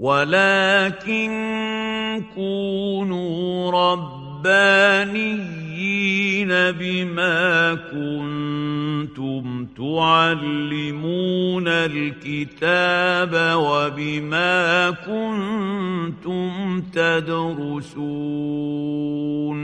ولكن كونوا ربانيين بما كنتم تعلمون الكتاب وبما كنتم تدرسون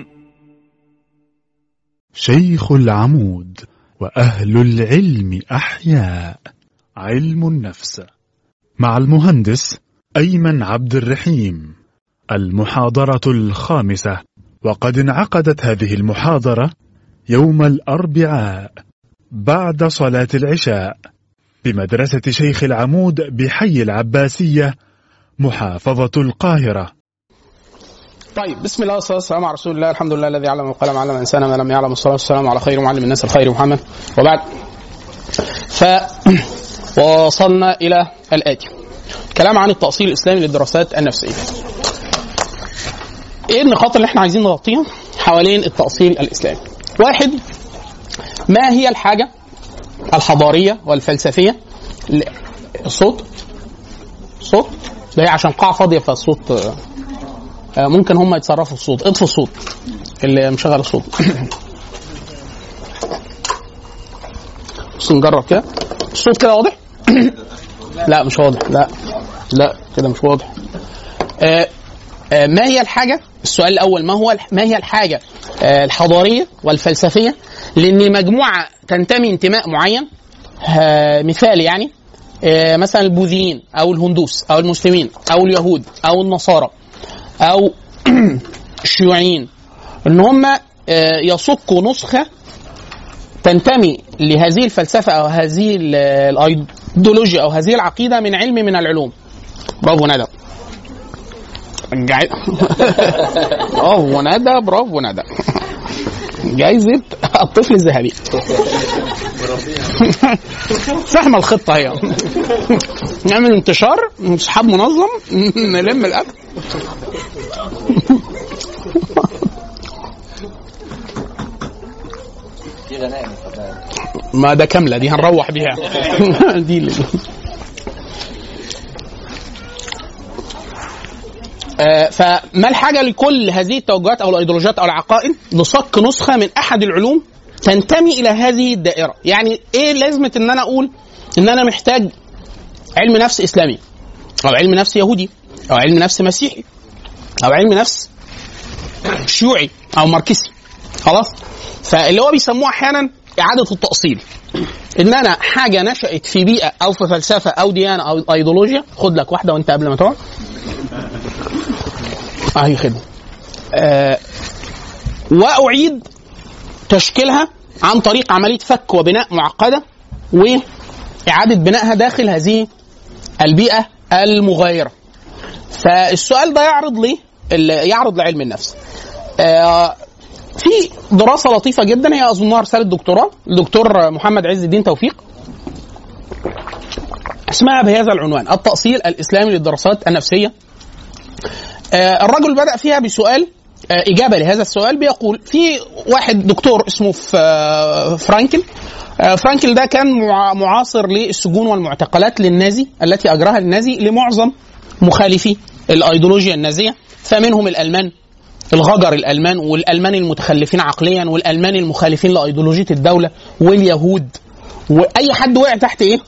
شيخ العمود وأهل العلم أحياء علم النفس مع المهندس أيمن عبد الرحيم المحاضرة الخامسة وقد انعقدت هذه المحاضرة يوم الأربعاء بعد صلاة العشاء بمدرسة شيخ العمود بحي العباسية محافظة القاهرة طيب بسم الله والصلاه والسلام على رسول الله الحمد لله الذي علم القلم علم الانسان ما لم يعلم الصلاه والسلام على خير معلم الناس الخير محمد وبعد ف وصلنا الى الاتي كلام عن التاصيل الاسلامي للدراسات النفسيه ايه النقاط اللي احنا عايزين نغطيها حوالين التاصيل الاسلامي واحد ما هي الحاجه الحضاريه والفلسفيه ل- الصوت صوت ده هي عشان قاعه فاضيه فالصوت آه، آه، ممكن هم يتصرفوا في الصوت اطفوا الصوت اللي مشغل الصوت بس نجرب كده الصوت كده واضح لا مش واضح لا لا كده مش واضح آه آه ما هي الحاجه السؤال الاول ما هو الح- ما هي الحاجه آه الحضاريه والفلسفيه لان مجموعه تنتمي انتماء معين آه مثال يعني آه مثلا البوذيين او الهندوس او المسلمين او اليهود او النصارى او الشيوعيين ان هم آه، يصكوا نسخه تنتمي لهذه الفلسفه او هذه ال- الايديولوجيا او هذه العقيده من علم من العلوم برافو ندى جاي- برافو ندى برافو ندى جايزة الطفل الذهبي فاهمة الخطة هي نعمل انتشار اصحاب منظم نلم الأكل ما ده كاملة دي هنروح بيها دي اللي. آه، فما الحاجة لكل هذه التوجهات أو الأيديولوجيات أو العقائد لصك نسخة من أحد العلوم تنتمي إلى هذه الدائرة يعني إيه لازمة إن أنا أقول إن أنا محتاج علم نفس إسلامي أو علم نفس يهودي أو علم نفس مسيحي أو علم نفس شيوعي أو ماركسي خلاص فاللي هو بيسموه أحيانا إعادة التأصيل إن أنا حاجة نشأت في بيئة أو في فلسفة أو ديانة أو أيديولوجيا خد لك واحدة وأنت قبل ما تقعد اهي خدمه آه واعيد تشكيلها عن طريق عمليه فك وبناء معقده واعاده بنائها داخل هذه البيئه المغايره فالسؤال ده يعرض ليه ال- يعرض لعلم النفس آه في دراسه لطيفه جدا هي اظنها رساله دكتوراه الدكتور محمد عز الدين توفيق اسمها بهذا العنوان التأصيل الإسلامي للدراسات النفسية آه، الرجل بدأ فيها بسؤال آه، إجابة لهذا السؤال بيقول في واحد دكتور اسمه ف- آه، فرانكل آه، فرانكل ده كان مع- معاصر للسجون والمعتقلات للنازي التي أجراها النازي لمعظم مخالفي الأيديولوجيا النازية فمنهم الألمان الغجر الألمان والألمان المتخلفين عقليا والألمان المخالفين لأيديولوجية الدولة واليهود وأي حد وقع تحت إيه؟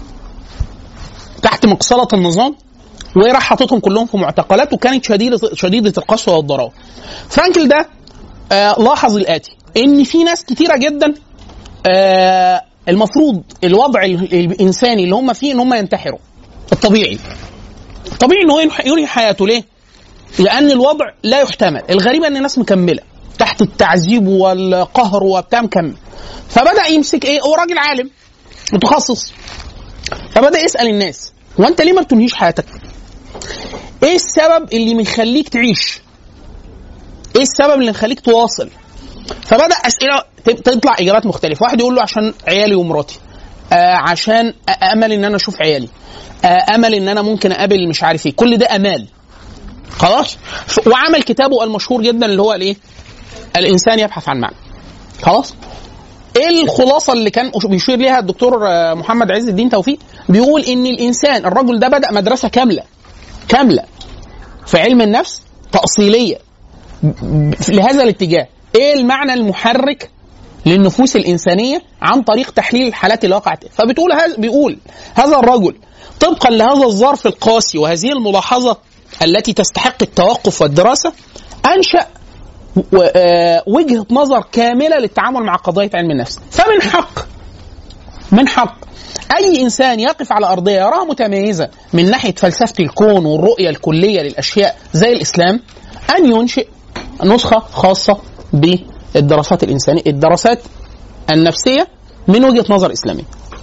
تحت مقصلة النظام وراح حاططهم كلهم في معتقلات وكانت شديده شديده القسوه والضراوه. فرانكل ده آه لاحظ الاتي ان في ناس كتيره جدا آه المفروض الوضع ال- الانساني اللي هم فيه ان هم ينتحروا الطبيعي. الطبيعي ان هو ينح- ينهي حياته ليه؟ لان الوضع لا يحتمل، الغريب ان الناس مكمله تحت التعذيب والقهر وبتاع مكمل. فبدا يمسك ايه؟ هو راجل عالم متخصص فبدا يسال الناس هو انت ليه ما بتنهيش حياتك؟ ايه السبب اللي مخليك تعيش؟ ايه السبب اللي مخليك تواصل؟ فبدا اسئله ت- تطلع اجابات مختلفه، واحد يقول له عشان عيالي ومراتي. آه عشان أ- امل ان انا اشوف عيالي. آه امل ان انا ممكن اقابل مش عارف ايه، كل ده امال. خلاص؟ ف- وعمل كتابه المشهور جدا اللي هو الايه؟ الانسان يبحث عن معنى. خلاص؟ ايه الخلاصه اللي كان بيشير ليها الدكتور آه، محمد عز الدين توفيق؟ بيقول ان الانسان الرجل ده بدا مدرسه كامله كامله في علم النفس تاصيليه ب- لهذا الاتجاه ايه المعنى المحرك للنفوس الانسانيه عن طريق تحليل الحالات اللي وقعت فبتقول هذا بيقول هذا الرجل طبقا لهذا الظرف القاسي وهذه الملاحظه التي تستحق التوقف والدراسه انشا و- آه، وجهه نظر كامله للتعامل مع قضيه علم النفس فمن حق من حق اي انسان يقف على ارضيه يراها متميزه من ناحيه فلسفه الكون والرؤيه الكليه للاشياء زي الاسلام ان ينشئ نسخه خاصه بالدراسات الانسانيه الدراسات النفسيه من وجهه نظر اسلاميه.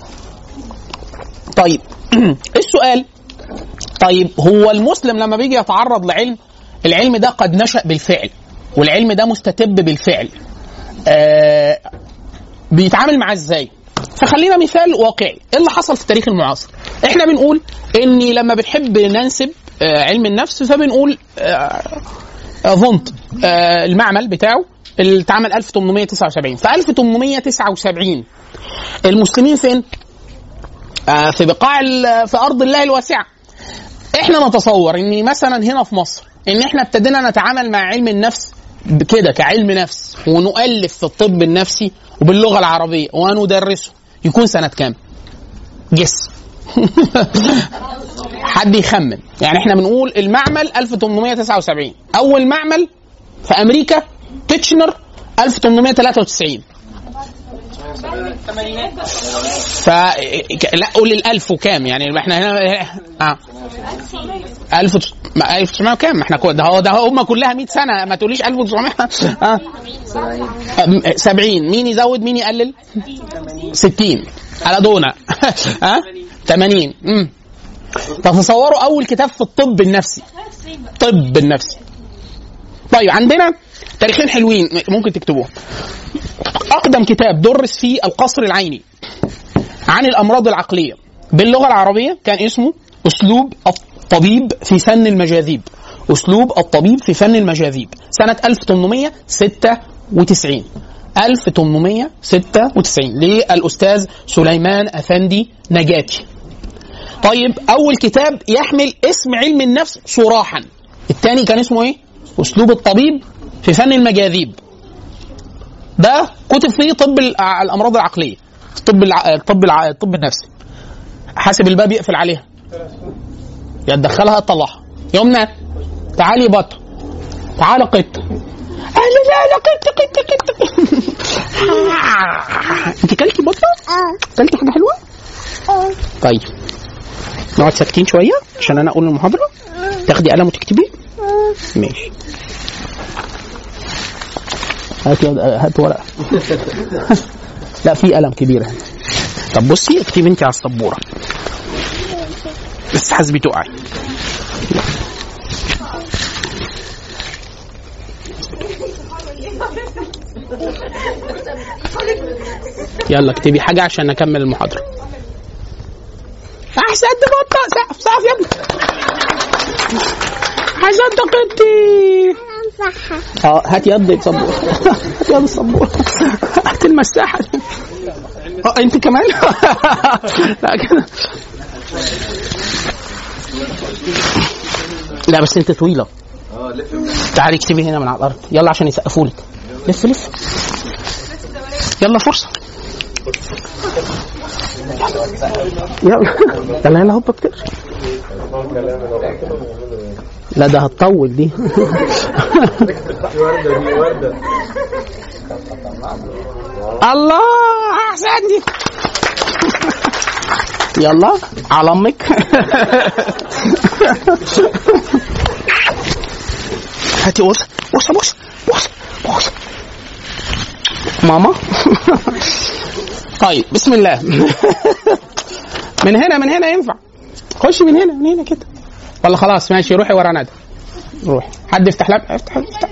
طيب السؤال طيب هو المسلم لما بيجي يتعرض لعلم العلم ده قد نشأ بالفعل والعلم ده مستتب بالفعل آه بيتعامل معاه ازاي؟ فخلينا مثال واقعي ايه اللي حصل في التاريخ المعاصر احنا بنقول ان لما بنحب ننسب آه، علم النفس فبنقول آه، آه، فونت آه، المعمل بتاعه اللي اتعمل 1879 في 1879 المسلمين فين؟ آه، في بقاع ال- في ارض الله الواسعه احنا نتصور ان مثلا هنا في مصر ان احنا ابتدينا نتعامل مع علم النفس كده كعلم نفس ونؤلف في الطب النفسي وباللغه العربيه وندرسه يكون سنه كام؟ جس حد يخمن يعني احنا بنقول المعمل 1879 اول معمل في امريكا تيتشنر 1893 ف لا قول الألف وكام يعني احنا هنا اه 1000 1900 وكام احنا كو- ده هو ده هم كلها 100 سنه ما تقوليش 1900 اه 70 مين يزود مين يقلل 60 على دونا ها 80 امم تتصوروا اول كتاب في الطب النفسي طب النفسي طيب عندنا تاريخين حلوين ممكن تكتبوهم اقدم كتاب درس فيه القصر العيني عن الامراض العقليه باللغه العربيه كان اسمه اسلوب الطبيب في فن المجاذيب اسلوب الطبيب في فن المجاذيب سنه 1896 1896 للاستاذ سليمان افندي نجاتي طيب اول كتاب يحمل اسم علم النفس صراحا الثاني كان اسمه ايه اسلوب الطبيب في فن المجاذيب ده كتب فيه طب الع- الامراض العقليه الطب الع... الطب الع... الطب النفسي حاسب الباب يقفل عليها يا تدخلها تطلعها يمنى تعالي بط تعالي قط اهلا لا قط قط قط انت كلتي بطه؟ كلتي حاجه حلوه؟ طيب نقعد ساكتين شويه عشان انا اقول المحاضره تاخدي قلم وتكتبي ماشي هات يد- هات ورقه لا في قلم كبير هنا طب بصي اكتبي انت على السبوره بس حاسبي تقعي يلا اكتبي حاجه عشان نكمل المحاضره احسن بطه سقف سقف يا ابني احسن قطي اه هات يد السبوره هات يد السبوره هات المساحه اه انت كمان لا كده لا بس انت طويله تعالي اكتبي هنا من على الارض يلا عشان يسقفوا لك لف لف يلا فرصه يلا يلا يلا هوبا كتير لا ده هتطول دي الله احسن دي يلا على امك هاتي وصل وصل وصل وصل وصل ماما طيب بسم الله من هنا من هنا ينفع خش من هنا من هنا كده ولا خلاص ماشي روحي ورا ندى روحي حد يفتح لك افتح افتح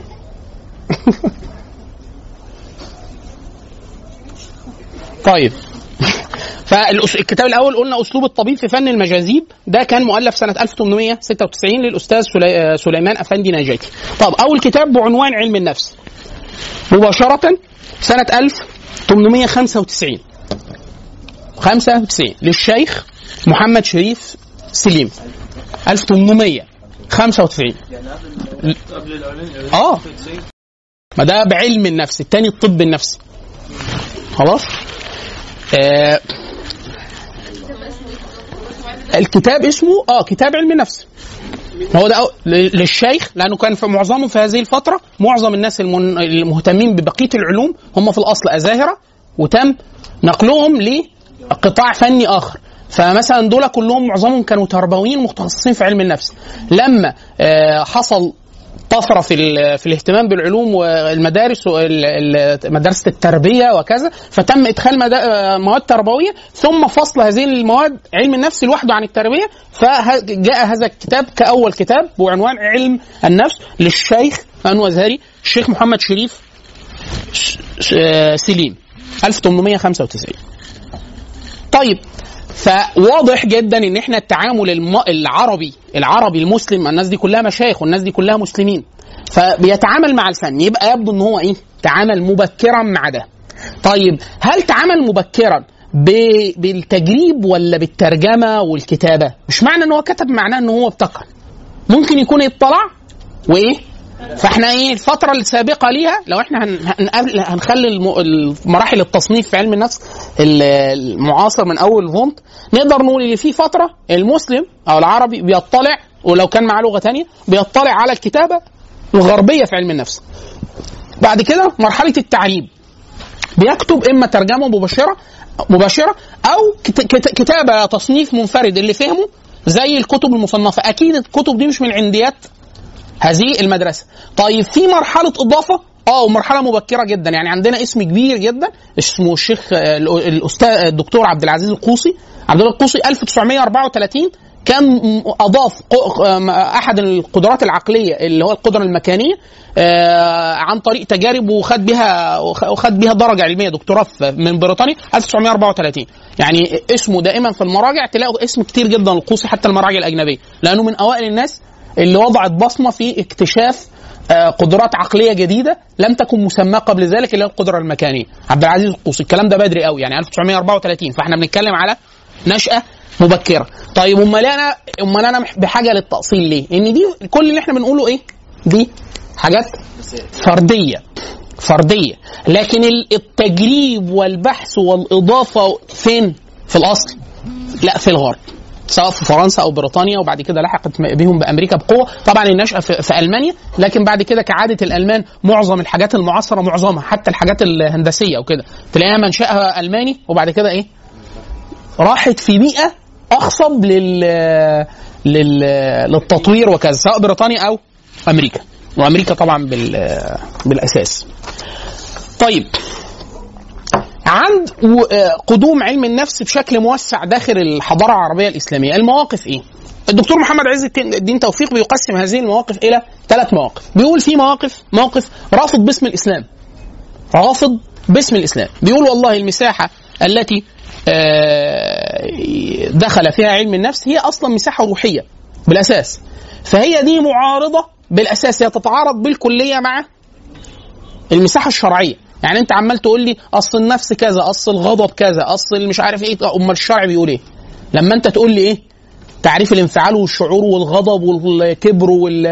طيب فالكتاب الاول قلنا اسلوب الطبيب في فن المجاذيب ده كان مؤلف سنه 1896 للاستاذ سلي... آه، سليمان افندي نجاتي طب اول كتاب بعنوان علم النفس مباشره سنه 1895 95 للشيخ محمد شريف سليم 1800 95 قبل العلم اه ما ده بعلم النفس التاني الطب النفسي خلاص آه الكتاب اسمه اه كتاب علم النفس هو ده أو- ل- للشيخ لانه كان في معظمهم في هذه الفتره معظم الناس المن- المهتمين ببقيه العلوم هم في الاصل ازاهره وتم نقلهم لقطاع فني اخر فمثلا دول كلهم معظمهم كانوا تربويين متخصصين في علم النفس لما آه، حصل طفره في ال- في الاهتمام بالعلوم والمدارس ومدرسه التربيه وكذا فتم ادخال مدا- مواد تربويه ثم فصل هذه المواد علم النفس لوحده عن التربيه فجاء هذا الكتاب كاول كتاب بعنوان علم النفس للشيخ انو ازهري الشيخ محمد شريف ش- ش- آه، سليم 1895 طيب فواضح جدا ان احنا التعامل الم... العربي العربي المسلم الناس دي كلها مشايخ والناس دي كلها مسلمين فبيتعامل مع الفن يبقى يبدو ان هو ايه تعامل مبكرا مع ده طيب هل تعامل مبكرا ب... بالتجريب ولا بالترجمه والكتابه مش معنى ان هو كتب معناه ان هو ابتكر ممكن يكون اطلع وايه فاحنا ايه الفترة السابقة ليها لو احنا هن- هنقابل- هنخلي الم- مراحل التصنيف في علم النفس ال- المعاصر من اول فونت نقدر نقول ان في فترة المسلم او العربي بيطلع ولو كان معاه لغة تانية بيطلع على الكتابة الغربية في علم النفس. بعد كده مرحلة التعريب بيكتب اما ترجمة مباشرة مباشرة او كت- كت- كتابة تصنيف منفرد اللي فهمه زي الكتب المصنفة اكيد الكتب دي مش من عنديات هذه المدرسه طيب في مرحله اضافه اه ومرحله مبكره جدا يعني عندنا اسم كبير جدا اسمه الشيخ آه، الأ- الاستاذ الدكتور عبد العزيز القوسي عبد العزيز القوسي 1934 كان م- اضاف ق- آم، احد القدرات العقليه اللي هو القدره المكانيه آه، عن طريق تجارب وخد بها وخ- وخد بها درجه علميه دكتوراه في- من بريطانيا 1934 يعني اسمه دائما في المراجع تلاقوا اسم كتير جدا القوسي حتى المراجع الاجنبيه لانه من اوائل الناس اللي وضعت بصمه في اكتشاف آه، قدرات عقليه جديده لم تكن مسماه قبل ذلك اللي هي القدره المكانيه عبد العزيز القوسي الكلام ده بدري قوي يعني 1934 فاحنا بنتكلم على نشاه مبكره طيب امال انا امال انا مح- بحاجه للتاصيل ليه ان دي كل اللي احنا بنقوله ايه دي حاجات فرديه فرديه لكن ال- التجريب والبحث والاضافه فين في الاصل لا في الغرب سواء في فرنسا او بريطانيا وبعد كده لحقت بهم بامريكا بقوه طبعا النشاه في, في المانيا لكن بعد كده كعاده الالمان معظم الحاجات المعاصره معظمها حتى الحاجات الهندسيه وكده تلاقيها منشاها الماني وبعد كده ايه راحت في بيئه اخصب لل لل للتطوير وكذا سواء بريطانيا او امريكا وامريكا طبعا بال بالاساس طيب عند و- آه، قدوم علم النفس بشكل موسع داخل الحضاره العربيه الاسلاميه المواقف ايه الدكتور محمد عز التين- الدين توفيق بيقسم هذه المواقف الى ثلاث مواقف بيقول في مواقف موقف رافض باسم الاسلام رافض باسم الاسلام بيقول والله المساحه التي آه، دخل فيها علم النفس هي اصلا مساحه روحيه بالاساس فهي دي معارضه بالاساس هي تتعارض بالكليه مع المساحه الشرعيه يعني انت عمال تقول لي اصل النفس كذا اصل الغضب كذا اصل مش عارف ايه امال الشرع بيقول ايه لما انت تقول لي ايه تعريف الانفعال والشعور والغضب والكبر وال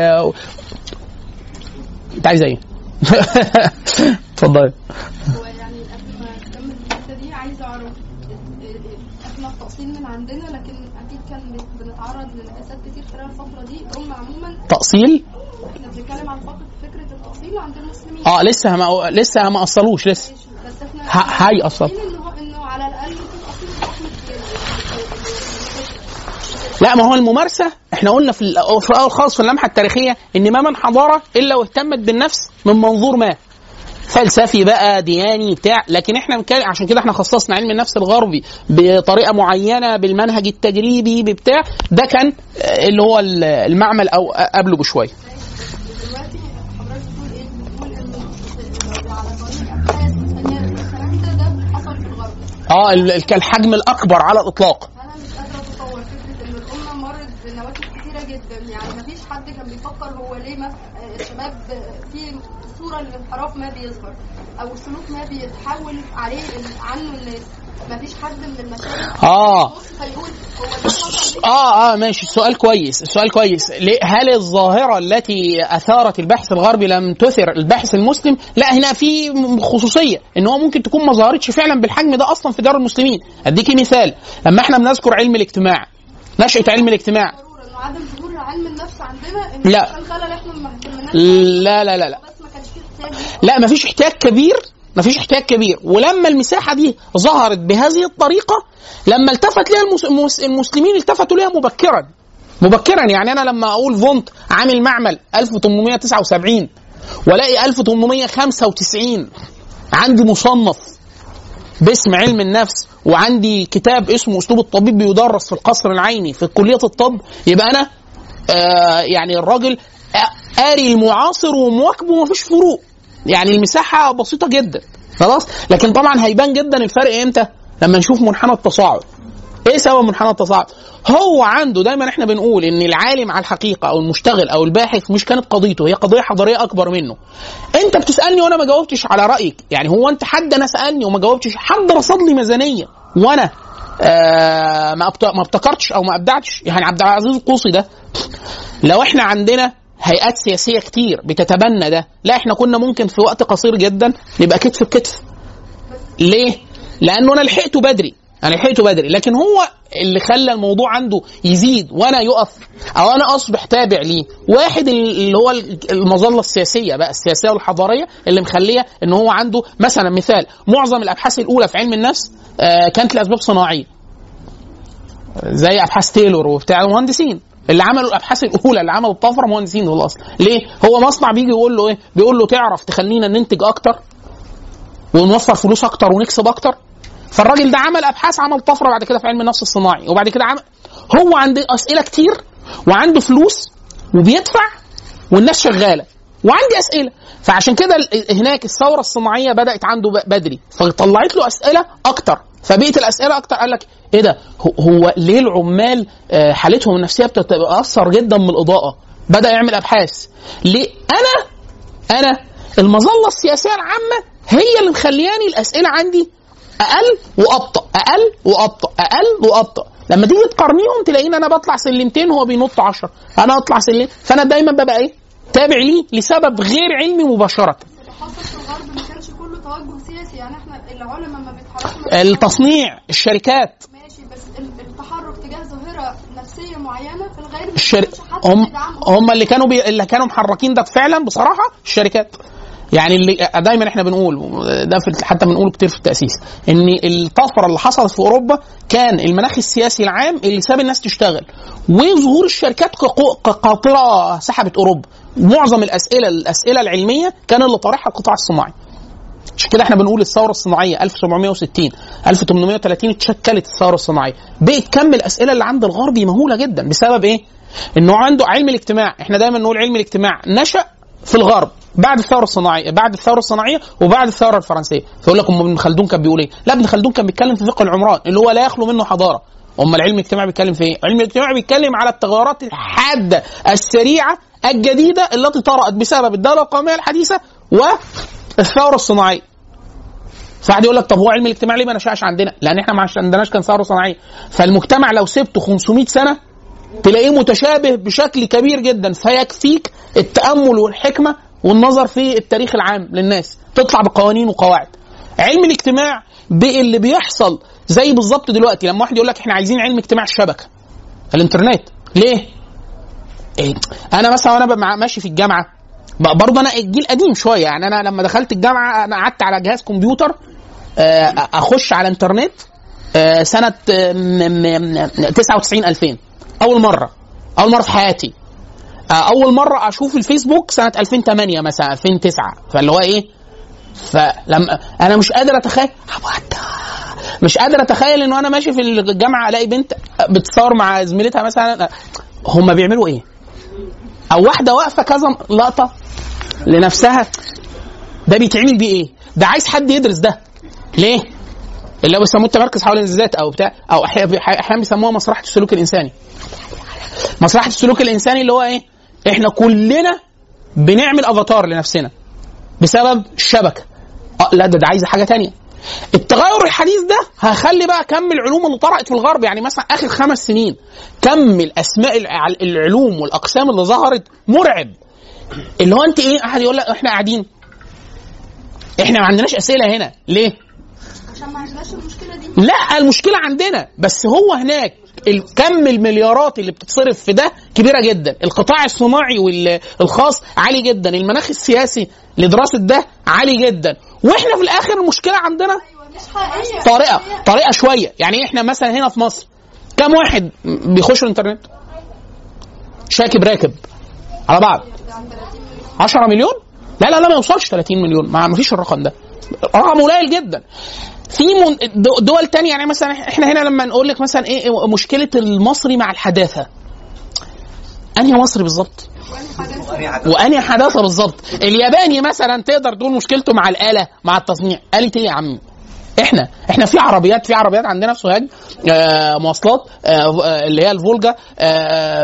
انت عايز ايه اتفضلي هو يعني قبل ما اكمل الحته دي عايزه اعرف ال- ال- احنا التأصيل من عندنا لكن اكيد كان بت- بنتعرض لانعكاسات كتير خلال الفتره دي هم عموما تأصيل احنا بنتكلم عن فقط فكره التأصيل عند المسلمين اه لسه ما لسه ما اصلوش لسه بس احنا ه- هاي أصل. عارفين انه انه على الاقل في الاصيل بحكم لا ما هو الممارسه احنا قلنا في الأ- في الاول خالص في اللمحه التاريخيه ان ما من حضاره الا واهتمت بالنفس من منظور ما فلسفي بقى دياني بتاع لكن احنا بنتكلم عشان كده احنا خصصنا علم النفس الغربي بطريقه معينه بالمنهج التجريبي بتاع ده كان آه، اللي هو ال- المعمل او قبله بشويه دلوقتي حضرتك بتقول ايه؟ بتقول انه على طريق ابحاث وسيناريو الكلام ده ده حصل في الغرب اه ال- ال- الحجم الاكبر على الاطلاق انا مش قادره اتصور فكره ان الامه مرت بنواتج كتيره جدا يعني مفيش حد كان بيفكر هو ليه ما آه، الشباب آه، في صوره للانحراف ما بيظهر او سلوك ما بيتحول عليه ال- عنه الناس مفيش حد من المشايخ اه يبص فيقول هو ده حصل ليه؟ اه اه ماشي السؤال كويس السؤال كويس ليه هل الظاهره التي اثارت البحث الغربي لم تثر الباحث المسلم لا هنا في م- خصوصيه ان هو ممكن تكون ما ظهرتش فعلا بالحجم ده اصلا في دار المسلمين اديكي مثال لما احنا بنذكر علم الاجتماع نشأة علم الاجتماع ضرورة انه عدم ظهور علم النفس عندنا ان لا. عشان خلل احنا ما اهتمناش لا لا لا لا بس ما كانش فيه احتياج ليه. لا مفيش احتياج كبير مفيش احتياج كبير ولما المساحه دي ظهرت بهذه الطريقه لما التفت لها المس- المس- المسلمين التفتوا لها مبكرا مبكرا يعني انا لما اقول فونت عامل معمل 1879 والاقي 1895 عندي مصنف باسم علم النفس وعندي كتاب اسمه اسلوب الطبيب بيدرس في القصر العيني في كليه الطب يبقى انا آه يعني الراجل آ- قاري المعاصر ومواكبه ومفيش فروق يعني المساحه بسيطه جدا خلاص لكن طبعا هيبان جدا الفرق امتى لما نشوف منحنى التصاعد ايه سبب منحنى التصاعد هو عنده دايما احنا بنقول ان العالم على الحقيقه او المشتغل او الباحث مش كانت قضيته هي قضيه حضاريه اكبر منه انت بتسالني وانا ما جاوبتش على رايك يعني هو انت حد انا سالني وما جاوبتش حد رصد لي ميزانيه وانا آه ما أبت- ما ابتكرتش او ما ابدعتش يعني عبد العزيز القوصي ده لو احنا عندنا هيئات سياسيه كتير بتتبنى ده لا احنا كنا ممكن في وقت قصير جدا نبقى كتف بكتف ليه لانه انا لحقته بدري انا لحقته بدري لكن هو اللي خلى الموضوع عنده يزيد وانا يقف او انا اصبح تابع ليه واحد اللي هو المظله السياسيه بقى السياسيه والحضاريه اللي مخليه ان هو عنده مثلا مثال معظم الابحاث الاولى في علم النفس آه، كانت لاسباب صناعيه زي ابحاث تايلور وبتاع المهندسين اللي عملوا الابحاث الاولى اللي عملوا الطفره مهندسين دول اصلا ليه هو مصنع بيجي يقول له ايه بيقول له تعرف تخلينا ننتج اكتر ونوفر فلوس اكتر ونكسب اكتر فالراجل ده عمل ابحاث عمل طفره بعد كده في علم النفس الصناعي وبعد كده عمل هو عنده اسئله كتير وعنده فلوس وبيدفع والناس شغاله وعندي اسئله فعشان كده ال- هناك الثوره الصناعيه بدات عنده ب- بدري فطلعت له اسئله اكتر فبقيت الاسئله اكتر قال لك ايه ده هو- هو ليه العمال آه، حالتهم النفسيه بتتاثر جدا من الاضاءه بدا يعمل ابحاث ليه انا انا المظله السياسيه العامه هي اللي مخلياني الاسئله عندي اقل وابطا اقل وابطا اقل وابطا لما تيجي تقارنيهم تلاقيني انا بطلع سلمتين هو بينط 10 انا اطلع سلم فانا دايما ببقى ايه تابع ليه لسبب غير علمي مباشره اللي حصل في الغرب ما كانش كله توجه سياسي يعني احنا العلماء ما بيتحركوا التصنيع الشركات ماشي بس ال- التحرك تجاه ظاهره نفسيه معينه في الغالب ما الشر... كانش حد هم بيدعمها. هم اللي كانوا بي... اللي كانوا محركين ده فعلا بصراحه الشركات يعني اللي دايما احنا بنقول ده في حتى بنقوله كتير في التاسيس ان الطفره اللي حصلت في اوروبا كان المناخ السياسي العام اللي ساب الناس تشتغل وظهور الشركات كقو- كقاطره سحبت اوروبا معظم الاسئله الاسئله العلميه كان اللي طرحها القطاع الصناعي عشان كده احنا بنقول الثوره الصناعيه 1760 1830 اتشكلت الثوره الصناعيه بقت كم الاسئله اللي عند الغربي مهوله جدا بسبب ايه؟ انه عنده علم الاجتماع احنا دايما نقول علم الاجتماع نشا في الغرب بعد الثوره الصناعيه بعد الثوره الصناعيه وبعد الثوره الفرنسيه فيقول لك ام ابن خلدون كان بيقول ايه؟ لا ابن خلدون كان بيتكلم في فقه العمران اللي هو لا يخلو منه حضاره اما العلم الاجتماعي بيتكلم في ايه؟ علم الاجتماع بيتكلم على التغيرات الحاده السريعه الجديده التي طرأت بسبب الدوله القوميه الحديثه والثوره الصناعيه فواحد يقول لك طب هو علم الاجتماع ليه ما نشأش عندنا؟ لان احنا ما عندناش كان ثوره صناعيه فالمجتمع لو سبته 500 سنه تلاقيه متشابه بشكل كبير جدا فيكفيك التامل والحكمه والنظر في التاريخ العام للناس تطلع بقوانين وقواعد علم الاجتماع بقى اللي بيحصل زي بالظبط دلوقتي لما واحد يقول لك احنا عايزين علم اجتماع الشبكه الانترنت ليه إيه؟ انا مثلا وانا ببقى ماشي في الجامعه بقى برضه انا الجيل قديم شويه يعني انا لما دخلت الجامعه انا قعدت على جهاز كمبيوتر آه، اخش على انترنت آه، سنه آه، م- م- 99 2000 اول مره اول مره في حياتي آه، اول مره اشوف الفيسبوك سنه 2008 مثلا 2009 فاللي هو ايه فلما انا مش قادر اتخيل مش قادر اتخيل انه انا ماشي في الجامعه الاقي بنت بتصور مع زميلتها مثلا هم بيعملوا ايه او واحده واقفه كذا لقطه لنفسها ده بيتعمل بيه ايه ده عايز حد يدرس ده ليه اللي هو بيسموه التمركز حول الذات او بتاع او احيانا احيانا بيسموها مسرحه السلوك الانساني مسرحه السلوك الانساني اللي هو ايه احنا كلنا بنعمل افاتار لنفسنا بسبب الشبكه اه لا ده ده عايزه حاجه تانية التغير الحديث ده هخلي بقى كم العلوم اللي طرأت في الغرب يعني مثلا اخر خمس سنين كم الاسماء الع- العلوم والاقسام اللي ظهرت مرعب اللي هو انت ايه احد يقول لك احنا قاعدين احنا ما عندناش اسئله هنا ليه عشان ما عندناش المشكله دي لا المشكله عندنا بس هو هناك ال- كم المليارات اللي بتتصرف في ده كبيره جدا القطاع الصناعي والخاص عالي جدا المناخ السياسي لدراسه ده عالي جدا واحنا في الاخر المشكله عندنا مش حقيقيه طريقه طريقه شويه يعني احنا مثلا هنا في مصر كم واحد بيخش الانترنت شاكب راكب على بعض 10 مليون لا لا لا ما يوصلش 30 مليون ما ما فيش الرقم ده رقم قليل جدا في من دو- دول تانية يعني مثلا احنا هنا لما نقول لك مثلا ايه مشكله المصري مع الحداثه انهي مصري بالظبط وانهي حداثه بالظبط الياباني مثلا تقدر تقول مشكلته مع الاله مع التصنيع آلة ايه يا عم احنا احنا في عربيات في عربيات عندنا في سوهاج آه مواصلات آه آه، اللي هي الفولجا آه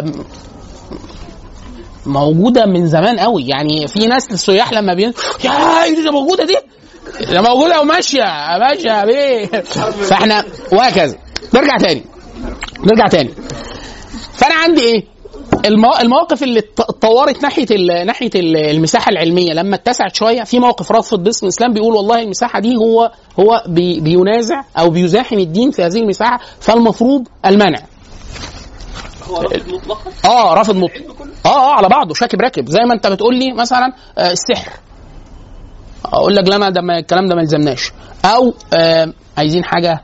موجوده من زمان قوي يعني في ناس السياح لما بين يا ايه ده موجوده دي ده موجوده وماشيه ماشيه بيه فاحنا وهكذا نرجع تاني نرجع تاني فانا عندي ايه المو- المواقف اللي ات- اتطورت ناحيه ال- ناحيه ال- المساحه العلميه لما اتسعت شويه في موقف رافض باسم الاسلام بيقول والله المساحه دي هو هو بي بينازع او بيزاحم الدين في هذه المساحه فالمفروض المنع هو رافض مطلقا اه رافض مطلق اه اه على بعضه شاكب راكب زي ما انت بتقول لي مثلا آه السحر اقول لك لا ما ده ما الكلام ده ما يلزمناش او آه عايزين حاجه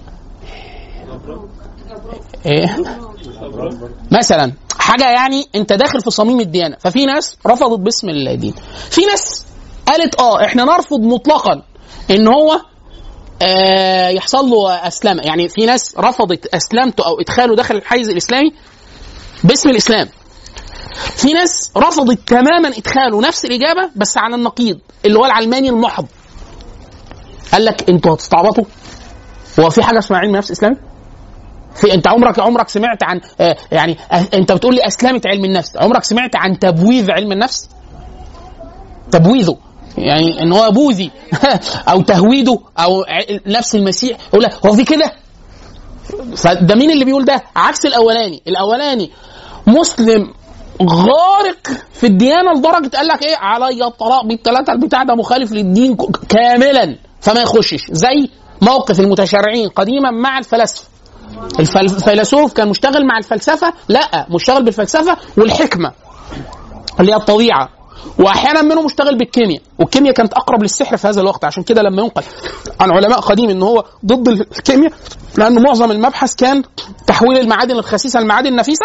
ايه مثلا حاجه يعني انت داخل في صميم الديانه ففي ناس رفضت باسم الدين في ناس قالت اه احنا نرفض مطلقا ان هو آه يحصل له اسلمه يعني في ناس رفضت اسلامته او ادخاله داخل الحيز الاسلامي باسم الاسلام في ناس رفضت تماما ادخاله نفس الاجابه بس على النقيض اللي هو العلماني المحض قال لك انتوا هتستعبطوا هو في حاجه اسمها علم نفس اسلامي في انت عمرك عمرك سمعت عن آه يعني آه انت بتقول لي اسلمت علم النفس عمرك سمعت عن تبويذ علم النفس تبويذه يعني ان هو بوذي او تهويده او ع- نفس المسيح يقول لك هو في كده فده مين اللي بيقول ده عكس الاولاني الاولاني مسلم غارق في الديانه لدرجه قال لك ايه علي الطلاق بالثلاثه البتاع ده مخالف للدين ك- كاملا فما يخشش زي موقف المتشرعين قديما مع الفلاسفه الفل- الفيلسوف كان مشتغل مع الفلسفه لا مشتغل بالفلسفه والحكمه اللي هي الطبيعه واحيانا منهم مشتغل بالكيمياء والكيمياء كانت اقرب للسحر في هذا الوقت عشان كده لما ينقل عن علماء قديم ان هو ضد الكيمياء لان معظم المبحث كان تحويل المعادن الخسيسه لمعادن نفيسه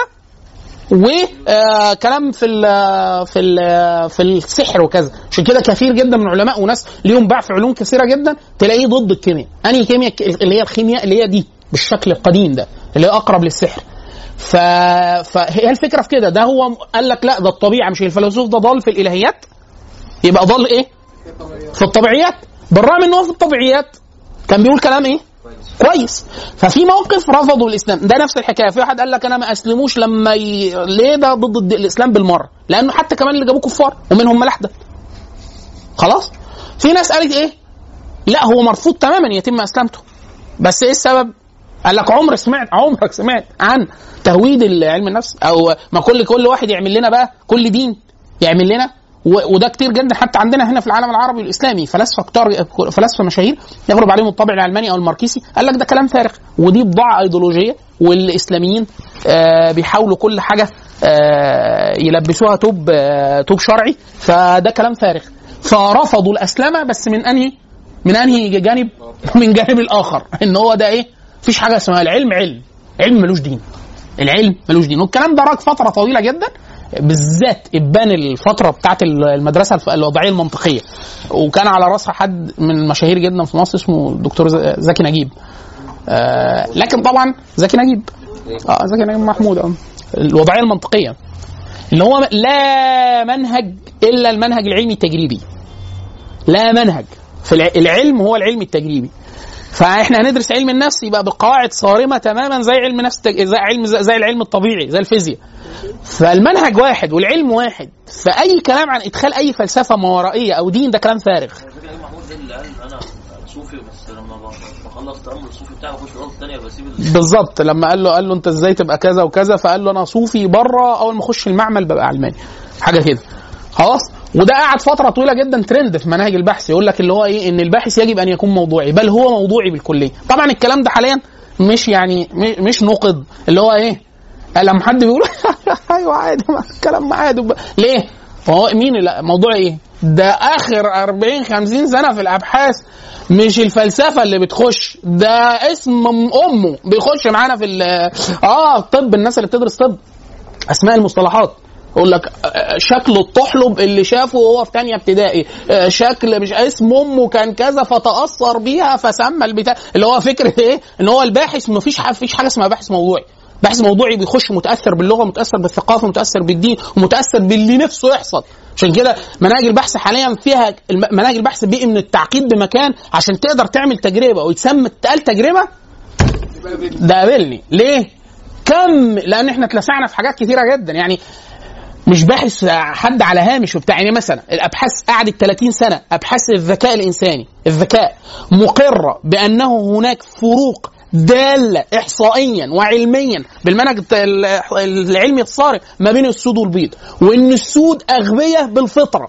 وكلام في ال في ال في السحر وكذا عشان كده كثير جدا من علماء وناس ليهم باع في علوم كثيره جدا تلاقيه ضد الكيمياء انهي كيمياء اللي هي الخيمياء اللي هي دي بالشكل القديم ده اللي هي اقرب للسحر ف... فهي الفكره في كده ده هو قال لك لا ده الطبيعه مش الفيلسوف ده ضال في الالهيات يبقى ضال ايه في الطبيعيات بالرغم ان هو في الطبيعيات كان بيقول كلام ايه كويس ففي موقف رفضوا الاسلام ده نفس الحكايه في واحد قال لك انا ما اسلموش لما ي... ليه ده ضد الد- الاسلام بالمره لانه حتى كمان اللي جابوه كفار ومنهم ملاحده خلاص في ناس قالت ايه لا هو مرفوض تماما يتم اسلامته بس ايه السبب قال لك عمرك سمعت عمرك سمعت عن تهويد علم النفس او ما كل كل واحد يعمل لنا بقى كل دين يعمل لنا و- وده كتير جدا حتى عندنا هنا في العالم العربي والاسلامي فلاسفه كتار فلاسفه مشاهير يغلب عليهم الطابع العلماني او الماركسي قال لك ده كلام فارغ ودي بضاعه ايديولوجيه والاسلاميين آه بيحاولوا كل حاجه آه يلبسوها توب آه توب شرعي فده كلام فارغ فرفضوا الاسلمه بس من انهي من انهي جانب من جانب الاخر ان هو ده ايه مفيش حاجه اسمها العلم علم علم ملوش دين العلم ملوش دين والكلام ده راك فتره طويله جدا بالذات ابان الفتره بتاعت المدرسه الف- الوضعيه المنطقيه وكان على راسها حد من المشاهير جدا في مصر اسمه الدكتور ز- زكي نجيب آه لكن طبعا زكي نجيب اه زكي نجيب محمود اه الوضعيه المنطقيه اللي هو لا منهج الا المنهج العلمي التجريبي لا منهج في الع- العلم هو العلم التجريبي فاحنا هندرس علم النفس يبقى بقواعد صارمه تماما زي علم نفس تج... زي علم زي العلم الطبيعي زي الفيزياء فالمنهج واحد والعلم واحد فاي كلام عن ادخال اي فلسفه ما ورائيه او دين ده كلام فارغ فكرة محمود ده اللي قال انا صوفي وما بس لما ب- بخلص تامل الصوفي بتاعي بخش الاوضه الثانيه بسيب ال- بالظبط لما قال له قال له انت ازاي تبقى كذا وكذا فقال له انا صوفي بره اول ما اخش المعمل ببقى علماني حاجه كده خلاص وده قعد فتره طويله جدا ترند في مناهج البحث يقول لك اللي هو ايه ان الباحث يجب ان يكون موضوعي بل هو موضوعي بالكليه طبعا الكلام ده حاليا مش يعني م- مش نقد اللي هو ايه لما حد بيقول ايوه عادي ما الكلام عادي ب- ليه هو مين لا موضوع ايه ده اخر 40 50 سنه في الابحاث مش الفلسفه اللي بتخش ده اسم امه بيخش معانا في ال- اه طب الناس اللي بتدرس طب اسماء المصطلحات يقول لك آه، شكل الطحلب اللي شافه وهو في تانية ابتدائي آه، شكل مش اسم امه كان كذا فتاثر بيها فسمى البتاع اللي هو فكره ايه ان هو الباحث ما فيش فيش حاجه اسمها باحث موضوعي باحث موضوعي بيخش متاثر باللغه متاثر بالثقافه متاثر بالدين ومتاثر باللي نفسه يحصل عشان كده مناهج البحث حاليا فيها الم- مناهج البحث بيئي من التعقيد بمكان عشان تقدر تعمل تجربه ويتسمى اتقال تجربه ده قابلني ليه؟ كم لان احنا اتلسعنا في حاجات كتيره جدا يعني مش باحث حد على هامش وبتاع يعني مثلا الابحاث قعدت 30 سنه ابحاث الذكاء الانساني الذكاء مقره بانه هناك فروق داله احصائيا وعلميا بالمنهج الت- ال- العلمي الصارم ما بين السود والبيض وان السود اغبياء بالفطره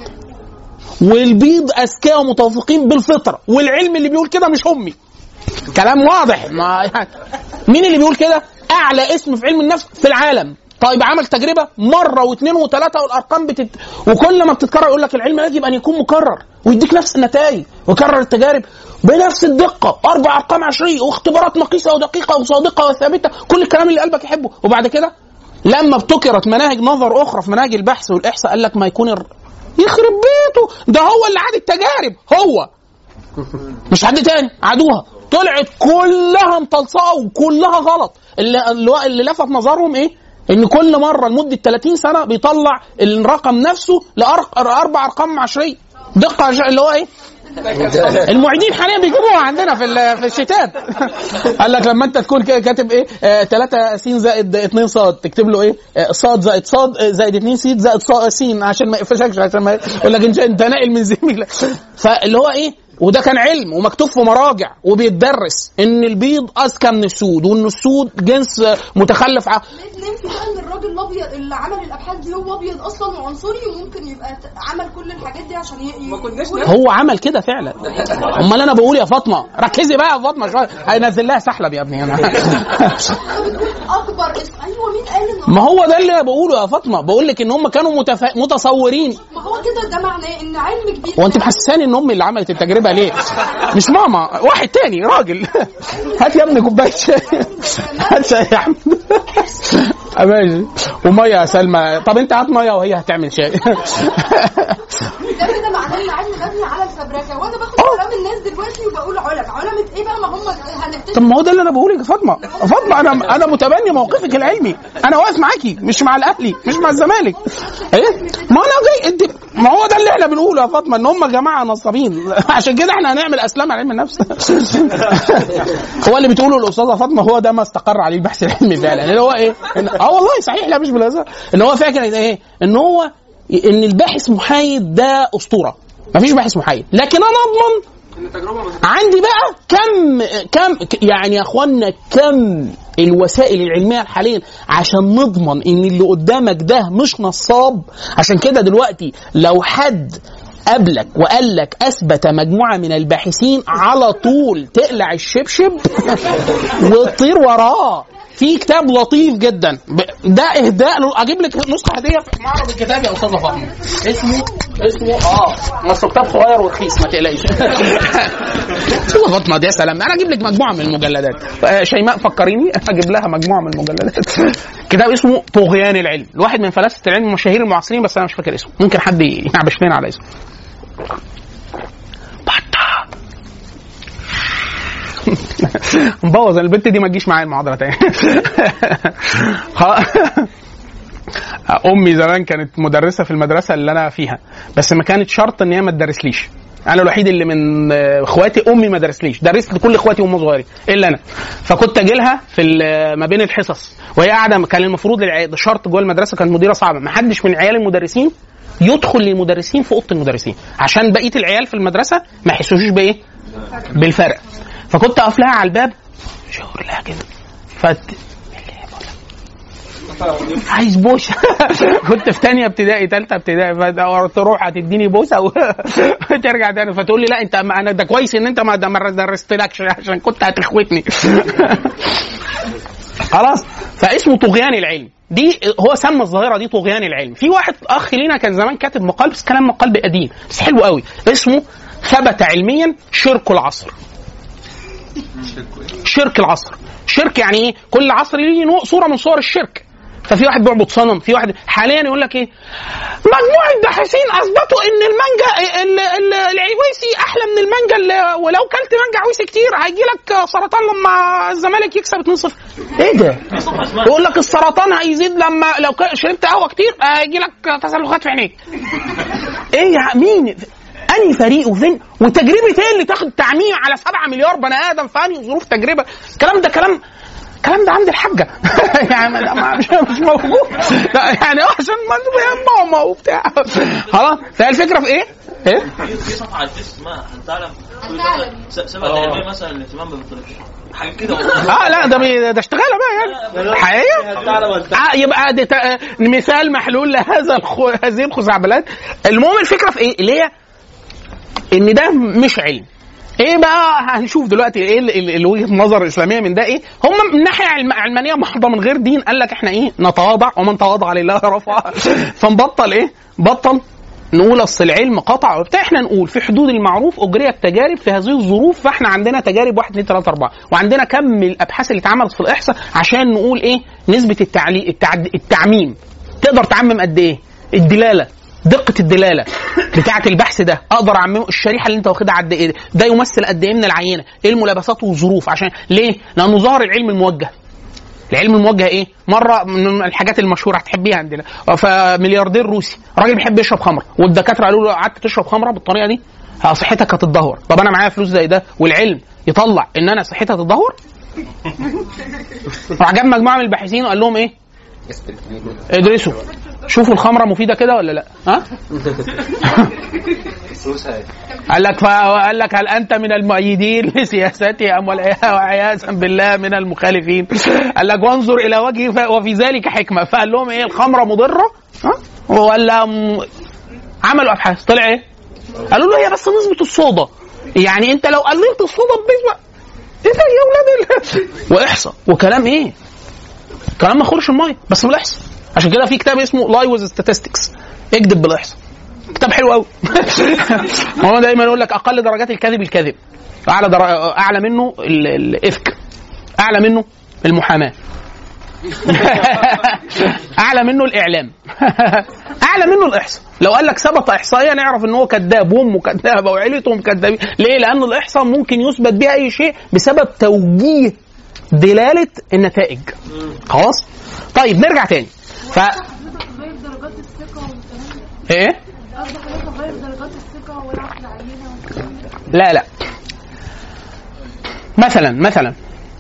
والبيض اذكياء ومتوافقين بالفطره والعلم اللي بيقول كده مش امي كلام واضح ما يعني مين اللي بيقول كده اعلى اسم في علم النفس في العالم طيب عمل تجربه مره واثنين وثلاثه والارقام بتت... وكل ما بتتكرر يقول لك العلم يجب ان يكون مكرر ويديك نفس النتائج ويكرر التجارب بنفس الدقه اربع ارقام عشريه واختبارات مقيسه ودقيقه وصادقه وثابته كل الكلام اللي قلبك يحبه وبعد كده لما ابتكرت مناهج نظر اخرى في مناهج البحث والاحصاء قال لك ما يكون الر... يخرب بيته ده هو اللي عاد التجارب هو مش حد تاني عادوها طلعت كلها مطلصقه وكلها غلط اللي, اللي اللي لفت نظرهم ايه؟ ان كل مره لمده 30 سنه بيطلع الرقم نفسه لاربع ارقام عشريه دقه عش- اللي هو ايه؟ المعيدين حاليا بيجيبوها عندنا في ال- في الشتات قال لك لما انت تكون كده كاتب ايه 3 س زائد 2 ص تكتب له ايه آه، ص زائد ص آه، زائد 2 س زائد ص س عشان ما يقفشكش عشان ما يقول لك انت انت ناقل من زميلك فاللي هو ايه وده كان علم ومكتوب في مراجع وبيتدرس ان البيض اذكى من السود وان السود جنس آه، متخلف ع... ليه نمشي بقى ان الراجل الابيض اللي عمل الابحاث دي هو ابيض اصلا وعنصري وممكن يبقى ت- عمل كل الحاجات دي عشان ي... ما كناش هو عمل كده فعلا امال انا بقول يا فاطمه ركزي بقى يا فاطمه شويه هينزل لها سحلب يا ابني انا اكبر اسم ايوه مين قال ان ما هو ده اللي انا بقوله يا فاطمه بقول لك ان هم كانوا متف... متصورين ما هو كده ده معناه ان علم كبير هو انت محسساني ان امي اللي عملت التجربه ليه؟ مش ماما واحد تاني راجل هات يا ابني كوبايه شاي هات شاي يا احمد ماشي وميه يا سلمى طب انت هات ميه وهي هتعمل شاي ده كده معناه ان علم مبني على الفبركه وانا باخد اه. كلام الناس دلوقتي وبقول علم علمة ايه بقى ما هم هنبتدي طب ما هو ده اللي انا بقوله يا فاطمه فاطمه انا انا متبني موقفك العلمي انا واقف معاكي مش مع الاهلي مش مع الزمالك ايه ما انا جاي انت ما هو ده اللي احنا بنقوله يا فاطمه ان هم جماعه نصابين عشان كده احنا هنعمل اسلام على علم النفس هو اللي بتقوله الاستاذه فاطمه هو ده ما استقر عليه البحث العلمي فعلا اللي هو ايه إن- اه والله صحيح لا مش بالهزار ان هو فاكر ايه ان هو ان الباحث محايد ده اسطوره مفيش باحث محايد لكن انا اضمن عندي بقى كم كم يعني يا اخوانا كم الوسائل العلميه حاليا عشان نضمن ان اللي قدامك ده مش نصاب عشان كده دلوقتي لو حد قابلك وقال لك اثبت مجموعه من الباحثين على طول تقلع الشبشب وتطير وراه في كتاب لطيف جدا ب- ده اهداء له- اجيب لك نسخه هديه في معرض الكتاب يا استاذه فاطمه اسمه اسمه اه بس كتاب صغير ورخيص ما تقلقيش استاذه فاطمه ده يا سلام انا اجيب لك مجموعه من المجلدات آه، شيماء فكريني اجيب لها مجموعه من المجلدات كتاب اسمه طغيان العلم الواحد من فلاسفه العلم المشاهير المعاصرين بس انا مش فاكر اسمه ممكن حد ينعبش لنا على اسمه بطه مبوظ البنت دي ما تجيش معايا المحاضره تاني خ- امي زمان كانت مدرسه في المدرسه اللي انا فيها بس ما كانت شرط ان هي ما تدرسليش انا الوحيد اللي من آه، اخواتي امي ما درسليش درست لكل اخواتي وهم صغيرين الا انا فكنت اجي لها في ال- ما بين الحصص وهي قاعده كان المفروض الع- ده شرط جوه المدرسه كانت مديره صعبه ما حدش من عيال المدرسين يدخل للمدرسين في اوضه المدرسين عشان بقيه العيال في المدرسه ما يحسوش بايه بالفرق فكنت اقف لها على الباب شاور لها كده فت عايز بوسه كنت في تانية ابتدائي تالتة ابتدائي فتروح هتديني بوسه وترجع تاني فتقول لي لا انت ما انا ده كويس ان انت ما ده ما درستلكش عشان كنت هتخوتني خلاص فاسمه طغيان العلم دي هو سمى الظاهره دي طغيان العلم في واحد اخ لينا كان زمان كاتب مقال بس كلام مقال قديم بس حلو قوي اسمه ثبت علميا شرك العصر شرك العصر شرك يعني ايه كل عصر ليه نوع صوره من صور الشرك ففي واحد بيعبد صنم في واحد حاليا يقول لك ايه مجموعه باحثين اثبتوا ان المانجا ال- ال- العويسي احلى من المانجا اللي ولو كلت مانجا عويسي كتير هيجي لك سرطان لما الزمالك يكسب 2-0 ايه ده؟ يقول لك السرطان هيزيد لما لو ك- شربت قهوه كتير هيجي لك تسلخات في عينيك ايه يا مين انهي فريق وفين وتجربه ايه اللي تاخد تعميم على 7 مليار بني ادم في انهي ظروف تجربه الكلام ده كلام الكلام ده عند الحاجه يعني لا، ما- مش مش موجود لا يعني هو عشان ما يا ماما وبتاع خلاص فهي الفكره في ايه؟ ايه؟ في في صفحه على الفيس اسمها هل تعلم هل تعلم؟ س- سبب علمية مثلا الاهتمام بالطريق حاجه كده والله. اه لا ده بي- ده اشتغاله بقى يعني حقيقه هل تعلم هل آه يبقى ده تا- مثال محلول لهذا الخو... هذه الخزعبلات المهم الفكره في ايه اللي هي ان ده مش علم ايه بقى هنشوف دلوقتي ايه ال- ال- ال- وجهه النظر الاسلاميه من ده ايه هم من ناحيه علم- علمانيه محضه من غير دين قال لك احنا ايه نتواضع ومن تواضع لله رفع فنبطل ايه بطل نقول اصل العلم قطع وبتاع احنا نقول في حدود المعروف اجريت تجارب في هذه الظروف فاحنا عندنا تجارب 1 2 3 4 وعندنا كم من الابحاث اللي اتعملت في الاحصاء عشان نقول ايه نسبه التعلي... التعد... التعميم تقدر تعمم قد ايه الدلاله دقه الدلاله بتاعه البحث ده اقدر اعممه الشريحه اللي انت واخدها قد ايه ده يمثل قد ايه من العينه ايه الملابسات والظروف عشان ليه لانه ظهر العلم الموجه العلم الموجه ايه؟ مره من الحاجات المشهوره هتحبيها عندنا فملياردير روسي راجل بيحب يشرب خمره والدكاتره قالوا له قعدت تشرب خمره بالطريقه دي ها صحتك هتتدهور طب انا معايا فلوس زي ده والعلم يطلع ان انا صحتي هتتدهور راح جاب مجموعه من الباحثين وقال لهم ايه؟ ادرسوا شوفوا الخمره مفيده كده ولا لا؟ ها؟ قال لك قال لك هل انت من المؤيدين لسياسته ام والعياذا بالله من المخالفين؟ قال لك وانظر الى وجهه ف- وفي ذلك حكمه فقال لهم ايه الخمره مضره؟ ها؟ ولا م... عملوا ابحاث طلع ايه؟ قالوا له هي بس نسبه الصودا يعني انت لو قللت الصودا بنسبه ايه ده يا ولاد ال- واحصاء وكلام ايه؟ كلام ما خرش الميه بس بالاحصاء عشان كده في كتاب اسمه لاي ويز ستاتستكس اكذب بالاحصاء كتاب حلو قوي هو دايما يقول لك اقل درجات الكذب الكذب اعلى در... اعلى منه ال- الافك اعلى منه المحاماه اعلى منه الاعلام اعلى منه الاحصاء لو قال لك ثبت احصائيا نعرف ان هو كذاب وامه كذابه وعيلتهم كذابين ليه لان الاحصاء ممكن يثبت بها اي شيء بسبب توجيه دلاله النتائج خلاص طيب نرجع تاني ف غير درجات الثقة والكلام ده ايه قصدي حضرتك غير درجات الثقة والعقل العينة والكلام ده لا لا مثلا مثلا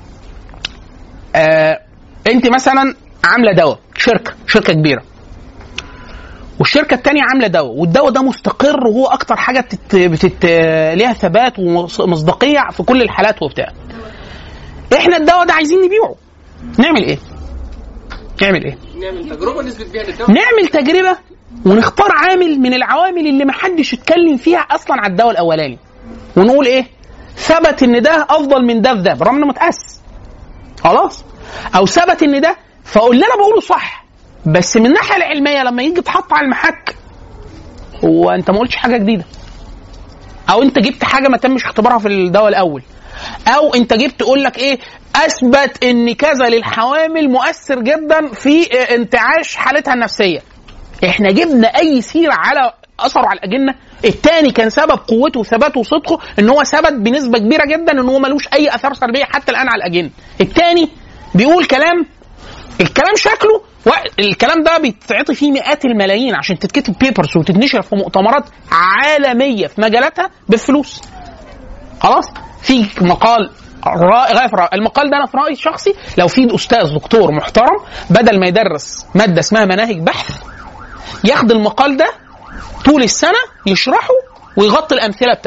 آه انت مثلا عامله دواء شركه شركه كبيره والشركه الثانيه عامله دواء والدواء ده مستقر وهو اكتر حاجه بتت... بتت... ليها ثبات ومصداقيه في كل الحالات وبتاع احنا الدواء ده عايزين نبيعه نعمل ايه نعمل ايه نعمل تجربه نثبت بيها للدواء نعمل تجربه ونختار عامل من العوامل اللي محدش اتكلم فيها اصلا على الدواء الاولاني ونقول ايه ثبت ان ده افضل من ده في ده برغم انه متقاس خلاص او ثبت ان ده فاقول اللي انا بقوله صح بس من الناحيه العلميه لما يجي يتحط على المحك هو انت ما قلتش حاجه جديده او انت جبت حاجه ما تمش اختبارها في الدواء الاول او انت جبت تقول لك ايه اثبت ان كذا للحوامل مؤثر جدا في اه، انتعاش حالتها النفسيه احنا جبنا اي سيره على اثره على الاجنه الثاني كان سبب قوته وثباته وصدقه ان هو ثبت بنسبه كبيره جدا ان هو ملوش اي اثار سلبيه حتى الان على الاجنه الثاني بيقول كلام الكلام شكله و... الكلام ده بيتعطي فيه مئات الملايين عشان تتكتب بيبرز وتتنشر في مؤتمرات عالميه في مجالاتها بفلوس خلاص في مقال رائع غاية في الرائع. المقال ده انا في رايي الشخصي لو في استاذ دكتور محترم بدل ما يدرس ماده اسمها مناهج بحث ياخد المقال ده طول السنه يشرحه ويغطي الامثله بتاعته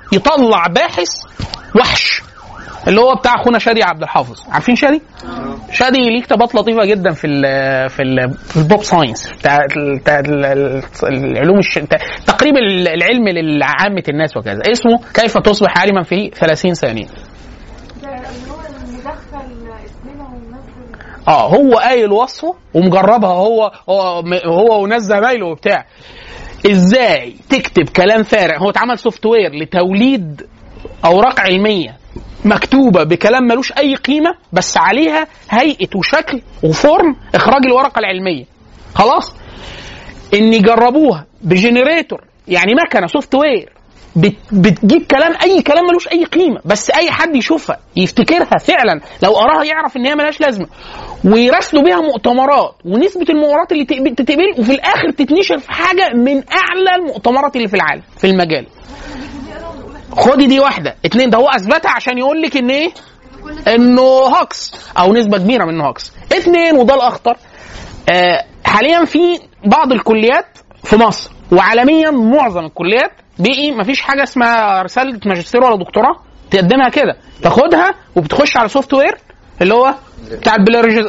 يطلع باحث وحش اللي هو بتاع اخونا شادي عبد الحافظ عارفين شادي؟ شادي ليه كتابات لطيفه جدا في ال في ال في البوب ساينس بتاع ال- بتاع ال- ال- العلوم الش... بتاع- تقريب العلم لعامه الناس وكذا اسمه كيف تصبح عالما في 30 ثانيه ده اللي هو المدخل اسمنا ومنزل اه هو قايل وصفه ومجربها هو هو هو وناس زمايله وبتاع ازاي تكتب كلام فارغ هو اتعمل سوفت وير لتوليد اوراق علميه مكتوبه بكلام ملوش اي قيمه بس عليها هيئه وشكل وفورم اخراج الورقه العلميه خلاص ان يجربوها بجنريتور يعني مكنه سوفت وير بت- بتجيب كلام اي كلام ملوش اي قيمه بس اي حد يشوفها يفتكرها فعلا لو قراها يعرف ان هي ملهاش لازمه ويراسلوا بيها مؤتمرات ونسبه المؤتمرات اللي تقبل- تتقبل وفي الاخر تتنشر في حاجه من اعلى المؤتمرات اللي في العالم في المجال خدي دي واحده اتنين ده هو اثبتها عشان يقول لك ان ايه انه هوكس او نسبه كبيره منه هوكس اتنين وده الاخطر آه حاليا في بعض الكليات في مصر وعالميا معظم الكليات بقي مفيش حاجه اسمها رساله ماجستير ولا دكتوراه تقدمها كده تاخدها وبتخش على سوفت وير اللي هو بتاع البلاجيز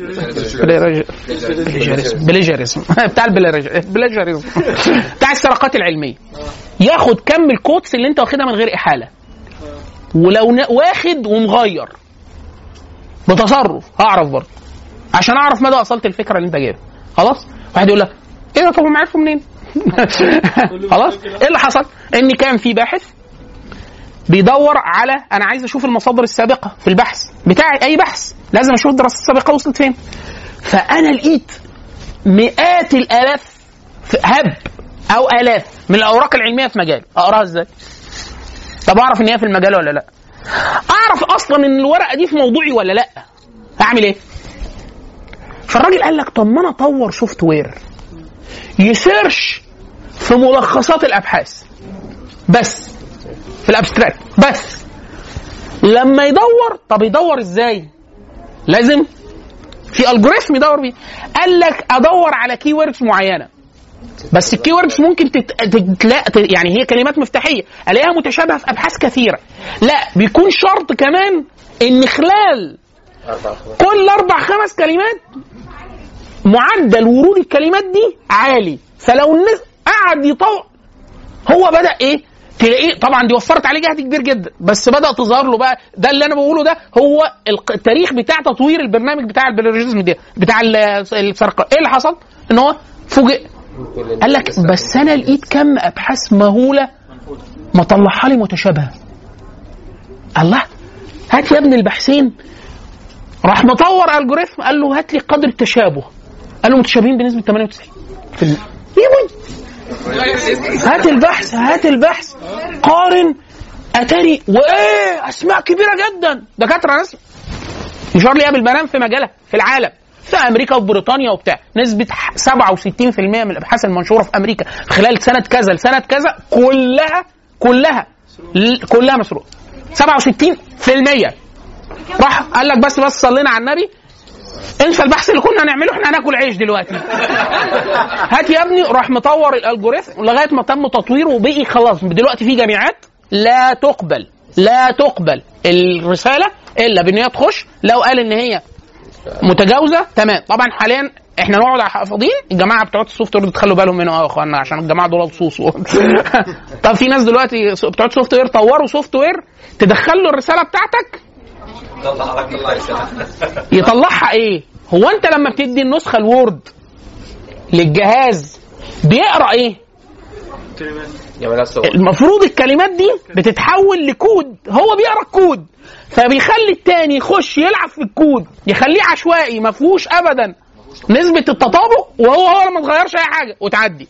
بلاجيريزم بتاع البلاجيريزم بتاع السرقات العلميه ياخد كم الكوتس اللي انت واخدها من غير احاله ولو نا- واخد ومغير بتصرف هعرف برضه عشان اعرف مدى اصاله الفكره اللي انت جايبها خلاص واحد يقول لك ايه ده طب هم عرفوا منين خلاص ايه اللي حصل ان كان في باحث بيدور على انا عايز اشوف المصادر السابقه في البحث بتاعي اي بحث لازم اشوف الدراسات السابقه وصلت فين فانا لقيت مئات الالاف في- هب او الاف من الاوراق العلميه في مجال اقراها ازاي طب اعرف ان هي في المجال ولا لا اعرف اصلا ان الورقه دي في موضوعي ولا لا اعمل ايه فالراجل قال لك طب ما انا اطور سوفت وير يسيرش في ملخصات الابحاث بس في الابستراكت بس لما يدور طب يدور ازاي لازم في الجوريثم يدور بيه قال لك ادور على كي ووردز معينه بس الكي ووردز ممكن تت... تتلا... ت- يعني هي كلمات مفتاحيه الاقيها متشابهه في ابحاث كثيره لا بيكون شرط كمان ان خلال كل اربع خمس كلمات معدل ورود الكلمات دي عالي فلو الناس قعد يطور هو بدا ايه تلاقيه طبعا دي وفرت عليه جهد كبير جدا بس بدا تظهر له بقى ده اللي انا بقوله ده هو الق- التاريخ بتاع تطوير البرنامج بتاع البلوريزم ده بتاع ال- السرقه ايه اللي حصل ان هو فوجئ قال لك بس انا لقيت كم ابحاث مهوله ما طلعها لي متشابهه الله هات يا ابن البحثين راح مطور الجوريثم قال له هات لي قدر التشابه قال له متشابهين بنسبه 98 في ال... يا بوي هات البحث هات البحث قارن اتاري وايه اسماء كبيره جدا دكاتره ناس يشار لي بالبنان في مجالها في العالم في امريكا وفي بريطانيا وبتاع نسبه ح- 67% من الابحاث المنشوره في امريكا خلال سنه كذا لسنه كذا كلها كلها ل- كلها مسروقه 67% راح قال لك بس بس صلينا على النبي انسى البحث اللي كنا هنعمله احنا هناكل عيش دلوقتي هات يا ابني راح مطور الالجوريثم لغايه ما تم تطويره وبقي خلاص دلوقتي في جامعات لا تقبل لا تقبل الرساله الا بان هي تخش لو قال ان هي متجاوزه تمام طبعا حاليا احنا نقعد على فاضيين الجماعه بتوع السوفت وير تخلوا بالهم منه اه يا اخوانا عشان الجماعه دول لصوص طب في ناس دلوقتي بتوع السوفت وير طوروا سوفت وير تدخل له الرساله بتاعتك طلع لك طلع رسالة. يطلعها ايه؟ هو انت لما بتدي النسخه الوورد للجهاز بيقرا ايه؟ يعملها صور المفروض الكلمات دي بتتحول لكود هو بيقرا الكود فبيخلي التاني يخش يلعب في الكود يخليه عشوائي ما فيهوش ابدا نسبة التطابق وهو هو ما تغيرش اي حاجة وتعدي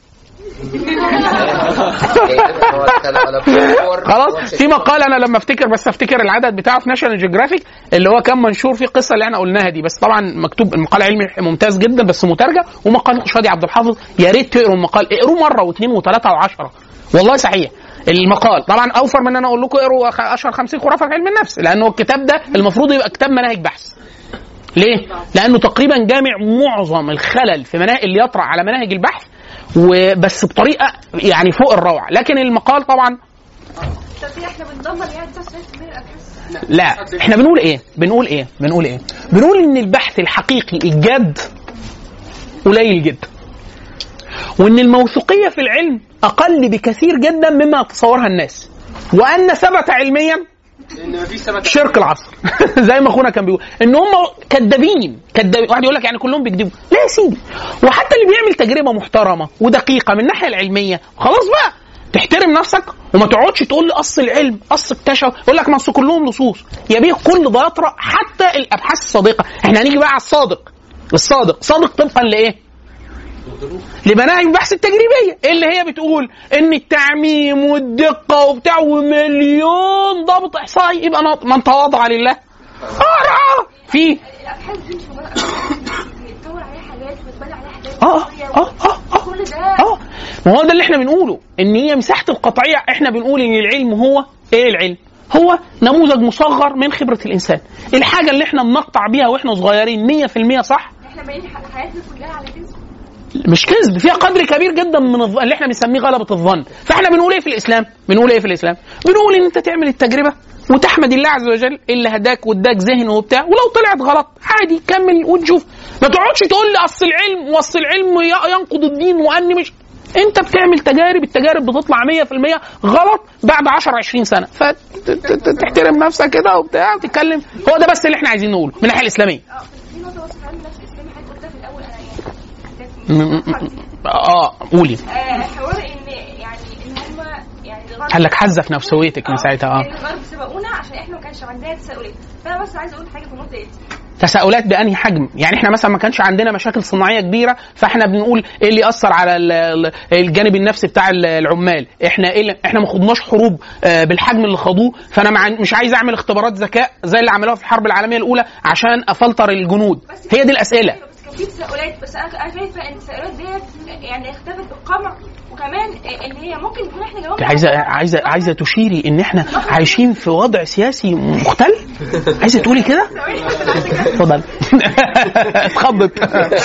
خلاص في مقال انا لما افتكر بس افتكر العدد بتاعه في ناشونال جيوغرافيك اللي هو كان منشور فيه القصه اللي احنا قلناها دي بس طبعا مكتوب المقال علمي ممتاز جدا بس مترجم ومقال شادي عبد الحافظ يا ريت تقروا المقال اقروه مره واثنين وثلاثه وعشره والله صحيح المقال طبعا اوفر من ان انا اقول لكم اقروا خ- اشهر 50 خرافه في علم النفس لانه الكتاب ده المفروض يبقى كتاب مناهج بحث ليه؟ لانه تقريبا جامع معظم الخلل في مناهج اللي يطرأ على مناهج البحث وبس بطريقه يعني فوق الروعه لكن المقال طبعا طب احنا بندمر يعني 99% الابحاث لا احنا بنقول ايه بنقول ايه بنقول ايه بنقول ان البحث الحقيقي الجاد قليل جدا وان الموثوقيه في العلم اقل بكثير جدا مما يتصورها الناس وان ثبت علميا لان مفيش ثبت شرق العصر زي ما اخونا كان بيقول ان هم كذابين كذابين واحد يقول لك يعني كلهم بيكذبوا لا يا سيدي وحتى اللي بيعمل تجربه محترمه ودقيقه من الناحيه العلميه خلاص بقى تحترم نفسك وما تقعدش تقول لي اصل العلم اصل اكتشف يقول لك ما اصل كلهم لصوص يا بيه كل ده يطرأ حتى الابحاث الصادقه احنا هنيجي بقى على الصادق الصادق صادق طبقا لايه؟ لمناهج البحث التجريبيه اللي هي بتقول ان التعميم والدقه وبتاع ومليون ضابط احصائي يبقى ناط- من تواضع لله اه في الابحاث دي مش مجرد بيتطور عليها حاجات وبتبنى عليها حاجات اه وهي- اه اه اه كل ده اه ما هو ده اللي احنا بنقوله ان هي مساحه القطعيه احنا بنقول ان العلم هو ايه العلم؟ هو نموذج مصغر من خبره الانسان الحاجه اللي احنا بنقطع بيها واحنا صغيرين 100% صح احنا باين ح- حياتنا كلها على كده مش كذب فيها قدر كبير جدا من الظ... اللي احنا بنسميه غلبه الظن فاحنا بنقول ايه في الاسلام بنقول ايه في الاسلام بنقول ان انت تعمل التجربه وتحمد الله عز وجل اللي هداك واداك ذهن وبتاع ولو طلعت غلط عادي كمل وتشوف ما تقعدش تقول لي اصل العلم واصل العلم ي- ينقض الدين واني مش انت بتعمل تجارب التجارب بتطلع 100% غلط بعد 10 20 سنه فتحترم نفسك كده وبتاع وتتكلم هو ده بس اللي احنا عايزين نقوله من الناحيه الاسلاميه اه بس في نقطه بس في علم النفس الاسلامي حضرتك قلتها في الاول انا م- م- يعني اه قولي آه، حوار ان يعني ان هم يعني الغرب قال لك حذف نفسويتك من ساعتها اه يعني الغرب سبقونا عشان احنا ما كانش عندنا تساؤلات فانا بس عايزه اقول حاجه في النقطه دي تساؤلات بانهي حجم يعني احنا مثلا ما كانش عندنا مشاكل صناعيه كبيره فاحنا بنقول ايه اللي اثر على ال- ال- الجانب النفسي بتاع ال- العمال احنا ايه اللي احنا ما خدناش حروب آه، بالحجم اللي خدوه فانا مع مش عايز اعمل اختبارات ذكاء زي اللي عملوها في الحرب العالميه الاولى عشان افلتر الجنود هي دي الاسئله أيوة، بس كان في تساؤلات بس انا انا شايفه ان التساؤلات ديت يعني اختفت بالقمع وكمان ان هي ممكن نكون احنا انت جاوبنا عايزه على- عايزه عايزه تشيري ان احنا عايشين في وضع سياسي مختل عايزه تقولي كده اتفضل اتخضت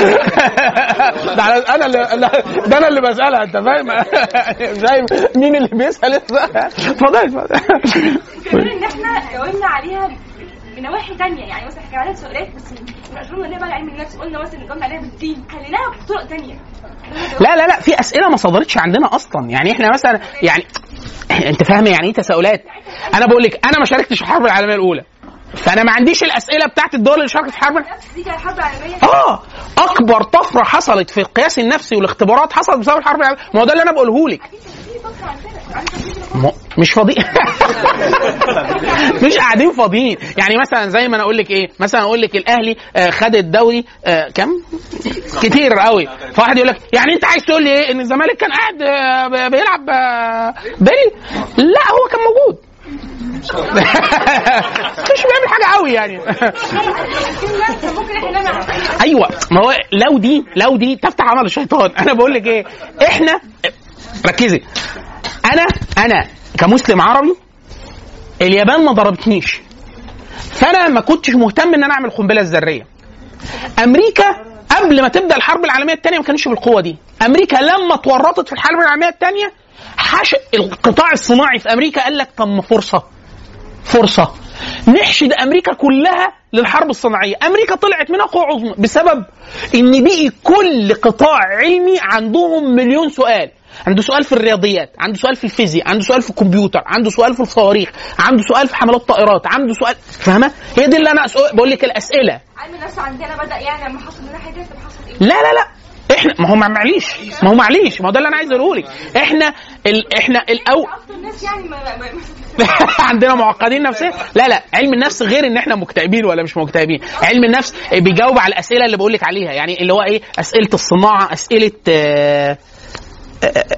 ده أنا- انا اللي ده انا اللي بسالها انت فاهم فاهم مين اللي بيسال اتفضل اتفضل كمان ان احنا جاوبنا عليها من نواحي تانية يعني مثلا كان عليها تساؤلات بس مش قلنا ليه بقى علم النفس قلنا مثلا جاوبنا عليها بالدين خليناها بطرق تانية لا لا لا في اسئله ما صدرتش عندنا اصلا يعني احنا مثلا يعني انت فاهم يعني ايه تساؤلات انا بقول لك انا ما شاركتش في الحرب العالميه الاولى فانا ما عنديش الاسئله بتاعت الدول اللي شاركت في الحرب نفس دي كانت حرب عالمية اه اكبر طفره حصلت في القياس النفسي والاختبارات حصلت بسبب الحرب العالميه ما هو ده اللي انا بقوله لك في فترة عن كده عن كده م- مش فاضيين مش قاعدين فاضيين يعني مثلا زي ما انا اقول لك ايه مثلا اقول لك الاهلي آه، خد الدوري آه، كم كتير قوي فواحد يقول لك يعني انت عايز تقول لي ايه ان الزمالك كان قاعد آه، ب- بيلعب آه، بيلي لا هو كان موجود مش بيعمل حاجه قوي يعني كان ممكن احنا نعمل ايوه ما هو لو دي لو دي تفتح عمل الشيطان انا بقول لك ايه احنا ركزي انا انا كمسلم عربي اليابان ما ضربتنيش فانا ما كنتش مهتم ان انا اعمل قنبله ذريه امريكا قبل ما تبدا الحرب العالميه الثانيه ما كانش بالقوه دي امريكا لما اتورطت في الحرب العالميه الثانيه حش القطاع الصناعي في امريكا قال لك طب ما فرصه فرصه نحشد امريكا كلها للحرب الصناعيه امريكا طلعت منها قوه عظمى بسبب ان بقي كل قطاع علمي عندهم مليون سؤال عنده سؤال في الرياضيات عنده سؤال في الفيزياء عنده سؤال في الكمبيوتر عنده سؤال في الصواريخ عنده سؤال في حملات طائرات عنده سؤال فاهمه هي دي اللي انا أسأل- بقول لك الاسئله علم النفس عندنا بدا يعني لما حصل لنا حاجه طب حصل ايه؟ لا لا لا احنا ما هو ما- معليش ما هو معليش ما هو ده اللي انا عايز اقوله لك احنا ال... احنا الاول اكتر الناس يعني ما ما- ما- عندنا معقدين نفسيا لا لا علم النفس غير ان احنا مكتئبين ولا مش مكتئبين علم النفس بيجاوب على الاسئله اللي بقول لك عليها يعني اللي هو ايه اسئله الصناعه اسئله آه، آه، آه،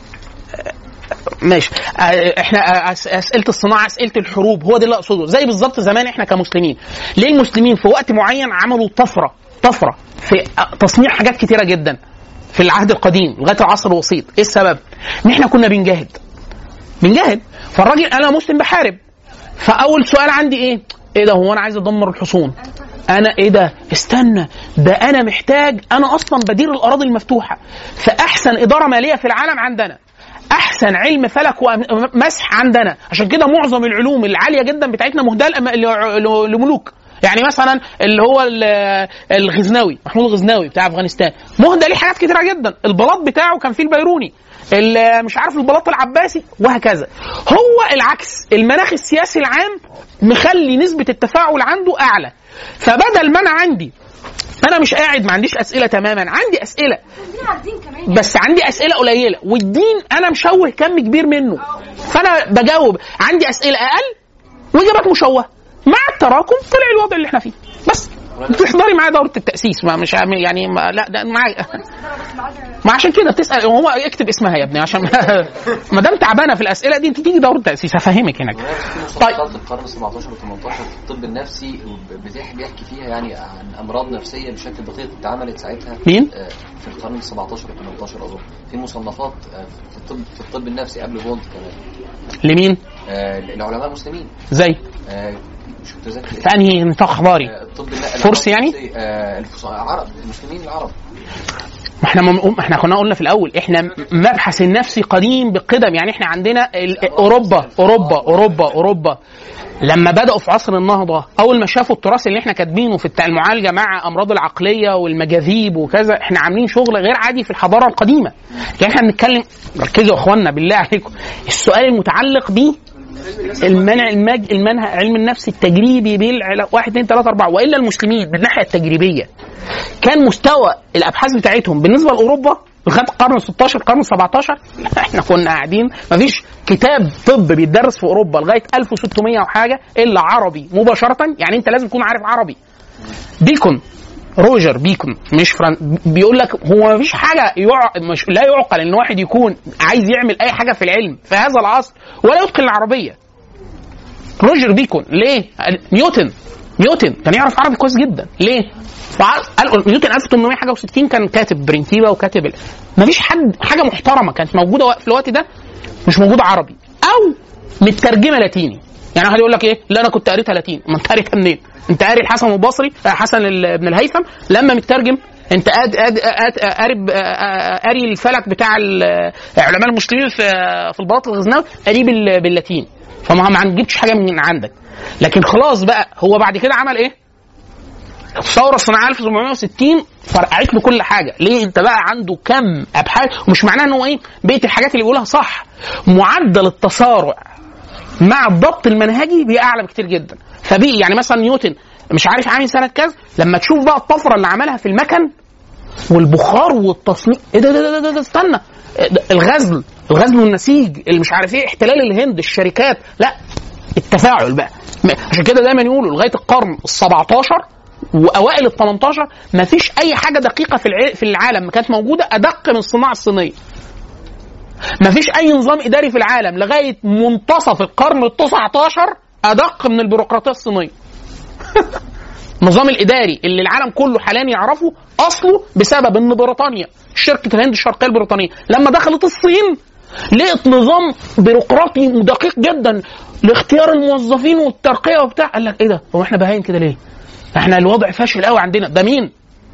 ماشي آه، احنا آه، أس- اسئله الصناعه اسئله الحروب هو ده اللي اقصده زي بالظبط زمان احنا كمسلمين ليه المسلمين في وقت معين عملوا طفره طفره في آه، تصنيع حاجات كتيره جدا في العهد القديم لغايه العصر الوسيط ايه السبب ان احنا كنا بنجاهد بنجاهد فالراجل انا مسلم بحارب فاول سؤال عندي ايه ايه ده هو انا عايز ادمر الحصون انا ايه ده استنى ده انا محتاج انا اصلا بدير الاراضي المفتوحه فاحسن اداره ماليه في العالم عندنا احسن علم فلك ومسح عندنا عشان كده معظم العلوم العاليه جدا بتاعتنا مهداه لأم- ل- لملوك يعني مثلا اللي هو ال- الغزناوي محمود الغزناوي بتاع افغانستان مهدى ليه حاجات كتيره جدا البلاط بتاعه كان فيه البيروني ال- مش عارف البلاط العباسي وهكذا هو العكس المناخ السياسي العام مخلي نسبه التفاعل عنده اعلى فبدل ما انا عندي انا مش قاعد ما عنديش اسئله تماما عندي اسئله عندنا عارفين كمان بس عندي اسئله قليله والدين انا مشوه كم كبير منه فانا بجاوب عندي اسئله اقل واجابات مشوهه مع التراكم طلع الوضع اللي احنا فيه بس تحضري معايا دوره التاسيس ما مش عامل- يعني ما لا ده معايا ما عشان كده بتسال هو اكتب اسمها يا ابني عشان ما دام تعبانه في الاسئله دي انت تيجي دوره التاسيس هفهمك هناك في طيب. مصنفات القرن 17 و 18 في الطب النفسي بتحكي بيحكي فيها يعني عن امراض نفسيه بشكل دقيق اتعملت ساعتها مين؟ آه، في القرن 17 و 18 اظن في مصنفات آه، في الطب في الطب النفسي قبل فولت كمان لمين؟ آه، العلماء المسلمين زي آه، مش متذكر في انهي نطاق حضاري؟ آه، الطب فرس يعني؟ آه، الفص- العرب المسلمين العرب ما احنا ما احنا كنا قلنا في الاول احنا مبحث النفسي قديم بقدم يعني احنا عندنا ال- اوروبا اوروبا اوروبا اوروبا لما بداوا في عصر النهضه اول ما شافوا التراث اللي احنا كاتبينه في التع- المعالجه مع امراض العقليه والمجاذيب وكذا احنا عاملين شغل غير عادي في الحضاره القديمه يعني احنا بنتكلم ركزوا يا اخوانا بالله عليكم السؤال المتعلق بيه المنع المج... المنهج علم النفس التجريبي بالعلاج واحد اثنين ثلاثة أربعة وإلا المسلمين من الناحية التجريبية كان مستوى الأبحاث بتاعتهم بالنسبة لأوروبا لغاية القرن 16 القرن 17 احنا كنا قاعدين مفيش كتاب طب بيتدرس في أوروبا لغاية 1600 وحاجة إلا عربي مباشرة يعني أنت لازم تكون عارف عربي بيكون روجر بيكون مش فران بيقول لك هو مفيش حاجه يع... مش لا يعقل ان واحد يكون عايز يعمل اي حاجه في العلم في هذا العصر ولا يتقن العربيه روجر بيكون ليه؟ قال- نيوتن نيوتن كان يعرف عربي كويس جدا ليه؟ وع- قال نيوتن 1800 حاجه و60 كان كاتب برينتيبا وكاتب ال... مفيش حد حاجه محترمه كانت موجوده وق- في الوقت ده مش موجوده عربي او مترجمه لاتيني يعني واحد يقول لك ايه لا انا كنت قريتها لاتيني ما انت قريتها منين انت قاري الحسن البصري آه، حسن ال- بن الهيثم لما مترجم انت قاد قاد قاد قاري ب- آه، آه، قاري الفلك بتاع ال- علماء المسلمين في في البلاط الغزناوي قاريه بال- باللاتين فما ما جبتش حاجه من عندك لكن خلاص بقى هو بعد كده عمل ايه؟ الثوره الصناعيه 1760 فرقعت له كل حاجه ليه انت بقى عنده كم ابحاث ومش معناه ان هو ايه بقيه الحاجات اللي بيقولها صح معدل التسارع مع الضبط المنهجي بيبقى اعلى بكتير جدا فبي يعني مثلا نيوتن مش عارف عامل سنه كذا لما تشوف بقى الطفره اللي عملها في المكن والبخار والتصنيع ايه ده ده ده, ده, ده استنى إيه ده الغزل الغزل والنسيج اللي مش عارف ايه احتلال الهند الشركات لا التفاعل بقى م- عشان كده دايما يقولوا لغايه القرن ال 17 واوائل ال 18 ما فيش اي حاجه دقيقه في الع- في العالم كانت موجوده ادق من الصناعه الصينيه ما فيش اي نظام اداري في العالم لغايه منتصف القرن ال 19 ادق من البيروقراطيه الصينيه النظام الاداري اللي العالم كله حاليا يعرفه اصله بسبب ان بريطانيا شركه الهند الشرقيه البريطانيه لما دخلت الصين لقت نظام بيروقراطي دقيق جدا لاختيار الموظفين والترقيه وبتاع قال لك ايه ده هو احنا باهين كده ليه؟ احنا الوضع فاشل قوي عندنا ده مين؟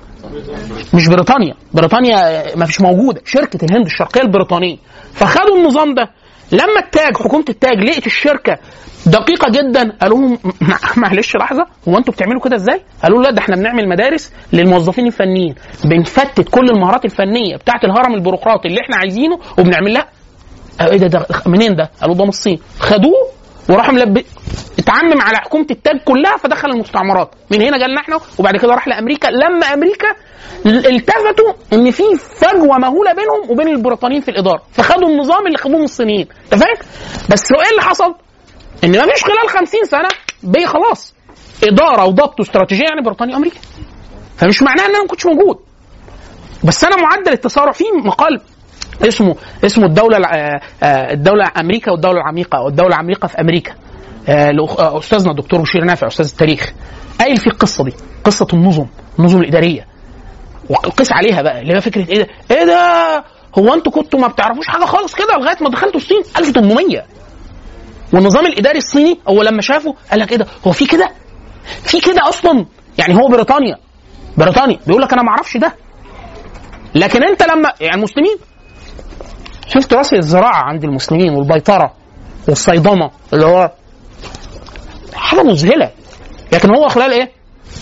مش بريطانيا بريطانيا ما فيش موجوده شركه الهند الشرقيه البريطانيه فخدوا النظام ده لما التاج حكومه التاج لقت الشركه دقيقه جدا قالوا لهم مع- معلش لحظه هو انتوا بتعملوا كده ازاي؟ قالوا لا ده احنا بنعمل مدارس للموظفين الفنيين بنفتت كل المهارات الفنيه بتاعت الهرم البيروقراطي اللي احنا عايزينه وبنعمل لها قالوا ايه ده, ده منين ده؟ قالوا ده من الصين خدوه وراحوا ملب اتعمم على حكومه التاج كلها فدخل المستعمرات من هنا جالنا احنا وبعد كده راح لامريكا لما امريكا التفتوا ان في فجوه مهوله بينهم وبين البريطانيين في الاداره فخدوا النظام اللي خدوه من الصينيين انت فاهم؟ بس هو ايه اللي حصل؟ ان ما فيش خلال 50 سنه بقي خلاص اداره وضبط واستراتيجيه يعني بريطانيا وامريكا فمش معناها ان انا ما كنتش موجود بس انا معدل التسارع في مقال اسمه اسمه الدوله الع- آه، الدوله امريكا والدوله العميقه او الدوله العميقه في امريكا آه، لأخ- آه، استاذنا الدكتور بشير نافع استاذ التاريخ قايل في القصه دي قصه النظم النظم الاداريه وقيس عليها بقى اللي هي فكره ايه ده ايه ده هو انتوا كنتوا ما بتعرفوش حاجه خالص كده لغايه ما دخلتوا الصين 1800 والنظام الاداري الصيني هو لما شافه قال لك ايه ده هو في كده في كده اصلا يعني هو بريطانيا بريطانيا بيقول لك انا ما اعرفش ده لكن انت لما يعني المسلمين شفت راس الزراعه عند المسلمين والبيطره والصيدمه اللي هو حاجه مذهله لكن هو خلال ايه؟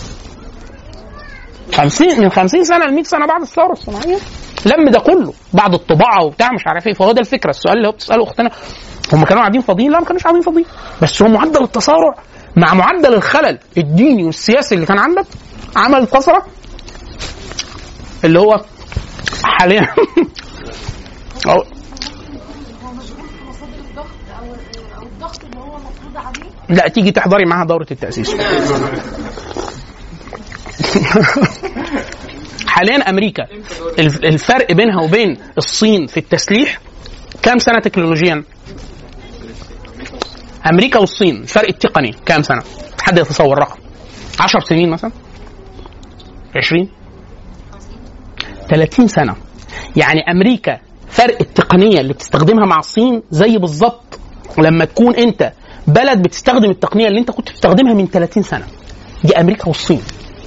50 من 50 سنه ل 100 سنه بعد الثوره الصناعيه لم ده كله بعد الطباعه وبتاع مش عارف ايه فهو ده الفكره السؤال اللي هو بتساله اختنا هم كانوا قاعدين فاضيين؟ لا ما كانوش قاعدين فاضيين بس هو معدل التسارع مع معدل الخلل الديني والسياسي اللي كان عندك عمل طفره اللي هو حاليا أو هو مشغول في مصادر الضغط او او الضغط اللي هو مفروض عليه لا تيجي تحضري معاها دوره التاسيس حاليا امريكا الف- الفرق بينها وبين الصين في التسليح كام سنه تكنولوجيا امريكا والصين الفرق التقني كام سنه حد يتصور رقم 10 سنين مثلا 20 30 سنه يعني امريكا فرق التقنيه اللي بتستخدمها مع الصين زي بالظبط لما تكون انت بلد بتستخدم التقنيه اللي انت كنت بتستخدمها من 30 سنه دي امريكا والصين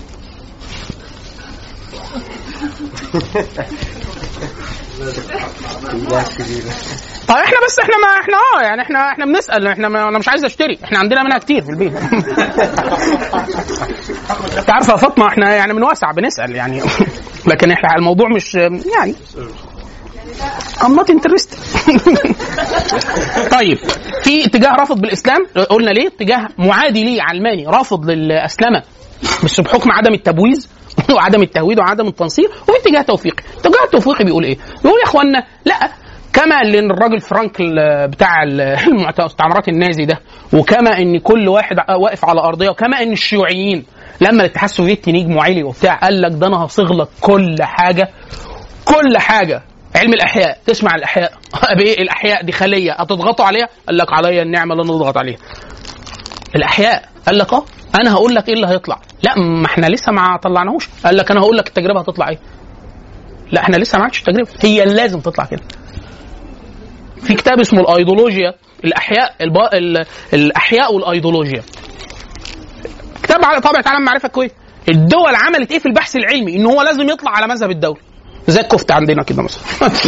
طيب احنا بس احنا ما احنا اه يعني احنا احنا بنسال احنا ما انا مش عايز اشتري احنا عندنا منها كتير في البيت انت عارفه يا فاطمه احنا يعني بنوسع بنسال يعني لكن احنا الموضوع مش يعني I'm not interested طيب في اتجاه رافض بالاسلام قلنا ليه اتجاه معادي ليه علماني رافض للاسلمه بس بحكم عدم التبويز وعدم التهويد وعدم التنصير وفي اتجاه توفيقي الاتجاه التوفيقي بيقول ايه بيقول يا اخوانا لا كما اللي الراجل فرانك ال- بتاع ال- المستعمرات النازي ده وكما ان كل واحد واقف على ارضيه وكما ان الشيوعيين لما الاتحاد السوفيتي نجم وعلي وبتاع قال لك ده انا هصيغ لك كل حاجه كل حاجه علم الاحياء تسمع الاحياء بايه الاحياء دي خليه هتضغطوا عليها قال لك عليا النعمه اللي نضغط عليها الاحياء قال لك اه انا هقول لك ايه اللي هيطلع لا ما احنا لسه ما طلعناهوش قال لك انا هقول لك التجربه هتطلع ايه لا احنا لسه ما عادش التجربه هي لازم تطلع كده في كتاب اسمه الايديولوجيا الاحياء الب... ال... الاحياء والايديولوجيا كتاب على طابعه عالم معرفه كويس الدول عملت ايه في البحث العلمي ان هو لازم يطلع على مذهب الدوله زي الكفته عندنا كده مثلا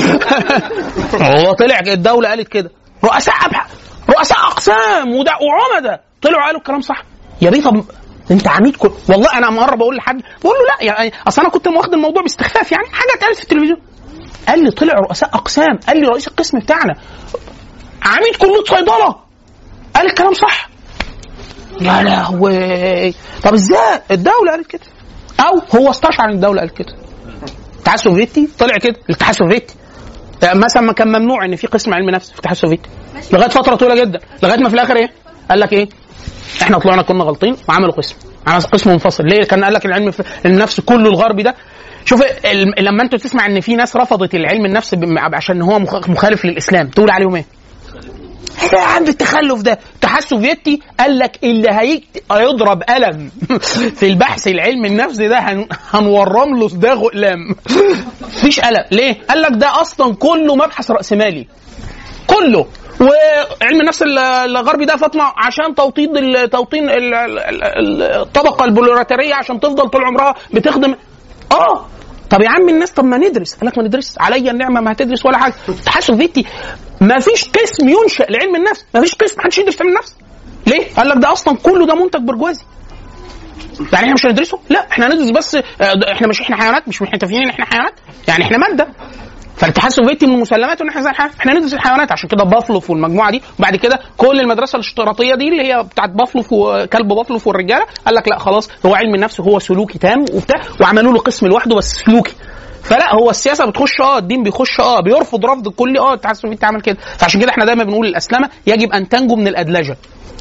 هو طلع الدوله قالت كده رؤساء أبحث رؤساء اقسام وده وعمده طلعوا قالوا الكلام صح يا بيه طب انت عميد كل والله انا مره بقول لحد بقول له لا يعني اصل انا كنت واخد الموضوع باستخفاف يعني حاجه اتقالت في التلفزيون قال لي طلع رؤساء اقسام قال لي رئيس القسم بتاعنا عميد كليه صيدله قال الكلام صح يا لهوي طب ازاي الدوله قالت كده او هو استشعر ان الدوله قالت كده الاتحاد السوفيتي طلع كده الاتحاد السوفيتي مثلا ما كان ممنوع ان في قسم علم نفس في الاتحاد السوفيتي لغايه فتره طويله جدا لغايه ما في الاخر ايه قال لك ايه احنا طلعنا كنا غلطين وعملوا قسم عملوا قسم منفصل ليه كان قال لك العلم في النفس كله الغربي ده شوف ال- لما انت تسمع ان في ناس رفضت العلم النفس بم- عشان هو مخ- مخالف للاسلام تقول عليهم ايه ايه ده يا عم التخلف ده الاتحاد السوفيتي قال لك اللي هيكت... هيضرب قلم في البحث العلمي النفسي ده هن... هنورم له صداغ اقلام مفيش قلم ليه قال لك ده اصلا كله مبحث راسمالي كله وعلم النفس ال- الغربي ده فاطمه عشان توطيد ال- توطين ال- ال- ال- الطبقه البوليراتيريه عشان تفضل طول عمرها بتخدم اه طب يا عم الناس طب ما ندرس قال لك ما ندرس عليا النعمه ما هتدرس ولا حاجه الاتحاد السوفيتي ما فيش قسم ينشا لعلم النفس ما فيش قسم محدش يدرس علم النفس ليه؟ قال لك ده اصلا كله ده منتج برجوازي يعني احنا مش هندرسه؟ لا احنا هندرس بس آه، ده احنا مش احنا حيوانات مش احنا متفقين ان احنا حيوانات يعني احنا ماده فالاتحاد السوفيتي من مسلماته ان احنا زي الحيوانات احنا ندرس الحيوانات عشان كده بافلوف والمجموعه دي وبعد كده كل المدرسه الاشتراطيه دي اللي هي بتاعت بافلوف وكلب بافلوف والرجاله قال لك لا خلاص هو علم النفس هو سلوكي تام وبتاع وعملوا له قسم لوحده بس سلوكي فلا هو السياسه بتخش اه الدين بيخش اه بيرفض رفض كلي اه الاتحاد السوفيتي عمل كده فعشان كده احنا دايما بنقول الاسلمه يجب ان تنجو من الادلجه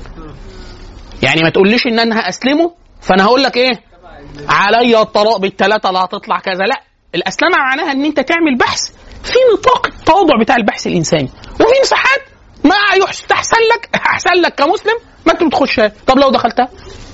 يعني ما تقوليش ان انا هاسلمه فانا هقول لك ايه عليا الطلاق بالثلاثه اللي هتطلع كذا لا الاسلمه معناها ان انت تعمل بحث في نطاق التواضع بتاع البحث الانساني وفي مساحات ما يستحسن لك احسن لك كمسلم ما انت بتخشها طب لو دخلتها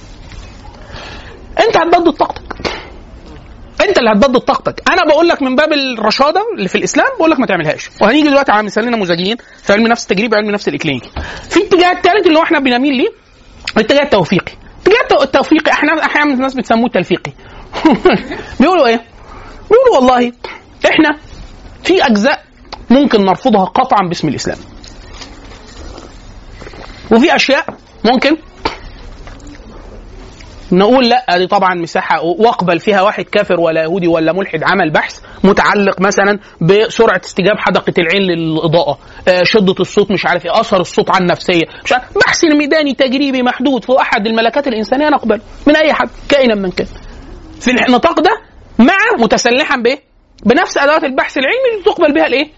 انت هتبدد طاقتك انت اللي هتبدد طاقتك انا بقول لك من باب الرشاده اللي في الاسلام بقول لك ما تعملهاش وهنيجي دلوقتي على مثالنا نموذجيين في علم النفس التجريبي وعلم النفس الاكلينيكي في اتجاه الثالث اللي هو احنا بنميل ليه الاتجاه التوفيقي الاتجاه التو- التوفيقي احنا احيانا الناس بتسموه التلفيقي بيقولوا ايه بيقولوا والله احنا في اجزاء ممكن نرفضها قطعا باسم الاسلام وفي اشياء ممكن نقول لا دي طبعا مساحه واقبل فيها واحد كافر ولا يهودي ولا ملحد عمل بحث متعلق مثلا بسرعه استجاب حدقه العين للاضاءه آه، شده الصوت مش عارف ايه اثر الصوت على النفسيه مش عارف بحث ميداني تجريبي محدود في احد الملكات الانسانيه نقبل من اي حد كائنا من كان في النطاق ده مع متسلحا بايه؟ بنفس ادوات البحث العلمي اللي تقبل بها الايه؟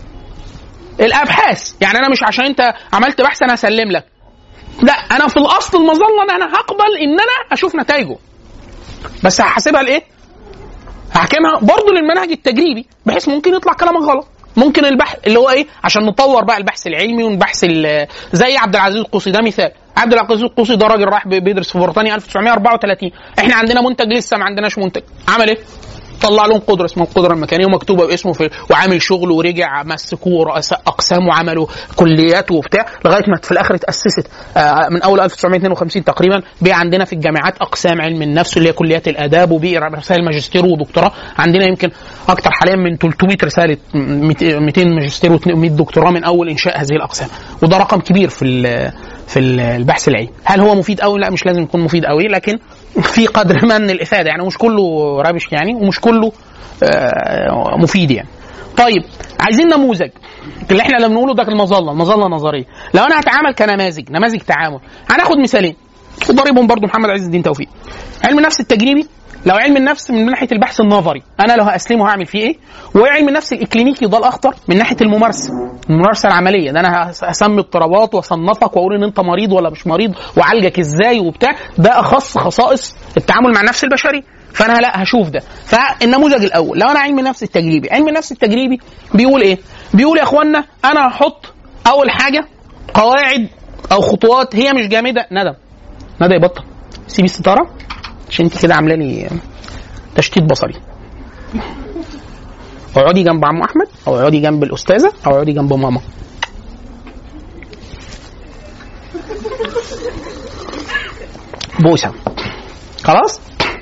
الابحاث يعني انا مش عشان انت عملت بحث انا هسلم لك لا انا في الاصل المظله ان انا هقبل ان انا اشوف نتائجه بس هحاسبها لايه؟ هحكمها برضه للمنهج التجريبي بحيث ممكن يطلع كلامك غلط ممكن البحث اللي هو ايه عشان نطور بقى البحث العلمي والبحث ال- زي عبد العزيز القوسي ده مثال عبد العزيز القوسي ده راجل راح بيدرس في بريطانيا 1934 احنا عندنا منتج لسه ما عندناش منتج عمل ايه طلع لهم قدره اسمها القدره المكانيه ومكتوبه باسمه في وعامل شغل ورجع مسكوه رؤساء اقسام وعملوا كليات وبتاع لغايه ما في الاخر اتاسست آه، من اول 1952 تقريبا بقى عندنا في الجامعات اقسام علم النفس اللي هي كليات الاداب وبقي رسائل ماجستير ودكتوراه عندنا يمكن اكتر حاليا من 300 رساله 200 ماجستير و100 دكتوراه من اول انشاء هذه الاقسام وده رقم كبير في ال- في ال- البحث العلمي هل هو مفيد قوي لا مش لازم يكون مفيد قوي لكن في قدر ما من الافاده يعني مش كله رابش يعني ومش كله آه، مفيد يعني طيب عايزين نموذج اللي احنا اللي بنقوله ده المظله المظله نظريه لو انا هتعامل كنماذج نماذج تعامل هناخد مثالين وضربهم برضو محمد عز الدين توفيق علم النفس التجريبي لو علم النفس من ناحيه البحث النظري انا لو هاسلمه هعمل فيه ايه وعلم النفس الاكلينيكي ده الاخطر من ناحيه الممارسه الممارسه العمليه ده انا هس- هسمي اضطرابات واصنفك واقول ان انت مريض ولا مش مريض واعالجك ازاي وبتاع ده اخص خصائص التعامل مع النفس البشري فانا لا هشوف ده فالنموذج الاول لو انا علم النفس التجريبي علم النفس التجريبي بيقول ايه بيقول يا اخوانا انا هحط اول حاجه قواعد او خطوات هي مش جامده ندم ندى يبطل سيبي الستاره عشان انت كده عامله لي تشتيت بصري اقعدي جنب عم احمد او اقعدي جنب الاستاذه او اقعدي جنب ماما بوسه خلاص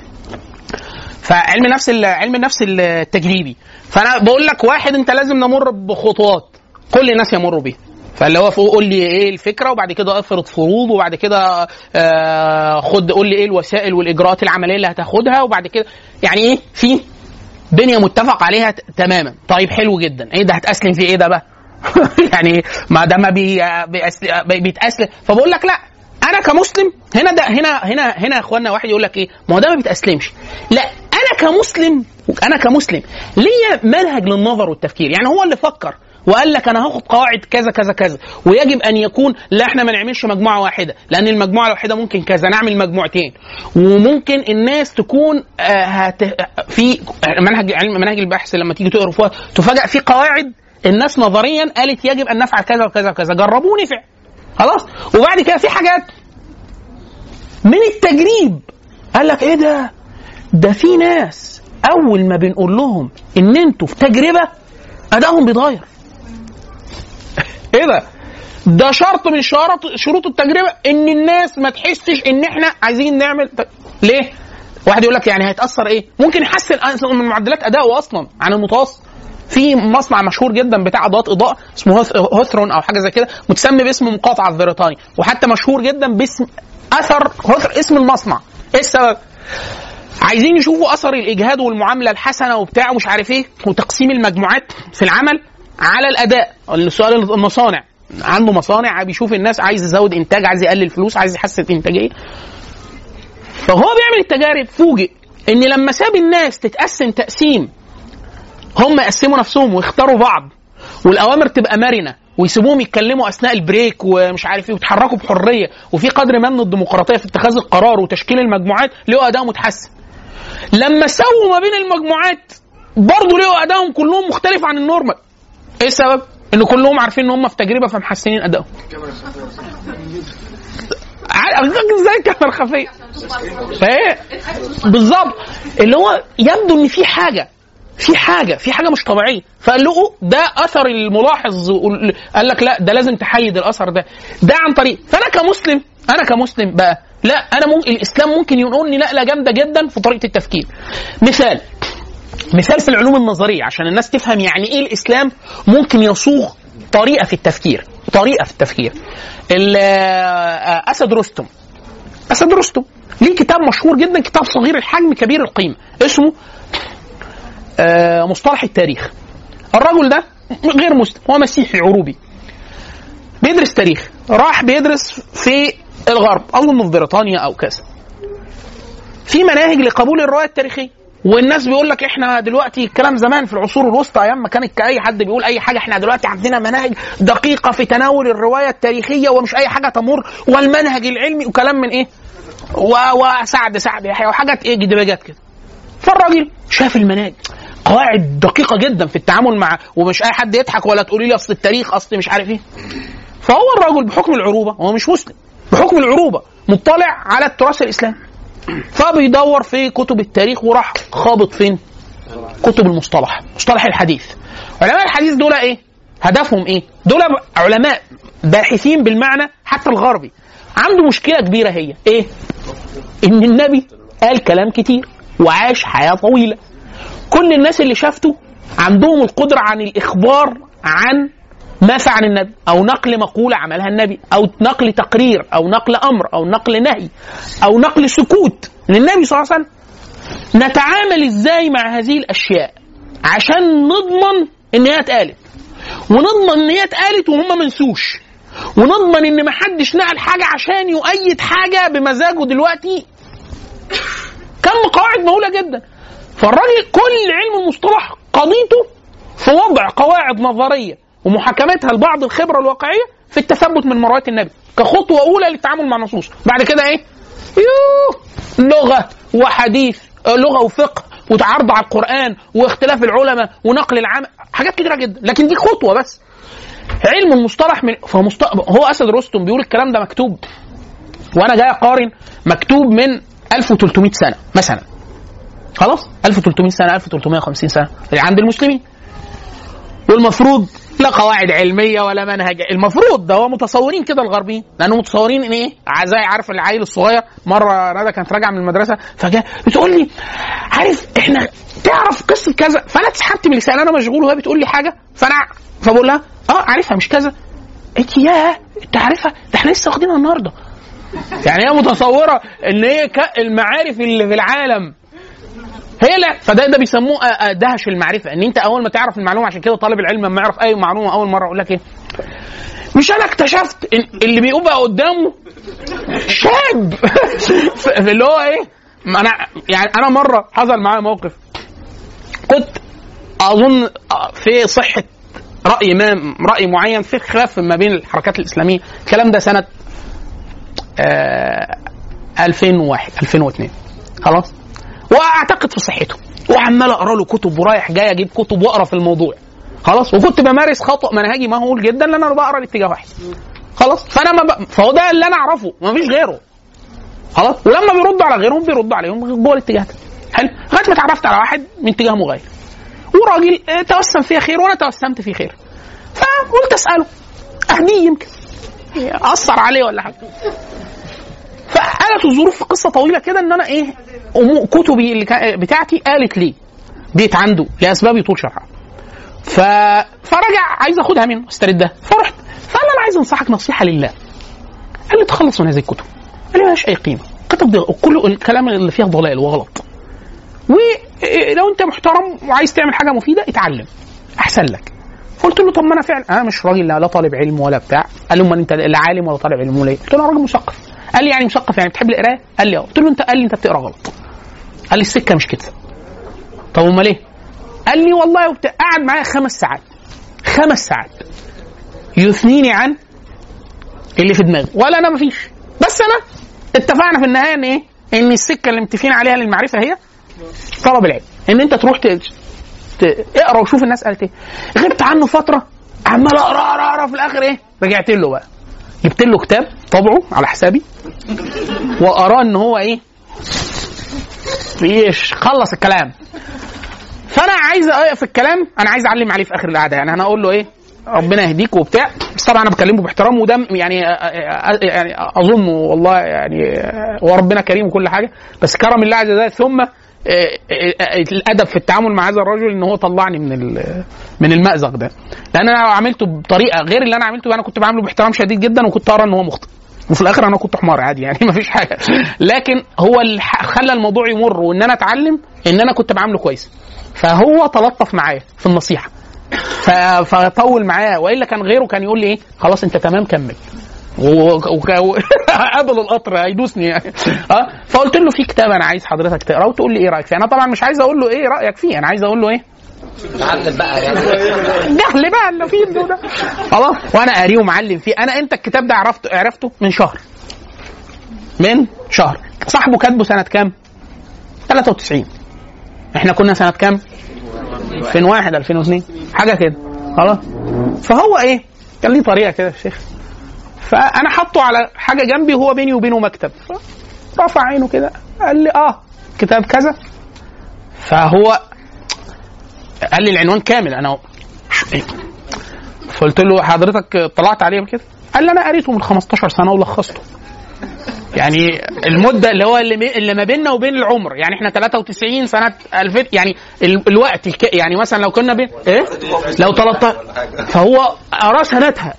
فعلم نفس ال- علم النفس التجريبي فانا بقول لك واحد انت لازم نمر بخطوات كل الناس يمروا بيها فاللي هو فوق قول لي ايه الفكره وبعد كده افرض فروض وبعد كده آه خد قول لي ايه الوسائل والاجراءات العمليه اللي هتاخدها وبعد كده يعني ايه في دنيا متفق عليها ت- تماما طيب حلو جدا ايه ده هتاسلم في ايه ده بقى يعني ما ده ما بي بيأسل- بي- بيتاسلم فبقول لك لا انا كمسلم هنا ده هنا هنا هنا يا اخوانا واحد يقول لك ايه ما هو ده ما بيتاسلمش لا انا كمسلم انا كمسلم ليا منهج للنظر والتفكير يعني هو اللي فكر وقال لك انا هاخد قواعد كذا كذا كذا ويجب ان يكون لا احنا ما نعملش مجموعه واحده لان المجموعه الواحده ممكن كذا نعمل مجموعتين وممكن الناس تكون آه، هت... في منهج علم منهج البحث لما تيجي تقرا فيها تفاجئ في قواعد الناس نظريا قالت يجب ان نفعل كذا وكذا وكذا جربوا ونفع خلاص وبعد كده في حاجات من التجريب قال لك ايه ده ده في ناس اول ما بنقول لهم ان انتوا في تجربه ادائهم بيتغير ايه ده ده شرط من شرط شروط التجربه ان الناس ما تحسش ان احنا عايزين نعمل ت... ليه واحد يقول لك يعني هيتاثر ايه ممكن يحسن أصلاً من معدلات ادائه اصلا عن المتوسط في مصنع مشهور جدا بتاع ادوات اضاءه اسمه هوث- هوثرون او حاجه زي كده متسمي باسم مقاطعه البريطاني وحتى مشهور جدا باسم اثر هوثر اسم المصنع ايه السبب عايزين يشوفوا اثر الاجهاد والمعامله الحسنه وبتاع ومش عارف ايه وتقسيم المجموعات في العمل على الاداء السؤال المصانع عنده مصانع بيشوف الناس عايز يزود انتاج عايز يقلل فلوس عايز يحسن انتاجيه فهو بيعمل التجارب فوجئ ان لما ساب الناس تتقسم تقسيم هم يقسموا نفسهم ويختاروا بعض والاوامر تبقى مرنه ويسيبوهم يتكلموا اثناء البريك ومش عارف ايه ويتحركوا بحريه وفي قدر ما من الديمقراطيه في اتخاذ القرار وتشكيل المجموعات لقوا اداء متحسن لما سووا ما بين المجموعات برضه لقوا ادائهم كلهم مختلف عن النورمال ايه السبب؟ ان كلهم عارفين ان هم في تجربه فمحسنين ادائهم عارف ازاي الكاميرا الخفيه؟ فايه بالظبط اللي هو يبدو ان في حاجه في حاجه في حاجه مش طبيعيه فقال له ده اثر الملاحظ وال- قال لك لا ده لازم تحيد الاثر ده ده عن طريق فانا كمسلم انا كمسلم بقى لا انا ممكن الاسلام ممكن ينقلني نقله جامده جدا في طريقه التفكير مثال مثال في العلوم النظريه عشان الناس تفهم يعني ايه الاسلام ممكن يصوغ طريقه في التفكير طريقه في التفكير ال- آه، اسد رستم اسد رستم ليه كتاب مشهور جدا كتاب صغير الحجم كبير القيمه اسمه آه، مصطلح التاريخ الرجل ده غير مسلم هو مسيحي عروبي بيدرس تاريخ راح بيدرس في الغرب اظن في بريطانيا او كذا في مناهج لقبول الروايه التاريخيه والناس بيقول لك احنا دلوقتي الكلام زمان في العصور الوسطى ايام ما كان اي حد بيقول اي حاجه احنا دلوقتي عندنا مناهج دقيقه في تناول الروايه التاريخيه ومش اي حاجه تمر والمنهج العلمي وكلام من ايه و- وسعد سعد يحيى وحاجات ايه جدبجات كده فالراجل شاف المناهج قواعد دقيقه جدا في التعامل مع ومش اي حد يضحك ولا تقولي لي اصل التاريخ اصل مش عارف ايه فهو الرجل بحكم العروبه هو مش مسلم بحكم العروبه مطلع على التراث الاسلامي فبيدور في كتب التاريخ وراح خابط فين؟ كتب المصطلح مصطلح الحديث علماء الحديث دول ايه؟ هدفهم ايه؟ دول علماء باحثين بالمعنى حتى الغربي عنده مشكله كبيره هي ايه؟ ان النبي قال كلام كتير وعاش حياه طويله كل الناس اللي شافته عندهم القدره عن الاخبار عن ما فعل النبي او نقل مقوله عملها النبي او نقل تقرير او نقل امر او نقل نهي او نقل سكوت للنبي صلى الله عليه وسلم نتعامل ازاي مع هذه الاشياء عشان نضمن ان هي اتقالت ونضمن ان هي اتقالت وهم منسوش ونضمن ان محدش نقل حاجه عشان يؤيد حاجه بمزاجه دلوقتي كم قواعد مهوله جدا فالراجل كل علم المصطلح قضيته في وضع قواعد نظريه ومحاكمتها لبعض الخبره الواقعيه في التثبت من مرويات النبي كخطوه اولى للتعامل مع النصوص بعد كده ايه يوه لغه وحديث آه، لغه وفقه وتعرض على القران واختلاف العلماء ونقل العام حاجات كتيره جدا لكن دي خطوه بس علم المصطلح من فمست... هو اسد رستم بيقول الكلام ده مكتوب وانا جاي اقارن مكتوب من 1300 سنه مثلا خلاص 1300 سنه 1350 سنه عند المسلمين والمفروض لا قواعد علميه ولا منهج المفروض ده هو متصورين كده الغربيين لانه متصورين ان ايه زي عارف العيل الصغير مره ندى كانت راجعه من المدرسه فجاء بتقول لي عارف احنا تعرف قصه كذا فانا اتسحبت من لسان انا مشغول وهي بتقول لي حاجه فانا فبقول لها اه عارفها مش كذا انت يا انت عارفها ده احنا لسه واخدينها النهارده يعني هي متصوره ان هي ك- المعارف اللي في العالم هي لا فده ده بيسموه آه، آه، دهش المعرفه ان انت اول ما تعرف المعلومه عشان كده طالب العلم لما يعرف اي معلومه اول مره يقول لك ايه مش انا اكتشفت إن اللي بيبقى قدامه شاب ف- اللي هو ايه ما انا يعني انا مره حصل معايا موقف كنت اظن آه، في صحه راي ما راي معين في خلاف ما بين الحركات الاسلاميه الكلام ده سنه آه 2001 2002 خلاص واعتقد في صحته وعمال اقرا له كتب ورايح جاي اجيب كتب واقرا في الموضوع خلاص وكنت بمارس خطا منهجي مهول جدا لان انا بقرا لاتجاه واحد خلاص فانا ما ب... فهو ده اللي انا اعرفه ما فيش غيره خلاص ولما بيردوا على غيرهم بيردوا عليهم جوه الاتجاه ده حلو لغايه ما اتعرفت على واحد من اتجاه مغاير وراجل آه، توسم فيها خير وانا توسمت فيه خير فقلت اساله اهديه يمكن اثر عليه ولا حاجه فقالت الظروف في قصه طويله كده ان انا ايه أمو- كتبي اللي كا- بتاعتي قالت لي بيت عنده لاسباب يطول شرحها ف... فرجع عايز اخدها منه استردها فرحت فقال لي انا عايز انصحك نصيحه لله قال لي تخلص من هذه الكتب قال لي مالهاش اي قيمه كتب دي كل الكلام اللي فيها ضلال وغلط ولو انت محترم وعايز تعمل حاجه مفيده اتعلم احسن لك قلت له طب ما انا فعلا انا مش راجل لا لا طالب علم ولا بتاع قال لي امال انت لا عالم ولا طالب علم ولا ايه؟ قلت له انا راجل مثقف قال لي يعني مثقف يعني بتحب القرايه؟ قال لي اه قلت له انت قال لي انت بتقرا غلط قال لي السكه مش كده طب امال ايه؟ قال لي والله وبت... قعد معايا خمس ساعات خمس ساعات يثنيني عن اللي في دماغي ولا انا مفيش بس انا اتفقنا في النهايه ان ايه؟ ان السكه اللي متفقين عليها للمعرفه هي طلب العلم ان انت تروح ت... ت... اقرا وشوف الناس قالت ايه غبت عنه فتره عمال اقرا اقرا اقرا في الاخر ايه رجعت له بقى جبت له كتاب طبعه على حسابي واراه ان هو ايه ايش خلص الكلام فانا عايز أ- في الكلام انا عايز اعلم عليه في اخر القعده يعني انا اقول له ايه ربنا يهديك وبتاع بس طبعا انا بكلمه باحترام وده م- يعني أ- أ- يعني اظن والله يعني وربنا كريم وكل حاجه بس كرم الله عز وجل ثم آه، آه، آه، الادب في التعامل مع هذا الرجل ان هو طلعني من ال- من المأزق ده لان انا لو عملته بطريقه غير اللي انا عملته انا كنت بعمله باحترام شديد جدا وكنت ارى ان هو مخطئ وفي الاخر انا كنت حمار عادي يعني مفيش حاجه لكن هو اللي ح- خلى الموضوع يمر وان انا اتعلم ان انا كنت بعامله كويس فهو تلطف معايا في النصيحه ف- فطول معايا والا كان غيره كان يقول لي ايه خلاص انت تمام كمل وقبل القطر هيدوسني يعني اه فقلت له في كتاب انا عايز حضرتك تقراه وتقول لي ايه رايك فيه انا طبعا مش عايز اقول له ايه رايك فيه انا عايز اقول له ايه تعلم بقى يعني جهل بقى اللي فيه ده ده خلاص وانا قاريه ومعلم فيه انا انت الكتاب ده عرفته عرفته من شهر من شهر صاحبه كاتبه سنه كام 93 احنا كنا سنه كام 2001 2002 حاجه كده خلاص فهو ايه كان ليه طريقه كده يا شيخ فانا حاطه على حاجه جنبي وهو بيني وبينه مكتب رفع عينه كده قال لي اه كتاب كذا فهو قال لي العنوان كامل انا فقلت له حضرتك طلعت عليه كده قال لي انا قريته من 15 سنه ولخصته يعني المده اللي هو اللي, مي- اللي ما بيننا وبين العمر يعني احنا 93 سنه 2000 يعني ال- الوقت الك... يعني مثلا لو كنا بين ايه لو 13 فهو قراه سنتها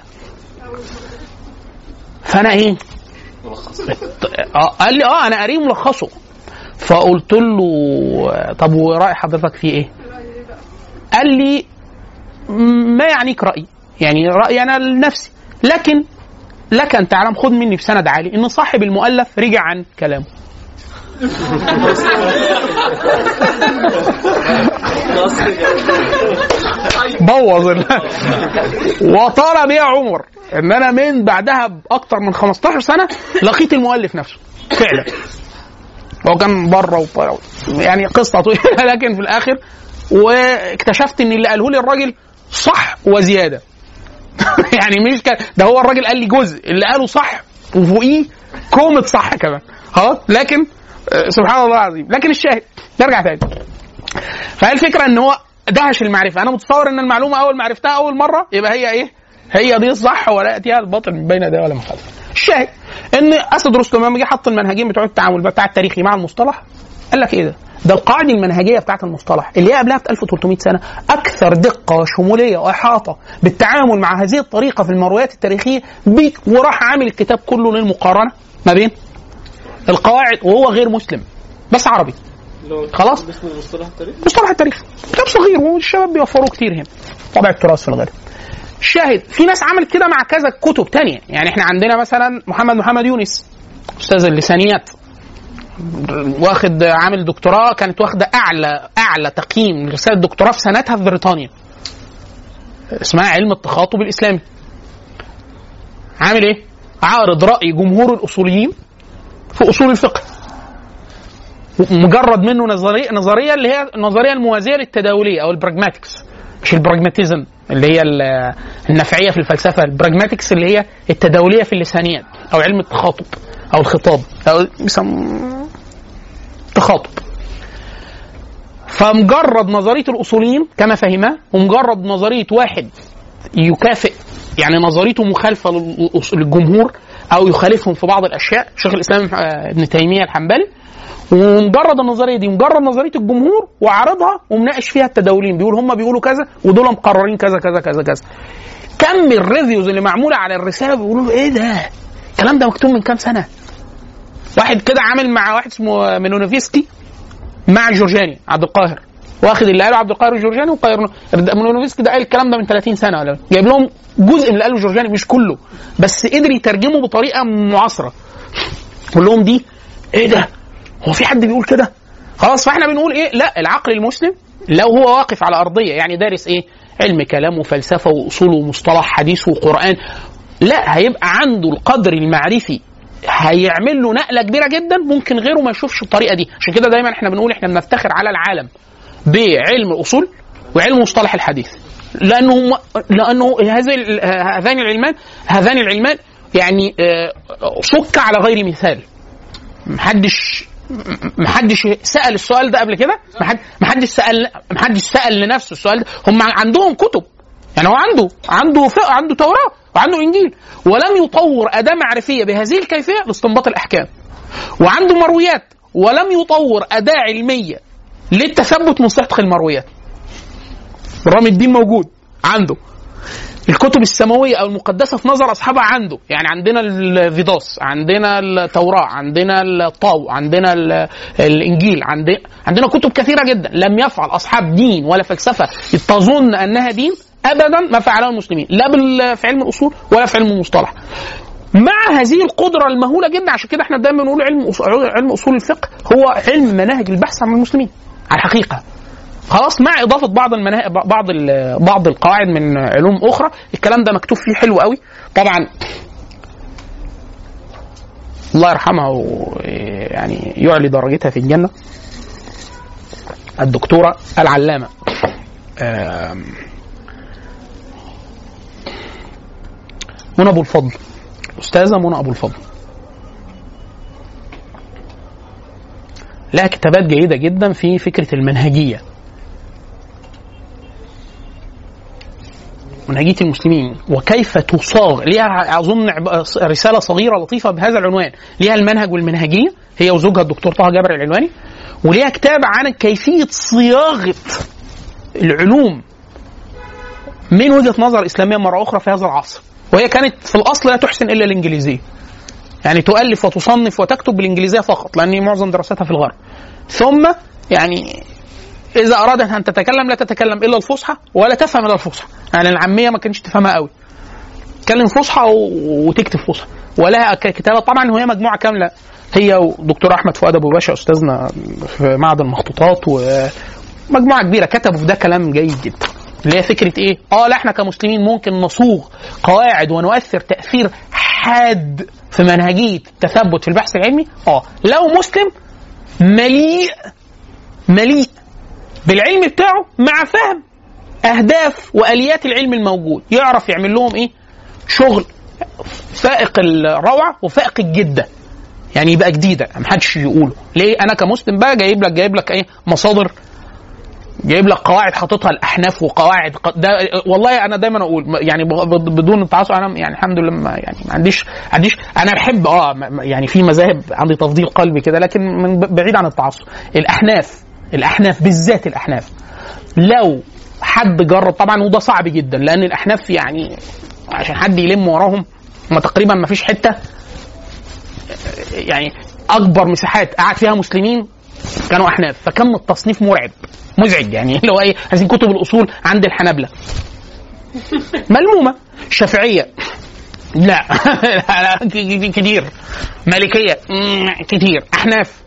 فانا ايه اه قال لي اه انا قاريه ملخصه فقلت له طب وراي حضرتك فيه ايه قال لي ما يعنيك رأيي يعني رأيي أنا لنفسي لكن لك أن تعلم خذ مني في سند عالي إن صاحب المؤلف رجع عن كلامه بوظ ال- وطال بي عمر ان انا من بعدها باكتر من 15 سنه لقيت المؤلف نفسه فعلا هو كان بره وبره يعني قصه طويله لكن في الاخر واكتشفت ان اللي قاله لي الراجل صح وزياده يعني مش كان ده هو الراجل قال لي جزء اللي قاله صح وفوقيه كومة صح كمان ها لكن آه، سبحان الله العظيم لكن الشاهد نرجع تاني فهي الفكره ان هو دهش المعرفه انا متصور ان المعلومه اول ما عرفتها اول مره يبقى هي ايه هي دي الصح ولا ياتيها الباطل من بين ده ولا من خلفه الشاهد ان اسد رستم لما جه حط المنهجين بتوع التعامل بتاع التاريخي مع المصطلح قال لك ايه ده؟ ده القاعده المنهجيه بتاعت المصطلح اللي هي قبلها ب 1300 سنه اكثر دقه وشموليه واحاطه بالتعامل مع هذه الطريقه في المرويات التاريخيه بي وراح عامل الكتاب كله للمقارنه ما بين القواعد وهو غير مسلم بس عربي خلاص مصطلح التاريخ كتاب صغير والشباب بيوفروه كتير هنا طبع التراث في الغالب الشاهد في ناس عملت كده مع كذا كتب تانية يعني احنا عندنا مثلا محمد محمد يونس استاذ اللسانيات واخد عامل دكتوراه كانت واخده اعلى اعلى تقييم رساله دكتوراه في سنتها في بريطانيا اسمها علم التخاطب الاسلامي عامل ايه عارض راي جمهور الاصوليين في اصول الفقه مجرد منه نظريه نظريه اللي هي النظريه الموازيه للتداوليه او البراجماتكس مش البراجماتيزم اللي هي ال- النفعيه في الفلسفه البراجماتكس اللي هي التداوليه في اللسانيات او علم التخاطب او الخطاب او بيسموه تخاطب فمجرد نظريه الاصوليين كما فهمها ومجرد نظريه واحد يكافئ يعني نظريته مخالفه للأص- للجمهور او يخالفهم في بعض الاشياء شيخ الاسلام آه، ابن تيميه الحنبلي ومجرد النظريه دي مجرد نظريه الجمهور وعارضها ومناقش فيها التداولين بيقول هم بيقولوا كذا ودول مقررين كذا كذا كذا كذا كم الريفيوز اللي معموله على الرساله بيقولوا له ايه ده الكلام ده مكتوب من كام سنه واحد كده عامل مع واحد اسمه مينونوفسكي مع جورجاني عبد القاهر واخد اللي قاله عبد القاهر الجورجاني وقاهر مينونوفسكي ده قال الكلام ده من 30 سنه ولا جايب لهم جزء من اللي قاله جورجاني مش كله بس قدر يترجمه بطريقه معاصره قول لهم دي ايه ده هو في حد بيقول كده خلاص فاحنا بنقول ايه لا العقل المسلم لو هو واقف على ارضيه يعني دارس ايه علم كلام وفلسفه واصول ومصطلح حديث وقران لا هيبقى عنده القدر المعرفي هيعمل له نقله كبيره جدا ممكن غيره ما يشوفش الطريقه دي عشان كده دايما احنا بنقول احنا بنفتخر على العالم بعلم الاصول وعلم مصطلح الحديث لانه هم لانه هذه ال- هذان العلمان هذان العلمان يعني آه، شك على غير مثال محدش محدش سأل السؤال ده قبل كده محد- محدش سأل محدش سأل لنفسه السؤال ده هم عندهم كتب يعني هو عنده عنده فقه عنده توراة وعنده إنجيل ولم يطور أداة معرفية بهذه الكيفية لاستنباط الأحكام وعنده مرويات ولم يطور أداة علمية للتثبت من صحه المرويات رامي الدين موجود عنده الكتب السماويه او المقدسه في نظر اصحابها عنده يعني عندنا الفيداس عندنا التوراه عندنا الطاو عندنا ال- الانجيل عندنا عندنا كتب كثيره جدا لم يفعل اصحاب دين ولا فلسفه تظن انها دين ابدا ما فعله المسلمين لا بال- في علم الاصول ولا في علم المصطلح مع هذه القدره المهوله جدا عشان كده احنا دايما نقول علم أص- علم اصول الفقه هو علم مناهج البحث عن المسلمين على الحقيقه خلاص مع اضافه بعض المناه... بعض ال... بعض القواعد من علوم اخرى الكلام ده مكتوب فيه حلو قوي طبعا الله يرحمها ويعني يعلي درجتها في الجنه الدكتوره العلامه آم، منى ابو الفضل استاذه منى ابو الفضل لها كتابات جيده جدا في فكره المنهجيه منهجيه المسلمين وكيف تصاغ ليها اظن عب- رساله صغيره لطيفه بهذا العنوان ليها المنهج والمنهجيه هي وزوجها الدكتور طه جابر العلواني وليها كتاب عن كيفيه صياغه العلوم من وجهه نظر اسلاميه مره اخرى في هذا العصر وهي كانت في الاصل لا تحسن الا الانجليزيه يعني تؤلف وتصنف وتكتب بالانجليزيه فقط لان معظم دراستها في الغرب ثم يعني اذا ارادت ان تتكلم لا تتكلم الا الفصحى ولا تفهم الا الفصحى يعني العاميه ما كانتش تفهمها قوي تتكلم فصحى و- وتكتب فصحى ولها ك- كتابه طبعا وهي مجموعه كامله هي ودكتور احمد فؤاد ابو باشا استاذنا في معهد المخطوطات ومجموعه كبيره كتبوا في ده كلام جيد جدا اللي هي فكره ايه؟ اه لا احنا كمسلمين ممكن نصوغ قواعد ونؤثر تاثير حاد في منهجيه التثبت في البحث العلمي اه لو مسلم مليء مليء بالعلم بتاعه مع فهم اهداف واليات العلم الموجود يعرف يعمل لهم ايه شغل فائق الروعه وفائق الجده يعني يبقى جديده ما حدش يقوله ليه انا كمسلم بقى جايب لك جايب لك ايه مصادر جايب لك قواعد حاططها الاحناف وقواعد ق- ده والله انا دايما اقول م- يعني بغ- ب- بدون التعصب انا يعني الحمد لله ما يعني ما عنديش ما عنديش انا بحب اه م- م- يعني في مذاهب عندي تفضيل قلبي كده لكن من ب- بعيد عن التعصب الاحناف الاحناف بالذات الاحناف لو حد جرب طبعا وده صعب جدا لان الاحناف يعني عشان حد يلم وراهم ما تقريبا ما فيش حته يعني اكبر مساحات قعد فيها مسلمين كانوا احناف فكم التصنيف مرعب مزعج يعني اللي هو ايه عايزين كتب الاصول عند الحنابله ملمومه شافعيه لا لا لا ك- كتير مالكيه مم، كتير احناف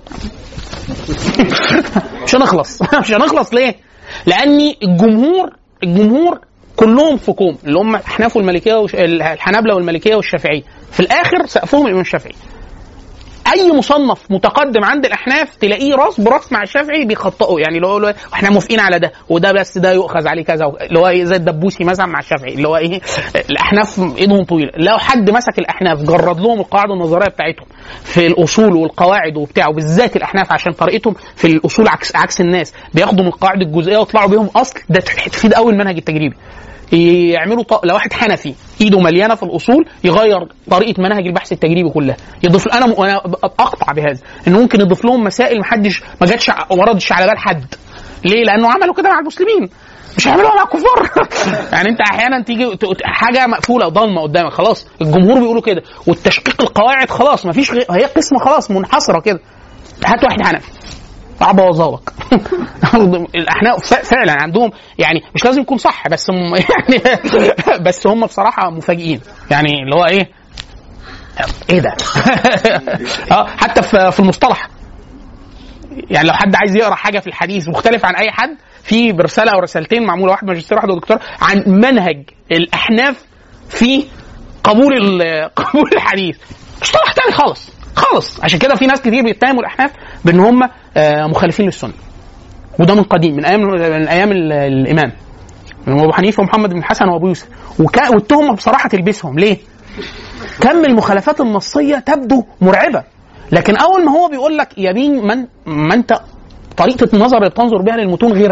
مش هنخلص مش هنخلص ليه؟ لان الجمهور الجمهور كلهم في كوم اللي هم الاحناف والمالكيه والش... الحنابله والمالكيه والشافعيه في الاخر سقفهم الامام الشافعي اي مصنف متقدم عند الاحناف تلاقيه راس براس مع الشافعي بيخطئوا يعني اللي هو اللي هو احنا موافقين على ده وده بس ده يؤخذ عليه كذا اللي هو ايه زي الدبوسي مثلا مع الشافعي اللي هو ايه الاحناف ايدهم طويله لو حد مسك الاحناف جرد لهم القواعد النظريه بتاعتهم في الاصول والقواعد وبتاع وبالذات الاحناف عشان طريقتهم في الاصول عكس عكس الناس بياخدوا من القواعد الجزئيه ويطلعوا بيهم اصل ده تفيد قوي المنهج التجريبي يعملوا ط... لو واحد حنفي ايده مليانه في الاصول يغير طريقه منهج البحث التجريبي كلها يضيف انا م... انا اقطع بهذا انه ممكن يضيف لهم مسائل ما حدش ما جاتش ع- وردش على بال حد ليه؟ لانه عملوا كده مع المسلمين مش هيعملوها مع الكفار يعني انت احيانا تيجي ت- حاجه مقفوله ضلمه قدامك خلاص الجمهور بيقولوا كده والتشقيق القواعد خلاص ما فيش غير هي قسمه خلاص منحصره كده هات واحد حنفي ابوظها لك الاحناف ف- فعلا عندهم يعني مش لازم يكون صح بس هم يعني بس هم بصراحه مفاجئين يعني اللي هو ايه ايه ده اه حتى في في المصطلح يعني لو حد عايز يقرا حاجه في الحديث مختلف عن اي حد في برساله او رسالتين معموله واحد ماجستير واحد دكتور عن منهج الاحناف في قبول ال- قبول الحديث مصطلح تاني خالص خالص عشان كده في ناس كتير بيتهموا الاحناف بان هم آه، مخالفين للسنه وده من قديم من ايام من ايام ال- الامام من ابو حنيفه ومحمد بن الحسن وابو يوسف وكا- والتهمه بصراحه تلبسهم ليه؟ كم المخالفات النصيه تبدو مرعبه لكن اول ما هو بيقول لك يا بين من ما انت طريقه النظر اللي بتنظر بها للمتون غيرنا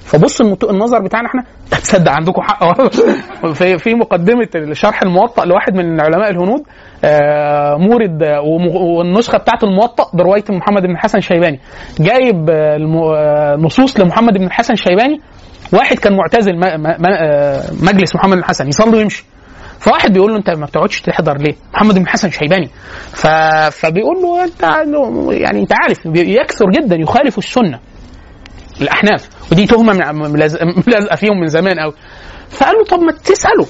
فبص المت- النظر بتاعنا احنا تصدق عندكم حق أهو. في في مقدمه شرح الموطأ لواحد من علماء الهنود آه، مورد آه، وم- والنسخه بتاعت الموطأ بروايه محمد بن الحسن الشيباني جايب آه، الم- آه، نصوص لمحمد بن الحسن الشيباني واحد كان معتزل م- م- م- آه، مجلس محمد بن الحسن يصلي ويمشي فواحد بيقول له انت ما بتقعدش تحضر ليه؟ محمد بن الحسن الشيباني ف... فبيقول له انت يعني انت عارف بي- يكثر جدا يخالف السنه الاحناف ودي تهمه من- ملازق- ملازقه فيهم من زمان قوي فقال له طب ما تساله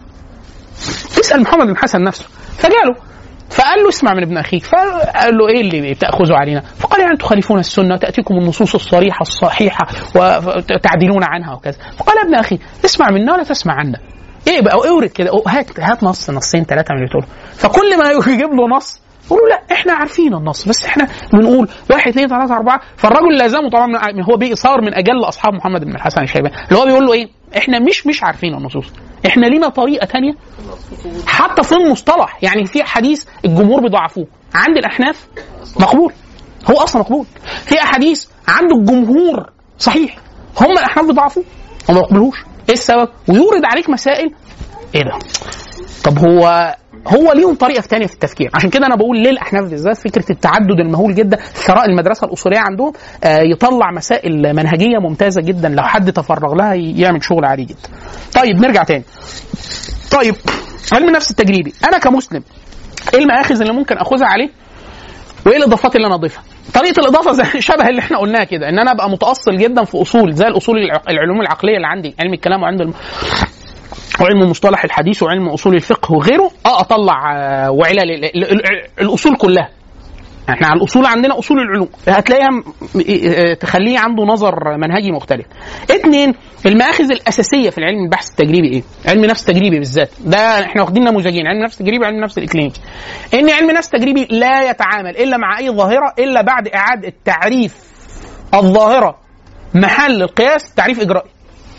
اسال محمد بن الحسن نفسه فجاله فقال له اسمع من ابن اخيك فقال له ايه اللي تاخذه علينا؟ فقال يعني تخالفون السنه تاتيكم النصوص الصريحه الصحيحه وتعدلون عنها وكذا فقال يا ابن اخي اسمع منا ولا تسمع عنا ايه بقى اورد كده أو هات هات نص نصين ثلاثه من اللي تقوله فكل ما يجيب له نص يقولوا لا احنا عارفين النص بس احنا بنقول واحد اثنين ثلاثه اربعه فالراجل لازمه طبعا من هو بي- صار من اجل اصحاب محمد بن الحسن الشيباني اللي هو بيقول له ايه؟ احنا مش مش عارفين النصوص احنا لينا طريقه تانية حتى في المصطلح يعني في حديث الجمهور بيضعفوه عند الاحناف مقبول هو اصلا مقبول في احاديث عند الجمهور صحيح هم الاحناف بيضعفوه هم ما يقبلوش ايه السبب ويورد عليك مسائل ايه ده طب هو هو ليهم طريقه ثانيه في التفكير عشان كده انا بقول ليه الاحناف بالذات فكره التعدد المهول جدا ثراء المدرسه الاصوليه عندهم آه يطلع مسائل منهجيه ممتازه جدا لو حد تفرغ لها يعمل شغل عالي جدا طيب نرجع تاني طيب علم النفس التجريبي انا كمسلم ايه المآخذ اللي ممكن اخذها عليه وايه الاضافات اللي انا اضيفها طريقه الاضافه زي شبه اللي احنا قلناها كده ان انا ابقى متاصل جدا في اصول زي الاصول الع- العلوم العقليه اللي عندي علم الكلام وعند الم... وعلم مصطلح الحديث وعلم اصول الفقه وغيره اه اطلع آه، وعلل ال- ال- ال- الاصول كلها احنا على الاصول عندنا اصول العلوم هتلاقيها م- اه، تخليه عنده نظر منهجي مختلف اثنين المآخذ الاساسيه في العلم البحث التجريبي ايه علم نفس تجريبي بالذات ده احنا واخدين نموذجين علم نفس تجريبي وعلم نفس الاكلينيكي ان علم نفس تجريبي لا يتعامل الا مع اي ظاهره الا بعد اعاده تعريف الظاهره محل القياس تعريف اجرائي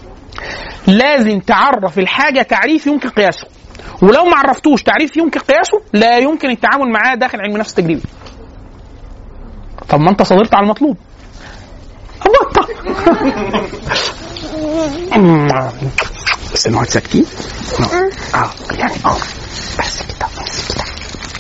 لازم تعرف الحاجه تعريف يمكن قياسه ولو ما عرفتوش تعريف يمكن قياسه لا يمكن التعامل معاه داخل علم نفس التجريبي طب ما انت صدرت على المطلوب بطل بس نقعد ساكتين اه يعني اه بس كده بس كده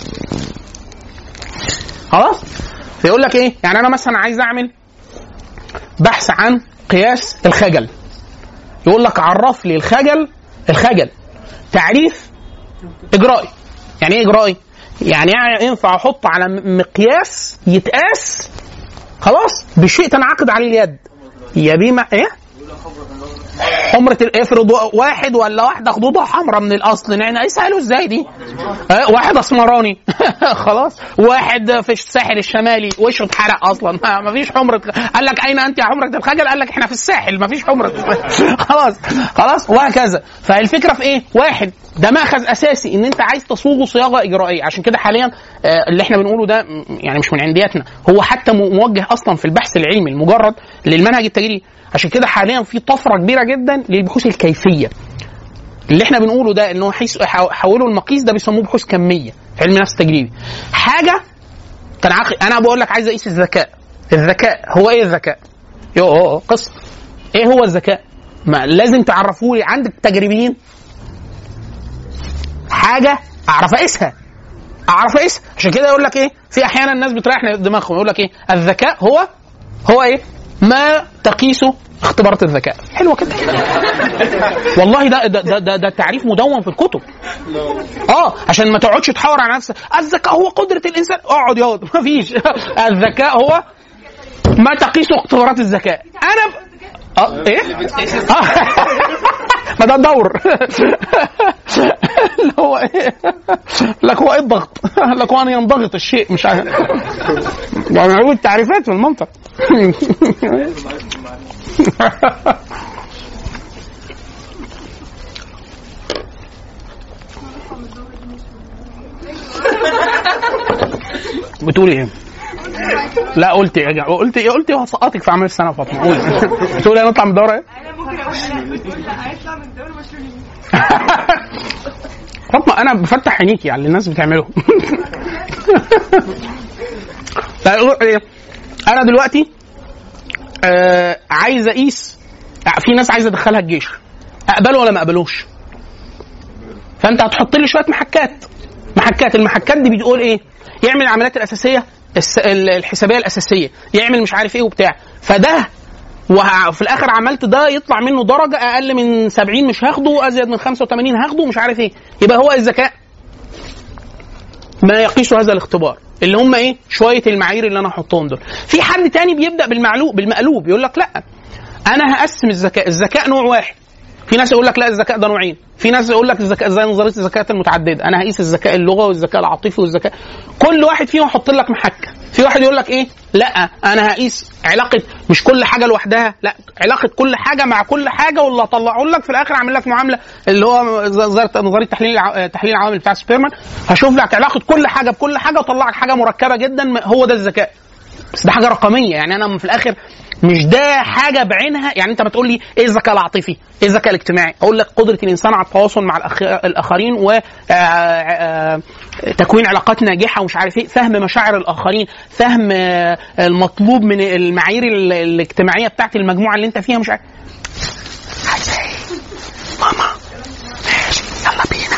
خلاص فيقول لك ايه يعني انا مثلا عايز اعمل بحث عن قياس الخجل يقول لك عرف لي الخجل الخجل تعريف اجرائي يعني ايه اجرائي يعني ينفع احط على م- مقياس يتقاس خلاص بشيء تنعقد عليه اليد يا بيما ايه حمرة ال- افرض واحد ولا واحدة خدودها حمراء من الأصل يعني يسألوا ازاي دي؟ آه، واحد أسمراني خلاص واحد في الساحل الشمالي وشه اتحرق أصلا ما ما فيش حمرة قال لك أين أنت يا حمرة الخجل؟ قال لك احنا في الساحل ما فيش حمرة خلاص خلاص وهكذا فالفكرة في إيه؟ واحد ده مأخذ أساسي إن أنت عايز تصوغه صياغة إجرائية عشان كده حاليا آه، اللي احنا بنقوله ده م- يعني مش من عندياتنا هو حتى م- موجه أصلا في البحث العلمي المجرد للمنهج التجريبي عشان كده حاليا في طفره كبيره جدا للبحوث الكيفيه اللي احنا بنقوله ده انه حيث حو- حولوا المقيس ده بيسموه بحوث كميه في علم النفس التجريبي حاجه تنعقد انا بقول لك عايز اقيس الذكاء الذكاء هو ايه الذكاء يو أوه أوه، قصه ايه هو الذكاء ما لازم تعرفوا لي عندك تجريبيين حاجه اعرف اقيسها اعرف اقيسها عشان كده يقول لك ايه في احيانا الناس بتريح دماغهم يقول لك ايه الذكاء هو هو ايه ما تقيسه اختبارات الذكاء حلوه كده والله ده ده ده, ده, ده تعريف مدون في الكتب اه عشان ما تقعدش تحاور على نفسك الذكاء هو قدره الانسان اقعد ياض ما فيش الذكاء هو ما تقيسه اختبارات الذكاء انا ب... اه ايه آه. ما ده الدور اللي هو ايه لك هو ايه الضغط لك هو ان ينضغط الشيء مش عارف يعني هو التعريفات في المنطق بتقولي ايه؟ لا قلت ايه قلت ايه قلت ايه هسقطك في اعمال السنه يا فاطمه قولي بتقولي هنطلع من الدوره ايه؟ انا ممكن اقول لا هيطلع من الدوري مشلولين فاطمه انا بفتح عينيكي على اللي الناس بتعمله لا، يقول إيه؟ انا دلوقتي آه عايز اقيس في ناس عايزه ادخلها الجيش اقبله ولا ما اقبلوش فانت هتحط لي شويه محكات محكات المحكات دي بتقول ايه يعمل العمليات الاساسيه الس- ال- الحسابيه الاساسيه يعمل مش عارف ايه وبتاع فده وفي الاخر عملت ده يطلع منه درجه اقل من 70 مش هاخده ازيد من 85 هاخده مش عارف ايه يبقى هو الذكاء ما يقيس هذا الاختبار اللي هم ايه شويه المعايير اللي انا هحطهم دول في حد تاني بيبدا بالمعلوب بالمقلوب يقول لك لا انا هقسم الذكاء الذكاء نوع واحد في ناس يقول لك لا الذكاء ده نوعين في ناس يقول لك الذكاء زي نظريه الذكاء المتعدده انا هقيس الذكاء اللغوي والذكاء العاطفي والذكاء كل واحد فيهم احط لك محك في واحد يقول لك ايه لا انا هقيس علاقه مش كل حاجه لوحدها لا علاقه كل حاجه مع كل حاجه واللي هطلعه لك في الاخر اعمل لك معامله اللي هو زي- زي نظريه تحليل الع- تحليل العوامل بتاع سبيرمان هشوف لك علاقه كل حاجه بكل حاجه واطلع لك حاجه مركبه جدا هو ده الذكاء بس ده حاجه رقميه يعني انا في الاخر مش ده حاجه بعينها يعني انت بتقول لي ايه الذكاء العاطفي؟ ايه الذكاء الاجتماعي؟ اقول لك قدره الانسان على التواصل مع الأخ... الاخرين و آه، آه، تكوين علاقات ناجحه ومش عارف ايه، فهم مشاعر الاخرين، فهم آه، المطلوب من المعايير ال- الاجتماعيه بتاعت المجموعه اللي انت فيها مش عارف عايزة ايه؟ ماما ماشي يلا بينا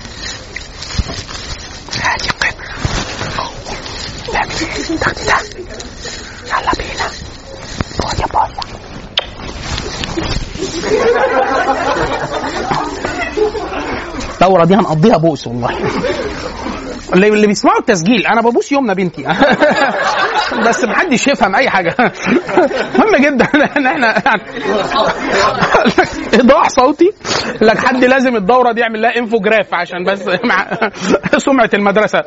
هاتي قطع تعمل ايه؟ تاخدي ده يلا بينا خد يا بابا الدورة دي هنقضيها بوس والله اللي اللي بيسمعوا التسجيل انا ببوس يومنا بنتي بس محدش يفهم اي حاجه مهم جدا ان احنا يعني ايضاح صوتي لك حد لازم الدوره دي يعمل لها انفوجراف عشان بس مع سمعه المدرسه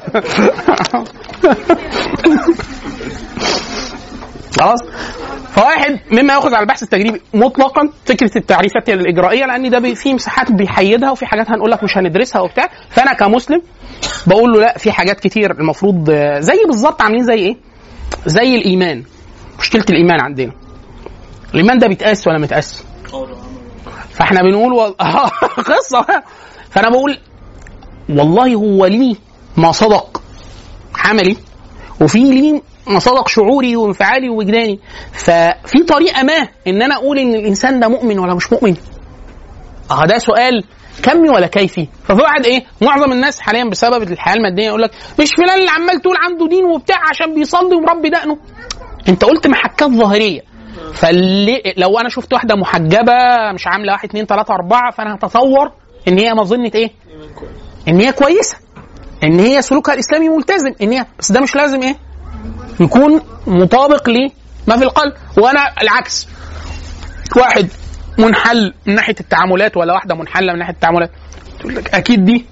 خلاص فواحد مما ياخذ على البحث التجريبي مطلقا فكره التعريفات الاجرائيه لان ده بي- في مساحات بيحيدها وفي حاجات هنقول لك مش هندرسها وبتاع فانا كمسلم بقول له لا في حاجات كتير المفروض آه، زي بالظبط عاملين زي ايه؟ زي الايمان مشكله الايمان عندنا الايمان ده بيتقاس ولا متقاس؟ فاحنا بنقول و... آه، قصه فانا بقول والله هو ليه ما صدق عملي وفي ليه ما صدق شعوري وانفعالي ووجداني ففي طريقه ما ان انا اقول ان الانسان ده مؤمن ولا مش مؤمن اه ده سؤال كمي ولا كيفي ففي واحد ايه معظم الناس حاليا بسبب الحياه الماديه يقول لك مش فلان اللي عمال تقول عنده دين وبتاع عشان بيصلي ومربي دقنه انت قلت محكات ظاهريه فاللي لو انا شفت واحده محجبه مش عامله واحد اتنين تلاته اربعه فانا هتصور ان هي مظنه ايه؟ ان هي كويسه ان هي سلوكها الاسلامي ملتزم ان هي بس ده مش لازم ايه؟ يكون مطابق لما في القلب وانا العكس واحد منحل من ناحيه التعاملات ولا واحده منحله من ناحيه التعاملات تقول لك اكيد دي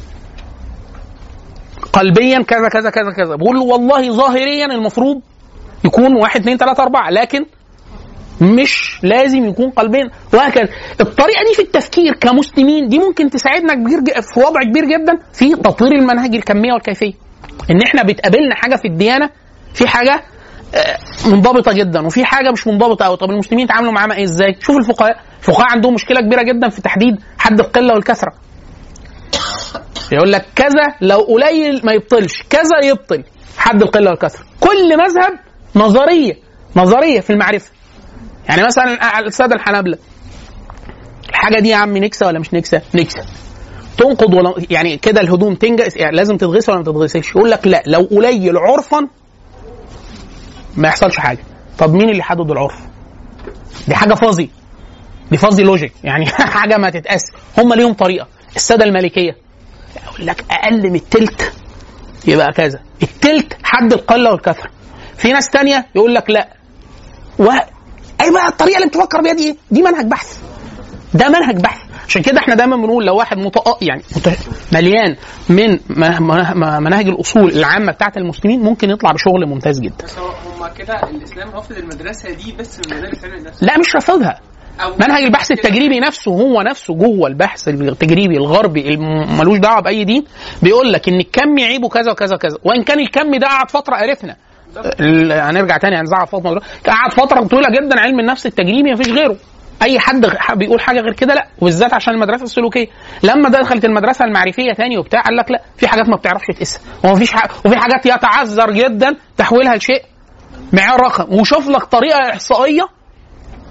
قلبيا كذا كذا كذا كذا بقول له والله ظاهريا المفروض يكون واحد اثنين ثلاثة أربعة لكن مش لازم يكون قلبيا وهكذا الطريقة دي في التفكير كمسلمين دي ممكن تساعدنا كبير ج- في وضع كبير جدا في تطوير المنهج الكمية والكيفية ان احنا بتقابلنا حاجة في الديانة في حاجة آه، منضبطة جدا وفي حاجة مش منضبطة قوي طب المسلمين يتعاملوا معاها ايه ازاي شوف الفقهاء الفقهاء عندهم مشكلة كبيرة جدا في تحديد حد القلة والكثرة يقول لك كذا لو قليل ما يبطلش كذا يبطل حد القله والكثره كل مذهب نظريه نظريه في المعرفه يعني مثلا الساده الحنابله الحاجه دي يا عم نكسه ولا مش نكسه نكسه تنقض ولا يعني كده الهدوم تنجس يعني لازم تتغسل ولا ما تتغسلش يقول لك لا لو قليل عرفا ما يحصلش حاجه طب مين اللي حدد العرف دي حاجه فازي دي فازي لوجيك يعني حاجه ما تتقاس هم ليهم طريقه الساده المالكيه يقول لك اقل من التلت يبقى كذا التلت حد القله والكثره في ناس تانية يقول لك لا و اي بقى الطريقه اللي بتفكر بيها دي ايه؟ دي منهج بحث ده منهج بحث عشان كده احنا دايما بنقول لو واحد متأ... يعني مت... مليان من م- م- مناهج الاصول العامه بتاعت المسلمين ممكن يطلع بشغل ممتاز جدا بس هو هم كده الاسلام رافض المدرسه دي بس من مدارس علم النفس لا مش رافضها أو منهج البحث التجريبي نفسه هو نفسه جوه البحث التجريبي الغربي الم- ملوش دعوه باي دين بيقول لك ان الكم عيبه كذا وكذا وكذا وان كان الكم ده قعد فتره عرفنا ال- هنرجع تاني هنزعل فاطمه دلوقتي. قعد فتره طويله جدا علم النفس التجريبي مفيش غيره اي حد غ- بيقول حاجه غير كده لا وبالذات عشان المدرسه السلوكيه لما دخلت المدرسه المعرفيه تاني وبتاع قال لك لا في حاجات ما بتعرفش تقيسها ومفيش ح... وفي حاجات يتعذر جدا تحويلها لشيء معيار رقم وشوف لك طريقه احصائيه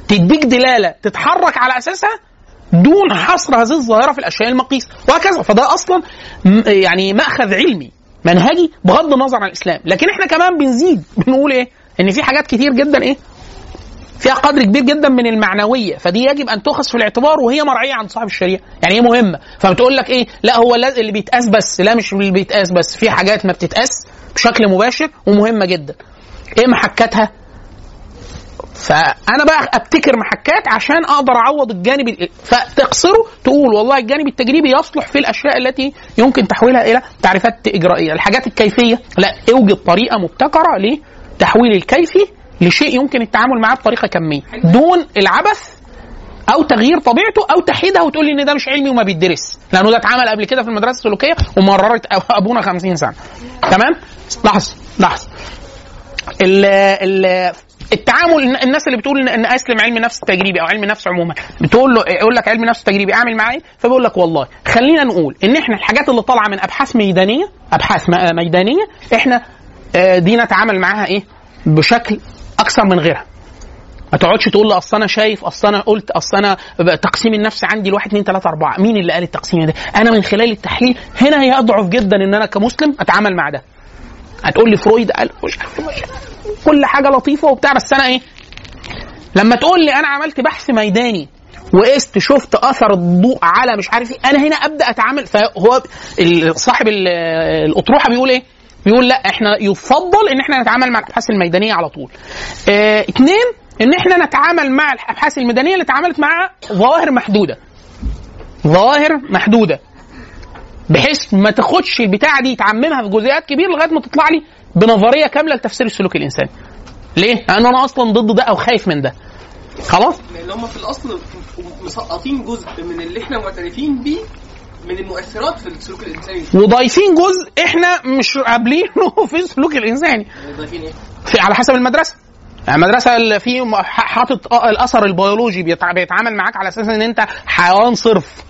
تديك دلاله تتحرك على اساسها دون حصر هذه الظاهره في الاشياء المقيسه وهكذا فده اصلا م- يعني ماخذ علمي منهجي بغض النظر عن الاسلام لكن احنا كمان بنزيد بنقول ايه ان في حاجات كتير جدا ايه فيها قدر كبير جدا من المعنويه فدي يجب ان تؤخذ في الاعتبار وهي مرعيه عند صاحب الشريعه يعني هي مهمه فبتقول لك ايه لا هو لا- اللي بيتقاس بس لا مش اللي بيتقاس بس في حاجات ما بتتقاس بشكل مباشر ومهمه جدا ايه محكاتها فانا بقى ابتكر محكات عشان اقدر اعوض الجانب ال- فتقصره تقول والله الجانب التجريبي يصلح في الاشياء التي يمكن تحويلها الى تعريفات اجرائيه الحاجات الكيفيه لا اوجد طريقه مبتكره لتحويل الكيفي لشيء يمكن التعامل معاه بطريقه كميه دون العبث او تغيير طبيعته او تحييدها وتقول لي ان ده مش علمي وما بيدرس لانه ده اتعمل قبل كده في المدرسه السلوكيه ومررت ابونا 50 سنه تمام لحظه لحظه ال ال التعامل الناس اللي بتقول ان اسلم علم نفس التجريبي او علم النفس عموما بتقول له يقول لك علم نفس التجريبي اعمل معاه ايه فبيقول لك والله خلينا نقول ان احنا الحاجات اللي طالعه من ابحاث ميدانيه ابحاث م- ميدانيه احنا آه، دي نتعامل معاها ايه بشكل اكثر من غيرها ما تقعدش تقول لي اصل انا شايف اصل انا قلت اصل انا ب- تقسيم النفس عندي الواحد اثنين ثلاثه اربعه مين اللي قال التقسيم ده؟ انا من خلال التحليل هنا يضعف جدا ان انا كمسلم اتعامل مع ده هتقول لي فرويد قال مش عارف مش عارف. كل حاجه لطيفه وبتاع بس انا ايه لما تقول لي انا عملت بحث ميداني وقست شفت اثر الضوء على مش عارف ايه انا هنا ابدا اتعامل فهو ال- صاحب ال- الاطروحه بيقول ايه بيقول لا احنا يفضل ان احنا نتعامل مع الابحاث الميدانيه على طول اه اتنين ان احنا نتعامل مع الابحاث الميدانيه اللي اتعاملت مع ظواهر محدوده ظواهر محدوده بحيث ما تاخدش البتاعه دي تعممها في جزئيات كبيره لغايه ما تطلع لي بنظريه كامله لتفسير السلوك الانساني. ليه؟ لان انا اصلا ضد ده او خايف من ده. خلاص؟ لان هم في الاصل مسقطين جزء من اللي احنا معترفين بيه من المؤثرات في السلوك الانساني وضايفين جزء احنا مش قابلينه في السلوك الانساني. ضايفين ايه؟ في على حسب المدرسه. يعني المدرسه اللي فيه م- ح- حاطط آه الاثر البيولوجي بيتع- بيتعامل معاك على اساس ان انت حيوان صرف.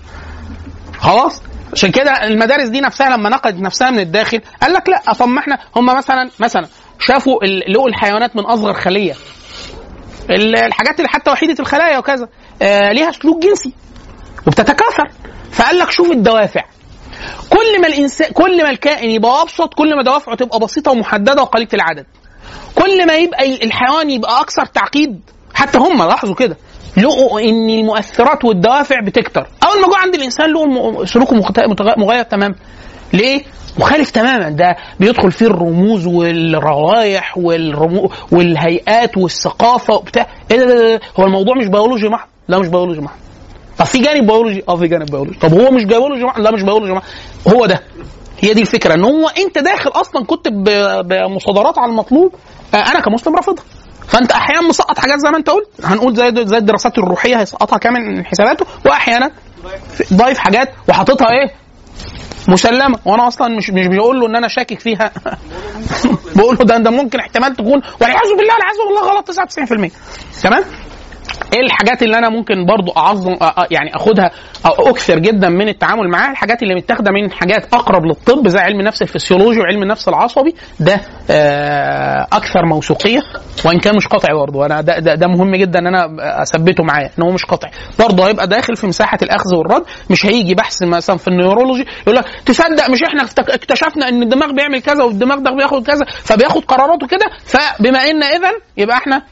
خلاص؟ عشان كده المدارس دي نفسها لما نقدت نفسها من الداخل قال لك لا طب ما احنا هم مثلا مثلا شافوا ال- لقوا الحيوانات من اصغر خليه ال- الحاجات اللي حتى وحيده الخلايا وكذا آه ليها سلوك جنسي وبتتكاثر فقال لك شوف الدوافع كل ما الانسان كل ما الكائن يبقى ابسط كل ما دوافعه تبقى بسيطه ومحدده وقليله العدد كل ما يبقى الحيوان يبقى اكثر تعقيد حتى هم لاحظوا كده لقوا ان المؤثرات والدوافع بتكتر اول ما جو عند الانسان لقوا الم- سلوكه مخت- متغ- مغاير تماما ليه مخالف تماما ده بيدخل فيه الرموز والروائح والرمو والهيئات والثقافه وبتاع ايه ده, ده, ده هو الموضوع مش بيولوجي محض لا مش بيولوجي محض طب في جانب بيولوجي اه في جانب بيولوجي طب هو مش بيولوجي محض لا مش بيولوجي محض هو ده هي دي الفكره ان هو انت داخل اصلا كنت ب- بمصادرات على المطلوب آه، انا كمسلم رافضها فانت احيانا مسقط حاجات زي ما انت قلت هنقول زي زي الدراسات الروحيه هيسقطها كامل من حساباته واحيانا ضايف حاجات وحاططها ايه مسلمه وانا اصلا مش مش بقول له ان انا شاكك فيها بقول له ده ده ممكن احتمال تكون والعياذ بالله والعياذ بالله غلط 99% تمام ايه الحاجات اللي انا ممكن برضو اعظم أ- أ- يعني اخدها او اكثر جدا من التعامل معاها الحاجات اللي متاخده من حاجات اقرب للطب زي علم النفس الفسيولوجي وعلم النفس العصبي ده آه، اكثر موثوقيه وان كان مش قطعي برضه انا ده, ده, ده مهم جدا ان انا اثبته معايا ان هو مش قطعي برضه هيبقى داخل في مساحه الاخذ والرد مش هيجي بحث مثلا في النيورولوجي يقول لك تصدق مش احنا اكتك- اكتشفنا ان الدماغ بيعمل كذا والدماغ ده بياخد كذا فبياخد قراراته كده فبما ان اذا يبقى احنا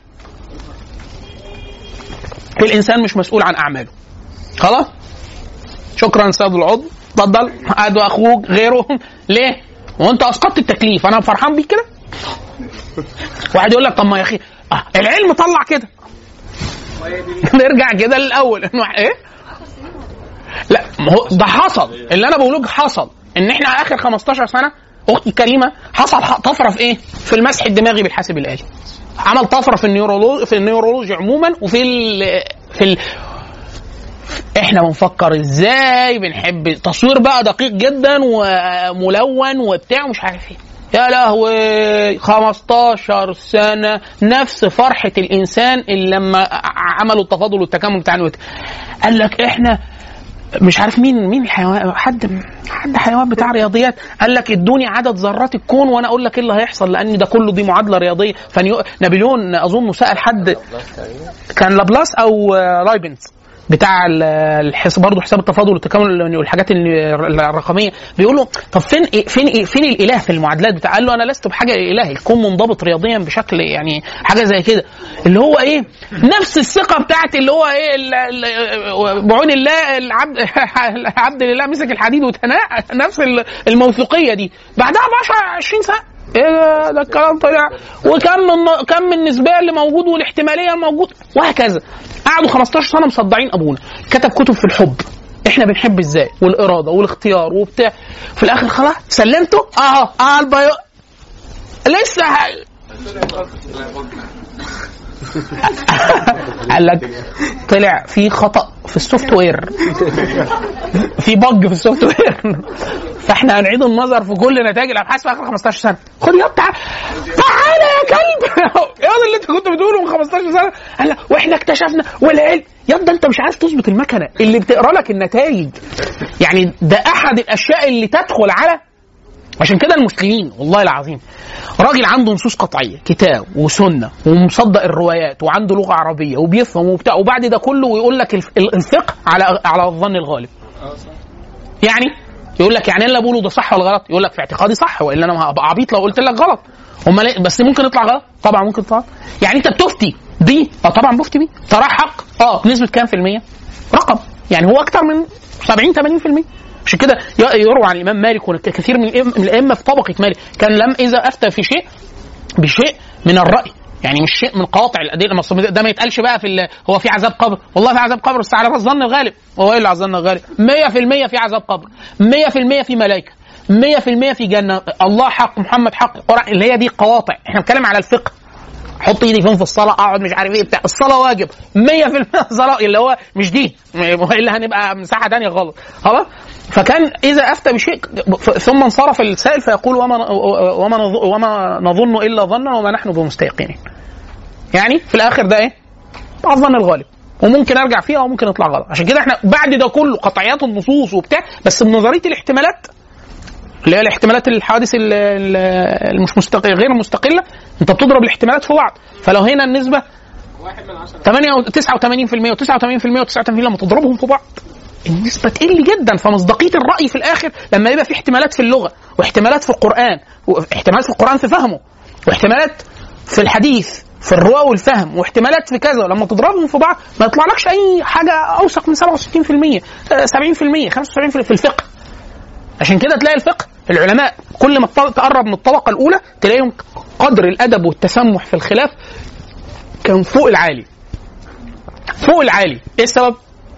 الانسان مش مسؤول عن اعماله خلاص شكرا سيد العضو اتفضل ادوا اخوك غيره ليه وانت اسقطت التكليف انا فرحان بيك كده واحد يقول لك طب ما يا اخي آه العلم طلع كده نرجع كده للاول انه ايه لا ما هو ده حصل اللي انا بقوله حصل ان احنا اخر 15 سنه اختي الكريمه حصل ح- طفره في ايه؟ في المسح الدماغي بالحاسب الالي. عمل طفره في النيورولوجي في النيورولوجي عموما وفي ال في ال احنا بنفكر ازاي بنحب تصوير بقى دقيق جدا وملون وبتاع ومش عارف ايه يا لهوي 15 سنة نفس فرحة الإنسان اللي لما ع- عملوا التفاضل والتكامل بتاع الوتر قال لك احنا مش عارف مين مين الحيوان حد حد حيوان بتاع رياضيات قال لك ادوني عدد ذرات الكون وانا اقول لك ايه اللي هيحصل لان ده كله دي معادله رياضيه فنابليون اظن سال حد كان لابلاس او آه، لايبنز بتاع ال- الحس برضه حساب التفاضل والتكامل والحاجات ال- الرقميه بيقول له طب فين إيه فين إيه فين الاله في المعادلات بتاع قال له انا لست بحاجه اله الكون منضبط رياضيا بشكل يعني حاجه زي كده اللي هو ايه نفس الثقه بتاعت اللي هو ايه ال- ال- بعون الله العبد عبد لله مسك الحديد وتناه نفس ال- الموثوقيه دي بعدها ب 10 20 سنه ايه ده, ده الكلام طلع وكم من كم من النسبيه اللي موجود والاحتماليه الموجود وهكذا قعدوا 15 سنه مصدعين ابونا كتب كتب في الحب احنا بنحب ازاي والاراده والاختيار وبتاع في الاخر خلاص سلمته اه اه البيو لسه ه... قال لك طلع في خطا في السوفت وير في بج في السوفت وير فاحنا هنعيد النظر في كل نتائج الابحاث في اخر 15 سنه خد يا تعال تعالى يا كلب يا اللي انت كنت بتقوله من 15 سنه قال لك واحنا اكتشفنا والعلم يا ده انت مش عايز تظبط المكنه اللي بتقرا لك النتائج يعني ده احد الاشياء اللي تدخل على عشان كده المسلمين والله العظيم راجل عنده نصوص قطعيه كتاب وسنه ومصدق الروايات وعنده لغه عربيه وبيفهم وبتاع وبعد ده كله ويقول لك الف- الفقه على على الظن الغالب يعني يقول لك يعني اللي بقوله ده صح ولا غلط يقول لك في اعتقادي صح والا انا هبقى عبيط لو قلت لك غلط امال إيه؟ بس ممكن يطلع غلط طبعا ممكن يطلع غلط. يعني انت بتفتي دي اه طبعا بفتي بيه تراه حق اه بنسبه كام في الميه رقم يعني هو اكتر من 70 80% عشان كده ي- يروى عن الامام مالك وكثير من الأئمة- من الائمه في طبقه مالك كان لم اذا افتى في شيء بشيء من الراي يعني مش شيء من قواطع الادله ما أصل ده ما يتقالش بقى في ال- هو في عذاب قبر والله في عذاب قبر بس على الظن الغالب هو ايه اللي على الظن الغالب 100% في عذاب قبر 100% في ملائكه 100% في جنه الله حق محمد حق القرآن اللي هي دي قواطع احنا بنتكلم على الفقه احط ايدي فين في الصلاه اقعد مش عارف ايه بتاع الصلاه واجب 100% صلاه اللي هو مش دي والا هنبقى مساحه تانية غلط خلاص فكان اذا افتى بشيء ف- ثم انصرف السائل فيقول وما وما نظ- وما نظن الا ظنا وما نحن بمستيقنين يعني في الاخر ده ايه؟ على الظن الغالب وممكن ارجع فيها وممكن يطلع غلط عشان كده احنا بعد ده كله قطعيات النصوص وبتاع بس بنظريه الاحتمالات اللي هي الاحتمالات الحوادث ال- ال- المش مستقلة غير مستقله انت بتضرب الاحتمالات في بعض فلو هنا النسبه 8 و 89% و89% و89% لما تضربهم في بعض النسبة تقل جدا فمصداقية الرأي في الآخر لما يبقى في احتمالات في اللغة واحتمالات في القرآن واحتمالات في القرآن في فهمه واحتمالات في الحديث في الرواة والفهم واحتمالات في كذا لما تضربهم في بعض ما يطلعلكش أي حاجة أوثق من 67% آه، 70% 75% في الفقه عشان كده تلاقي الفقه العلماء كل ما تط- تقرب من الطبقة الأولى تلاقيهم قدر الأدب والتسمح في الخلاف كان فوق العالي فوق العالي ايه السبب؟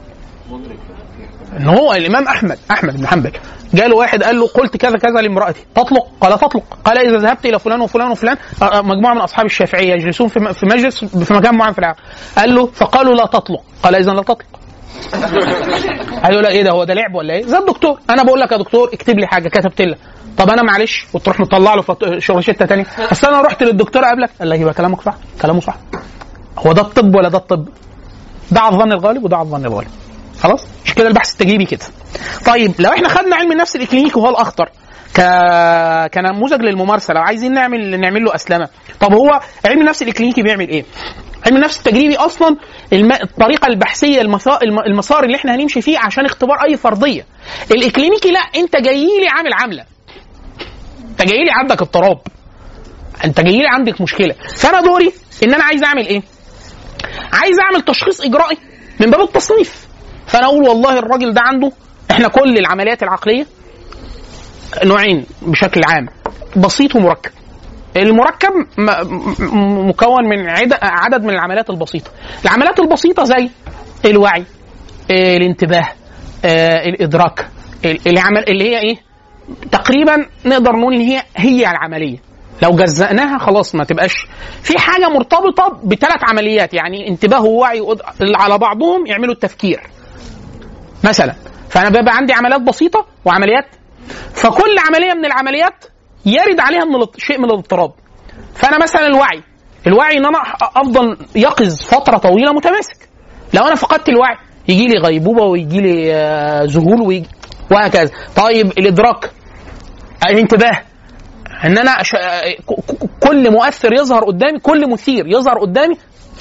ان هو الامام احمد احمد بن حنبل جاله واحد قال له قلت كذا كذا لامرأتي تطلق قال تطلق قال اذا ذهبت الى فلان وفلان وفلان آه، آه، مجموعه من اصحاب الشافعيه يجلسون في م- في مجلس في مكان معين في العالم قال له فقالوا لا تطلق قال اذا لا تطلق قال له لا ايه ده هو ده لعب ولا ايه؟ زي الدكتور انا بقول لك يا دكتور اكتب لي حاجه كتبت لك طب انا معلش وتروح مطلع له فط- شغلشته تانية بس انا رحت للدكتور قبلك قال لك يبقى كلامك صح كلامه صح هو ده الطب ولا ده الطب؟ ده على الظن الغالب وده على الظن الغالب خلاص مش كده البحث التجريبي كده طيب لو احنا خدنا علم النفس الاكلينيكي وهو الاخطر ك... كنموذج للممارسه لو عايزين نعمل نعمل له اسلمه طب هو علم النفس الاكلينيكي بيعمل ايه علم النفس التجريبي اصلا الم... الطريقه البحثيه المسار... الم- المسار اللي احنا هنمشي فيه عشان اختبار اي فرضيه الاكلينيكي لا انت جاي لي عامل عامله انت جاي لي عندك اضطراب انت جاي لي عندك مشكله فانا دوري ان انا عايز اعمل ايه عايز اعمل تشخيص اجرائي من باب التصنيف فانا اقول والله الراجل ده عنده احنا كل العمليات العقليه نوعين بشكل عام بسيط ومركب المركب م- م- مكون من عدد, عدد من العمليات البسيطه العمليات البسيطه زي الوعي آه، الانتباه آه، الادراك ال- العمل اللي هي ايه تقريبا نقدر نقول ان هي هي العمليه لو جزأناها خلاص ما تبقاش في حاجه مرتبطه بثلاث عمليات يعني انتباه ووعي وإد- اللي على بعضهم يعملوا التفكير مثلا فانا بيبقى عندي عمليات بسيطه وعمليات فكل عمليه من العمليات يرد عليها من الاضط- شيء من الاضطراب فانا مثلا الوعي الوعي ان انا أ- افضل يقظ فتره طويله متماسك لو انا فقدت الوعي يجي لي غيبوبه ويجي لي آه، ذهول ويجي وهكذا طيب الادراك الانتباه ان انا ش... ك- ك- كل مؤثر يظهر قدامي كل مثير يظهر قدامي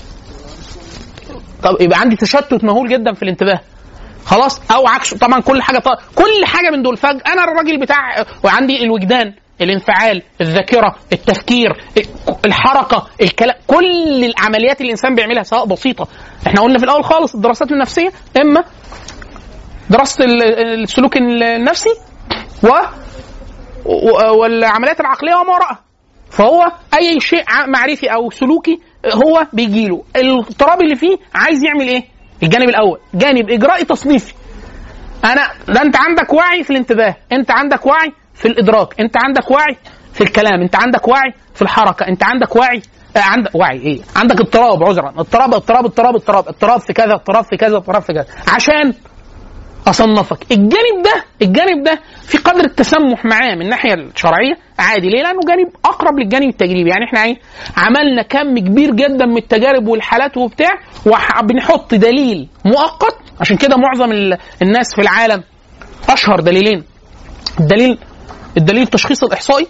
طب يبقى عندي تشتت مهول جدا في الانتباه خلاص او عكسه طبعا كل حاجه طبعا كل حاجه من دول فجاه انا الراجل بتاع وعندي الوجدان الانفعال الذاكره التفكير الحركه الكلام كل العمليات اللي الانسان بيعملها سواء بسيطه احنا قلنا في الاول خالص الدراسات النفسيه اما دراسه ال- السلوك النفسي و و- والعمليات العقليه وما وراءها فهو اي شيء ع- معرفي او سلوكي هو بيجي له الاضطراب اللي فيه عايز يعمل ايه الجانب الاول جانب اجرائي تصنيفي انا ده انت عندك وعي في الانتباه انت عندك وعي في الادراك انت عندك وعي في الكلام انت عندك وعي في الحركه انت عندك وعي آه عندك وعي ايه عندك اضطراب عذرا اضطراب اضطراب اضطراب اضطراب اضطراب في كذا اضطراب في كذا اضطراب في كذا عشان اصنفك الجانب ده الجانب ده في قدر التسمح معاه من الناحيه الشرعيه عادي ليه لانه جانب اقرب للجانب التجريبي يعني احنا ايه عملنا كم كبير جدا من التجارب والحالات وبتاع وبنحط دليل مؤقت عشان كده معظم ال- الناس في العالم اشهر دليلين الدليل الدليل التشخيص الاحصائي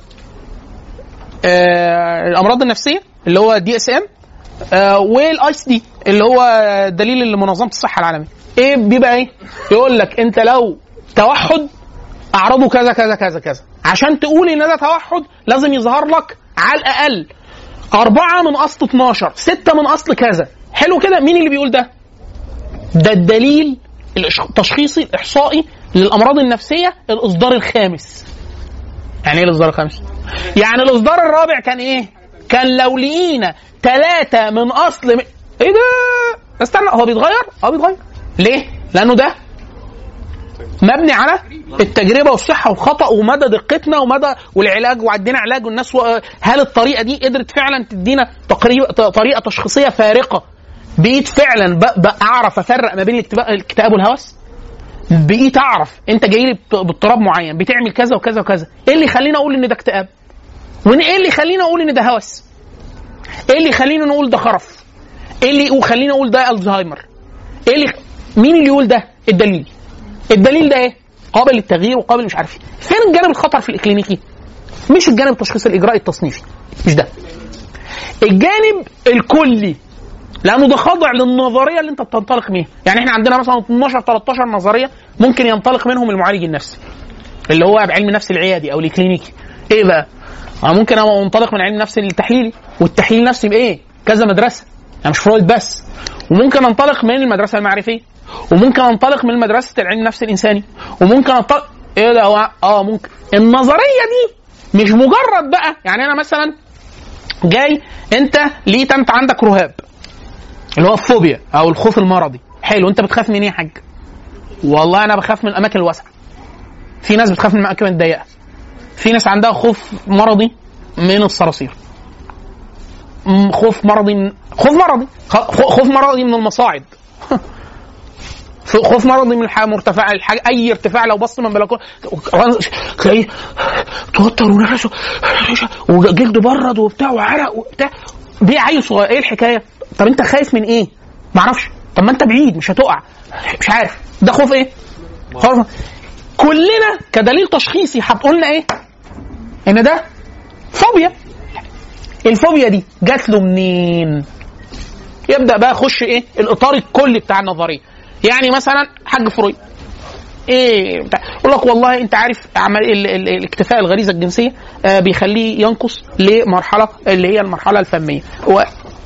آه الامراض النفسيه اللي هو دي اس ام والاي اس دي اللي هو دليل لمنظمه الصحه العالميه ايه بيبقى ايه يقول لك انت لو توحد اعراضه كذا كذا كذا كذا عشان تقول ان ده توحد لازم يظهر لك على الاقل أربعة من أصل 12 ستة من أصل كذا حلو كده مين اللي بيقول ده ده الدليل الإش- التشخيصي الإحصائي للأمراض النفسية الإصدار الخامس يعني ايه الاصدار الخامس؟ يعني الاصدار الرابع كان ايه؟ كان لو لقينا ثلاثة من اصل م... ايه ده؟ استنى هو بيتغير؟ اه بيتغير ليه؟ لانه ده مبني على التجربه والصحه والخطا ومدى دقتنا ومدى والعلاج وعدينا علاج والناس و... هل الطريقه دي قدرت فعلا تدينا تقريب... ط- طريقه تشخيصيه فارقه بقيت فعلا ب... ب... اعرف افرق ما بين الاكتئاب الاكتئاب والهوس؟ بقيت اعرف انت جاي لي بت- باضطراب معين بتعمل كذا وكذا وكذا ايه اللي يخليني اقول ان ده اكتئاب وايه اللي يخليني اقول ان ده هوس ايه اللي يخليني نقول ده خرف ايه اللي يخليني اقول ده الزهايمر ايه اللي مين اللي يقول ده الدليل الدليل ده ايه قابل للتغيير وقابل مش عارف إيه. فين الجانب الخطر في الاكلينيكي مش الجانب التشخيصي الاجرائي التصنيفي مش ده الجانب الكلي لانه ده خاضع للنظريه اللي انت بتنطلق منها يعني احنا عندنا مثلا 12 13 نظريه ممكن ينطلق منهم المعالج النفسي اللي هو بعلم النفس العيادي او الكلينيكي ايه بقى أنا ممكن أبقى انطلق من علم النفس التحليلي والتحليل النفسي بايه كذا مدرسه يعني مش فرويد بس وممكن انطلق من المدرسه المعرفيه وممكن انطلق من مدرسه العلم النفس الانساني وممكن انطلق ايه ده هو- اه ممكن النظريه دي مش مجرد بقى يعني انا مثلا جاي انت لقيت انت عندك رهاب اللي هو الفوبيا او الخوف المرضي حلو انت بتخاف من ايه يا حاج والله انا بخاف من الاماكن الواسعه في ناس بتخاف من الاماكن الضيقه في ناس عندها خوف مرضي من الصراصير م- خوف مرضي من خوف مرضي خ- خ- خوف مرضي من المصاعد ف- خوف مرضي من الحاجة مرتفع الحاجة اي ارتفاع لو بص من بلكونه تلاقيه توتر ونفسه وجلده برد وبتاع وعرق وبتاع دي عيل صغير ايه الحكايه؟ طب انت خايف من ايه؟ معرفش طب ما انت بعيد مش هتقع مش عارف ده خوف ايه؟ خوف كلنا كدليل تشخيصي هتقولنا ايه؟ ان ده فوبيا الفوبيا دي جات له منين؟ يبدا بقى يخش ايه؟ الاطار الكلي بتاع النظريه يعني مثلا حاج فرويد ايه بتاع يقول لك والله انت عارف عمل ال- ال- الاكتفاء الغريزه الجنسيه آه بيخليه ينقص لمرحله اللي هي المرحله الفميه هو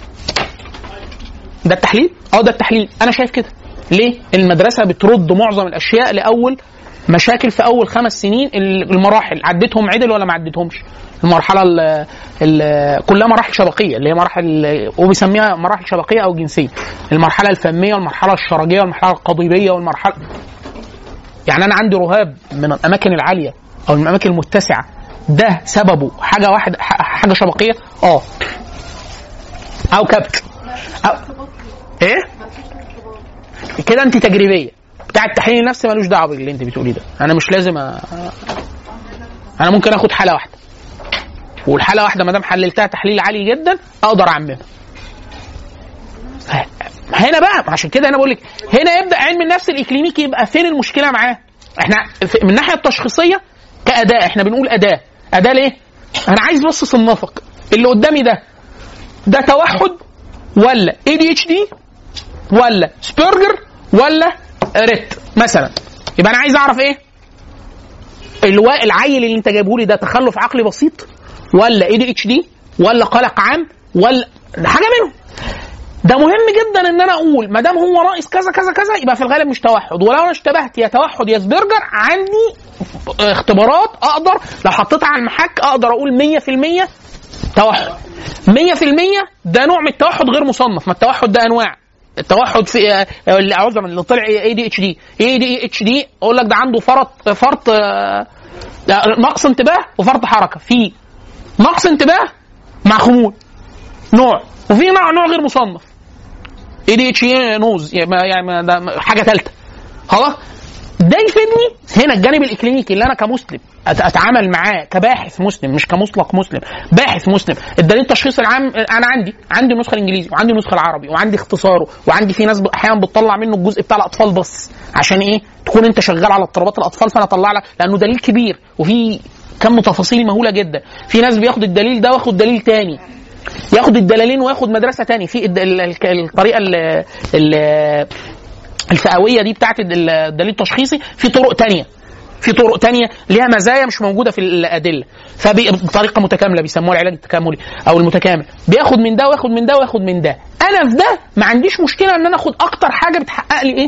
ده التحليل؟ اه ده التحليل انا شايف كده ليه؟ المدرسه بترد معظم الاشياء لاول مشاكل في اول خمس سنين المراحل عديتهم عدل ولا ما عديتهمش؟ المرحله ال ال كلها مراحل شبكيه اللي هي مراحل وبيسميها مراحل شبكيه او جنسيه المرحله الفميه والمرحله الشرجيه والمرحله القضيبيه والمرحله يعني انا عندي رهاب من الاماكن العاليه او من الاماكن المتسعه ده سببه حاجه واحده ح- حاجه شبكيه اه او كبت أو ايه كده انت تجريبيه بتاع التحليل النفسي ملوش دعوه باللي انت بتقوليه ده انا مش لازم أ... انا ممكن اخد حاله واحده والحاله واحده ما دام حللتها تحليل عالي جدا اقدر اعممها هنا بقى عشان كده انا بقول لك هنا يبدا علم النفس الاكلينيكي يبقى فين المشكله معاه؟ احنا في- من الناحيه التشخيصيه كاداه احنا بنقول اداه اداه ليه؟ انا عايز بس اصنفك اللي قدامي ده ده توحد ولا اي دي اتش دي ولا سبرجر ولا ريت مثلا يبقى انا عايز اعرف ايه؟ الوا... العيل اللي انت جايبه لي ده تخلف عقلي بسيط ولا اي دي اتش دي ولا قلق عام ولا ده حاجه منهم ده مهم جدا ان انا اقول ما دام هو ناقص كذا كذا كذا يبقى في الغالب مش توحد ولو انا اشتبهت يا توحد يا سبرجر عندي اختبارات اقدر لو حطيتها على المحك اقدر اقول 100% توحد 100% ده نوع من التوحد غير مصنف ما التوحد ده انواع التوحد في آه، اللي عذرا اللي طلع اي دي اتش دي اي دي اتش دي اقول لك ده عنده فرط فرط آه، آه، نقص انتباه وفرط حركه في نقص انتباه مع خمول نوع وفي نوع نوع غير مصنف اي دي اتش نوز يعني ما- يعني ما- ده حاجه ثالثه خلاص ده يفيدني هنا الجانب الاكلينيكي اللي انا كمسلم أت- اتعامل معاه كباحث مسلم مش كمطلق مسلم باحث مسلم الدليل التشخيص العام انا عندي عندي النسخه الانجليزي وعندي النسخه العربي وعندي اختصاره وعندي في ناس ب- احيانا بتطلع منه الجزء بتاع الاطفال بس عشان ايه تكون انت شغال على اضطرابات الاطفال فانا اطلع لك لانه دليل كبير وفي كم تفاصيل مهوله جدا في ناس بياخد الدليل ده وياخد دليل تاني ياخد الدلالين وياخد مدرسه تاني في الد- ال- ال- الطريقه ال- ال- الفئويه دي بتاعت الدل- الدليل التشخيصي في طرق تانية في طرق تانية ليها مزايا مش موجوده في الادله فبطريقه متكامله بيسموها العلاج التكاملي او المتكامل بياخد من ده وياخد من ده وياخد من ده انا في ده ما عنديش مشكله ان انا اخد اكتر حاجه بتحقق لي ايه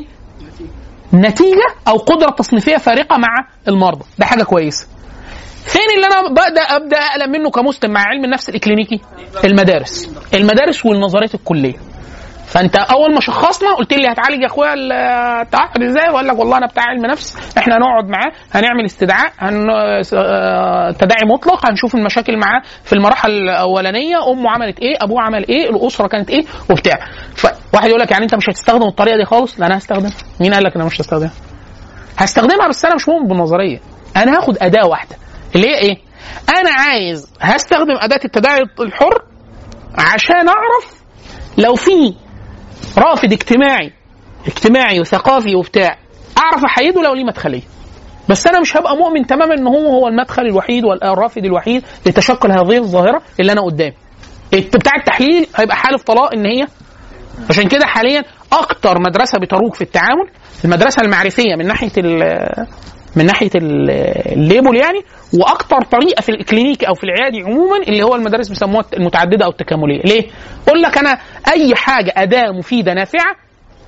نتيجه او قدره تصنيفيه فارقه مع المرضى ده حاجه كويسه فين اللي انا ببدا ابدا اقلم منه كمسلم مع علم النفس الاكلينيكي المدارس المدارس والنظريات الكليه فانت اول ما شخصنا قلت لي هتعالج يا اخويا التوحد ازاي واقول لك والله انا بتاع علم نفس احنا هنقعد معاه هنعمل استدعاء هن... آه، تداعي مطلق هنشوف المشاكل معاه في المراحل الاولانيه امه عملت ايه ابوه عمل ايه الاسره كانت ايه وبتاع فواحد يقول لك يعني انت مش هتستخدم الطريقه دي خالص لا انا هستخدمها مين قال لك انا مش هستخدمها هستخدمها بس انا مش مؤمن بالنظريه انا هاخد اداه واحده اللي هي ايه انا عايز هستخدم اداه التداعي الحر عشان اعرف لو في رافد اجتماعي اجتماعي وثقافي وبتاع اعرف احيده لو ليه مدخليه بس انا مش هبقى مؤمن تماما ان هو هو المدخل الوحيد والرافد الوحيد لتشكل هذه الظاهره اللي انا قدامي الت- بتاع التحليل هيبقى حالف طلاق ان هي عشان كده حاليا اكتر مدرسه بتروج في التعامل المدرسه المعرفيه من ناحيه ال- من ناحيه ال- الليبل يعني واكتر طريقه في الكلينيك او في العيادي عموما اللي هو المدارس بيسموها المتعدده او التكامليه ليه اقول لك انا اي حاجه اداه مفيده نافعه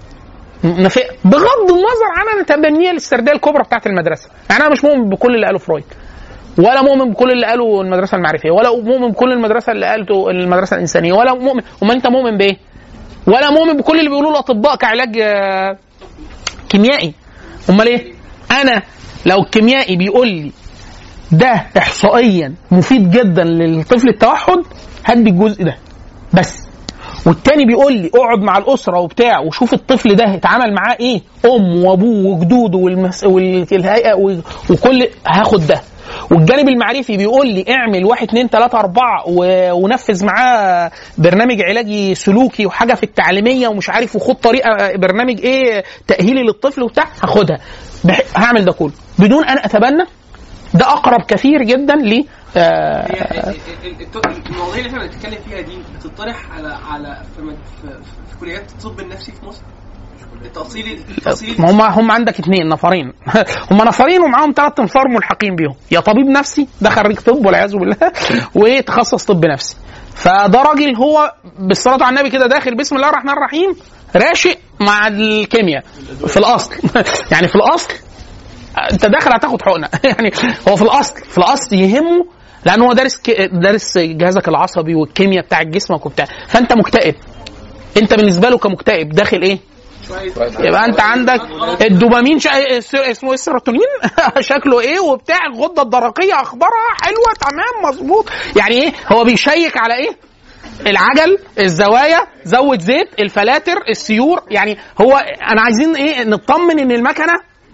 نافعه بغض النظر عن تبنيه للسرديه الكبرى بتاعت المدرسه يعني انا مش مؤمن بكل اللي قاله فرويد ولا مؤمن بكل اللي قاله المدرسه المعرفيه ولا مؤمن بكل المدرسه اللي قالته المدرسه الانسانيه ولا مؤمن امال انت مؤمن بايه ولا مؤمن بكل اللي بيقولوه الاطباء كعلاج آه، كيميائي امال ايه انا لو الكيميائي بيقول لي ده احصائيا مفيد جدا للطفل التوحد هدي الجزء ده بس والتاني بيقول لي اقعد مع الاسره وبتاع وشوف الطفل ده اتعامل معاه ايه ام وابوه وجدوده والمس... والهيئه و... وكل هاخد ده والجانب المعرفي بيقول لي اعمل واحد اتنين تلاته اربعه و... ونفذ معاه برنامج علاجي سلوكي وحاجه في التعليميه ومش عارف وخد طريقه برنامج ايه تاهيلي للطفل وبتاع هاخدها بح... هعمل ده كله بدون ان اتبنى ده اقرب كثير جدا ل آه، هي ال- ال- المواضيع اللي احنا بنتكلم فيها دي بتطرح على على في, مد- في, في, في كليات الطب النفسي في مصر التأصيل التأصيل ما هم هم عندك اثنين نفرين هم نفرين ومعاهم ثلاث انفار ملحقين بيهم يا طبيب نفسي ده خريج طب والعياذ بالله وتخصص طب نفسي فده راجل هو بالصلاه على النبي كده داخل بسم الله الرحمن الرحيم راشق مع الكيمياء في الاصل يعني في الاصل انت داخل هتاخد حقنه يعني هو في الاصل في الاصل يهمه لان هو دارس ك- دارس جهازك العصبي والكيمياء بتاع جسمك وبتاع فانت مكتئب انت بالنسبه له كمكتئب داخل ايه يبقى انت عندك الدوبامين شا... الس- اسمه ايه السيروتونين شكله ايه وبتاع الغده الدرقيه اخبارها حلوه تمام مظبوط يعني ايه هو بيشيك على ايه العجل الزوايا زود زيت الفلاتر السيور يعني هو انا عايزين ايه نطمن ان المكنه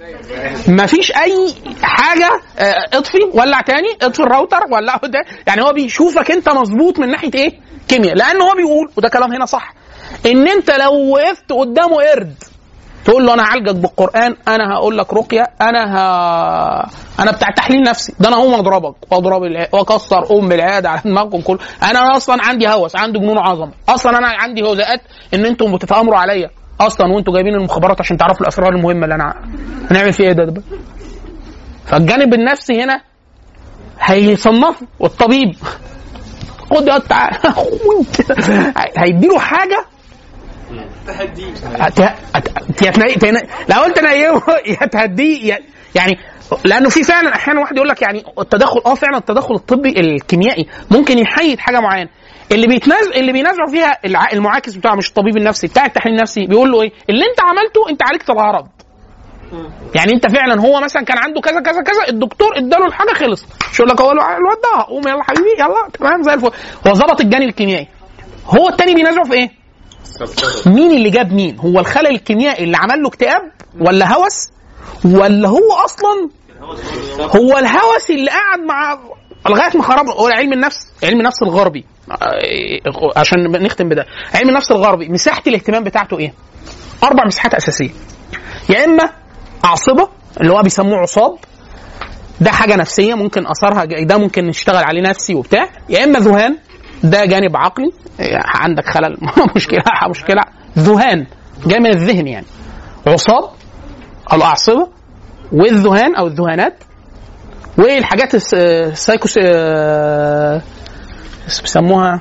ما فيش اي حاجه اه، اطفي ولع تاني اطفي الراوتر ولعه ده يعني هو بيشوفك انت مظبوط من ناحيه ايه كيمياء لان هو بيقول وده كلام هنا صح ان انت لو وقفت قدامه قرد تقول له انا هعالجك بالقران انا هقول لك رقيه انا ه... انا بتاع تحليل نفسي ده انا هقوم اضربك واضرب الع... واكسر ام العياده على دماغكم كله انا اصلا عندي هوس عندي جنون عظمه اصلا انا عندي هوزات ان انتم بتتامروا عليا اصلا وانتوا جايبين المخابرات عشان تعرفوا الاسرار المهمه اللي انا ع- هنعمل فيها ايه ده, ده بقى؟ فالجانب النفسي هنا هيصنفه والطبيب خد يا تعالى هيديله حاجه تهديه هت- هت- يا تني- تني- لو قلت نيمه يا تهديه يا- يعني لانه في فعلا احيانا واحد يقول لك يعني التدخل اه فعلا التدخل الطبي الكيميائي ممكن يحيد حاجه معينه اللي بيتنازع اللي بينازعوا فيها الع- المعاكس بتاعه مش الطبيب النفسي بتاع التحليل النفسي بيقول له ايه اللي انت عملته انت عالجت العرض يعني انت فعلا هو مثلا كان عنده كذا كذا كذا الدكتور اداله الحاجه خلص مش يقول لك هو الواد ده قوم يلا حبيبي يلا تمام زي الفل هو ظبط الجانب الكيميائي هو التاني بينازعوا في ايه؟ مين اللي جاب مين؟ هو الخلل الكيميائي اللي عمل له اكتئاب ولا هوس ولا هو اصلا هو الهوس اللي قعد مع لغايه ما خرب هو علم النفس علم النفس الغربي آه، عشان نختم بده علم النفس الغربي مساحه الاهتمام بتاعته ايه؟ اربع مساحات اساسيه يا اما اعصبه اللي هو بيسموه عصاب ده حاجه نفسيه ممكن اثرها ده ممكن نشتغل عليه نفسي وبتاع يا اما ذهان ده جانب عقلي إيه، عندك خلل مشكله مشكله ذهان جاي من الذهن يعني عصاب الاعصبه والذهان او الذهانات والحاجات الس- السايكوس آه، بيسموها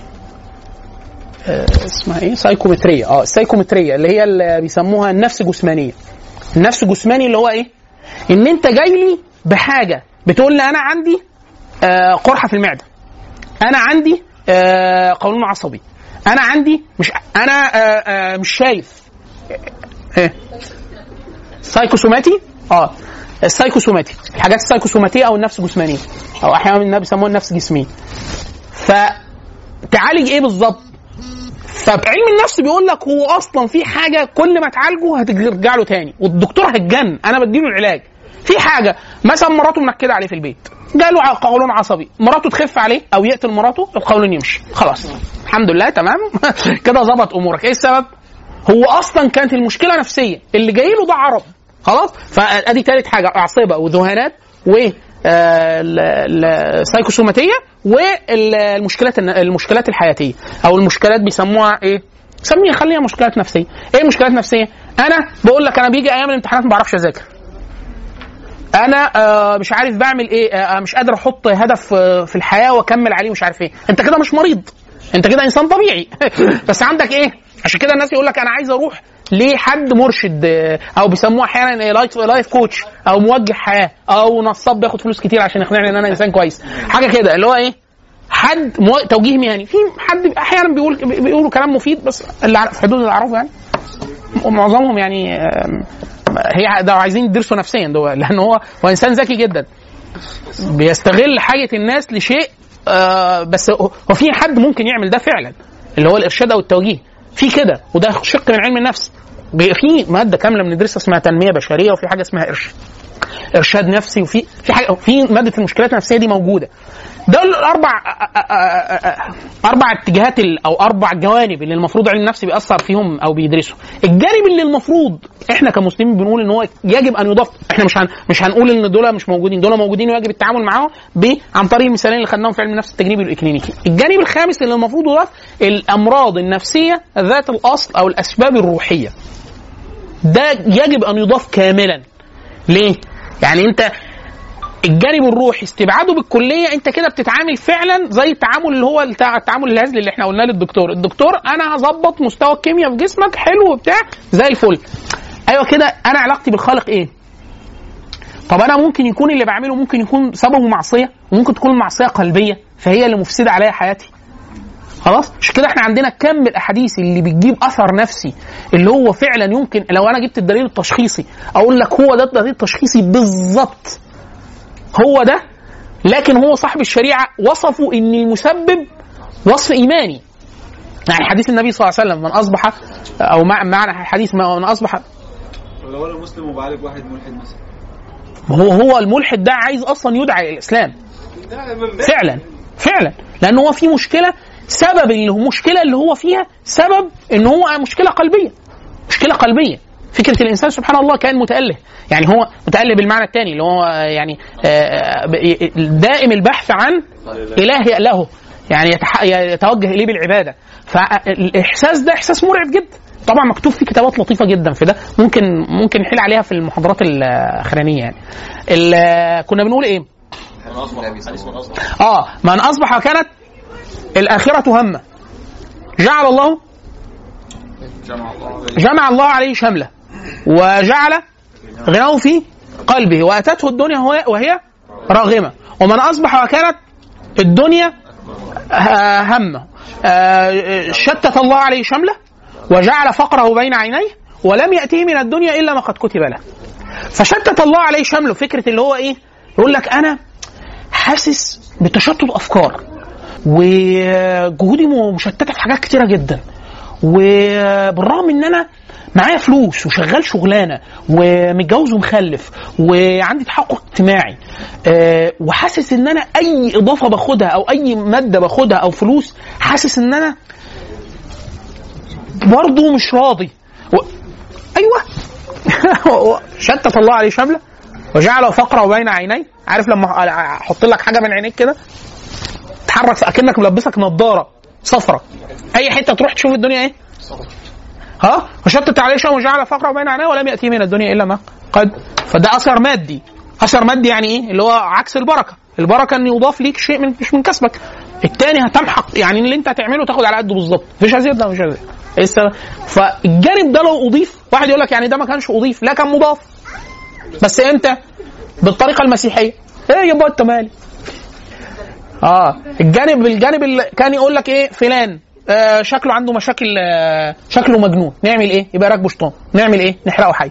آه، اسمها ايه سايكومتريه اه السايكومتريه اللي هي اللي بيسموها النفس جسمانيه النفس جسماني اللي هو ايه ان انت جاي لي بحاجه بتقول لي انا عندي آه، قرحه في المعده انا عندي آه، قولون عصبي انا عندي مش انا آه، آه، مش شايف ايه سايكوسوماتي اه السايكوسوماتي الحاجات السايكوسوماتيه او النفس جسمانيه او احيانا الناس بيسموها النفس جسميه فتعالج ايه بالظبط فعلم النفس بيقول لك هو اصلا في حاجه كل ما تعالجه هترجع له تاني والدكتور هتجن انا بديله العلاج في حاجه مثلا مراته منكده عليه في البيت جاله ع- قولون عصبي مراته تخف عليه او يقتل مراته القولون يمشي خلاص الحمد لله تمام كده ظبط امورك ايه السبب هو اصلا كانت المشكله نفسيه اللي جاي له ده عرض خلاص فادي ثالث حاجه اعصبه وذهانات و آه، ال- ال- السايكوسوماتيه والمشكلات المشكلات الحياتيه او المشكلات بيسموها ايه؟ سميها خليها مشكلات نفسيه. ايه المشكلات النفسيه؟ انا بقول لك انا بيجي ايام الامتحانات ما بعرفش اذاكر. انا آه مش عارف بعمل ايه آه مش قادر احط هدف آه في الحياه واكمل عليه مش عارف ايه انت كده مش مريض انت كده انسان طبيعي بس عندك ايه عشان كده الناس يقول لك انا عايز اروح لحد مرشد آه، او بيسموه احيانا إيه، لايف لايف كوتش او موجه حياه او نصاب بياخد فلوس كتير عشان يقنعني ان انا انسان كويس حاجه كده اللي هو ايه حد مو... توجيه مهني في حد احيانا بيقول بيقولوا كلام مفيد بس اللي عارف- في حدود اللي اعرفه يعني معظمهم يعني آم، هي ده عايزين يدرسوا نفسيا دول لان هو هو انسان ذكي جدا بيستغل حاجه الناس لشيء آه بس هو هو في حد ممكن يعمل ده فعلا اللي هو الارشاد او التوجيه في كده وده شق من علم النفس بي- في ماده كامله بندرسها اسمها تنميه بشريه وفي حاجه اسمها ارشاد ارشاد نفسي وفي في حاجه في ماده المشكلات النفسيه دي موجوده دول الاربع أ- أ- أ- أ- اربع اتجاهات ال- او اربع جوانب اللي المفروض علم النفس بيأثر فيهم او بيدرسه الجانب اللي المفروض احنا كمسلمين بنقول ان هو يجب ان يضاف احنا مش هن مش هنقول ان دول مش موجودين دول موجودين ويجب التعامل معاهم ب عن طريق المثالين اللي خدناهم في علم النفس التجريبي والاكلينيكي الجانب الخامس اللي المفروض يضاف الامراض النفسيه ذات الاصل او الاسباب الروحيه ده يجب ان يضاف كاملا ليه يعني انت الجانب الروحي استبعاده بالكليه انت كده بتتعامل فعلا زي التعامل اللي هو بتاع التعامل الهزلي اللي احنا قلناه للدكتور الدكتور انا هظبط مستوى الكيمياء في جسمك حلو وبتاع زي الفل ايوه كده انا علاقتي بالخالق ايه طب انا ممكن يكون اللي بعمله ممكن يكون سببه معصيه وممكن تكون معصيه قلبيه فهي اللي مفسده عليا حياتي خلاص مش كده احنا عندنا كم الاحاديث اللي بتجيب اثر نفسي اللي هو فعلا يمكن لو انا جبت الدليل التشخيصي اقول لك هو ده الدليل التشخيصي بالظبط هو ده لكن هو صاحب الشريعه وصفه ان المسبب وصف ايماني يعني حديث النبي صلى الله عليه وسلم من اصبح او مع- معنى حديث ما- من اصبح ولو انا مسلم وبعالج واحد ملحد مثلا هو هو الملحد ده عايز اصلا يدعى الى الاسلام ده من باب فعلا فعلا لان هو في مشكله سبب المشكله اللي هو فيها سبب ان هو مشكله قلبيه مشكله قلبيه فكره الانسان سبحان الله كان متاله يعني هو متاله بالمعنى الثاني اللي هو يعني آه، ب- دائم البحث عن اله يأله يعني يتح- يتوجه اليه بالعباده فالاحساس ده احساس مرعب جدا طبعا مكتوب فيه كتابات لطيفه جدا في ده ممكن ممكن نحيل عليها في المحاضرات الاخرانيه يعني ال- كنا بنقول ايه من اصبح حديث من اصبح اه من اصبح وكانت الاخره همه جعل الله جمع الله عليه شمله وجعل غناه في قلبه واتته الدنيا وهي- وهي راغمه ومن اصبح وكانت الدنيا ه- همه آه، شتت الله عليه شمله وجعل فقره بين عينيه ولم يأتيه من الدنيا إلا ما قد كتب له فشتت الله عليه شمله فكرة اللي هو إيه يقول لك أنا حاسس بتشتت أفكار وجهودي مشتتة في حاجات كتيرة جدا وبالرغم ان انا معايا فلوس وشغال شغلانه ومتجوز ومخلف وعندي تحقق اجتماعي أه وحاسس ان انا اي اضافه باخدها او اي ماده باخدها او فلوس حاسس ان انا برضه مش راضي و... ايوه شتت الله عليه شمله وجعل فقره بين عينيه عارف لما احط لك حاجه من عينيك كده تحرك اكنك ملبسك نظاره صفرة اي حته تروح تشوف الدنيا ايه ها وشتت عليه شمس وجعل فقره بين عينيه ولم ياتي من الدنيا الا ما قد فده اثر مادي اثر مادي يعني ايه اللي هو عكس البركه البركه ان يضاف ليك شيء من مش من كسبك الثاني هتمحق يعني اللي انت هتعمله تاخد على قده بالظبط مفيش ازيد لا مش ازيد ايه السبب؟ فالجانب ده لو اضيف واحد يقول لك يعني ده ما كانش اضيف لا كان مضاف بس امتى؟ بالطريقه المسيحيه ايه يبقى انت مالي اه الجانب الجانب اللي كان يقول لك ايه فلان آه شكله عنده مشاكل آه شكله مجنون نعمل ايه يبقى راكبه شيطان نعمل ايه نحرقه حي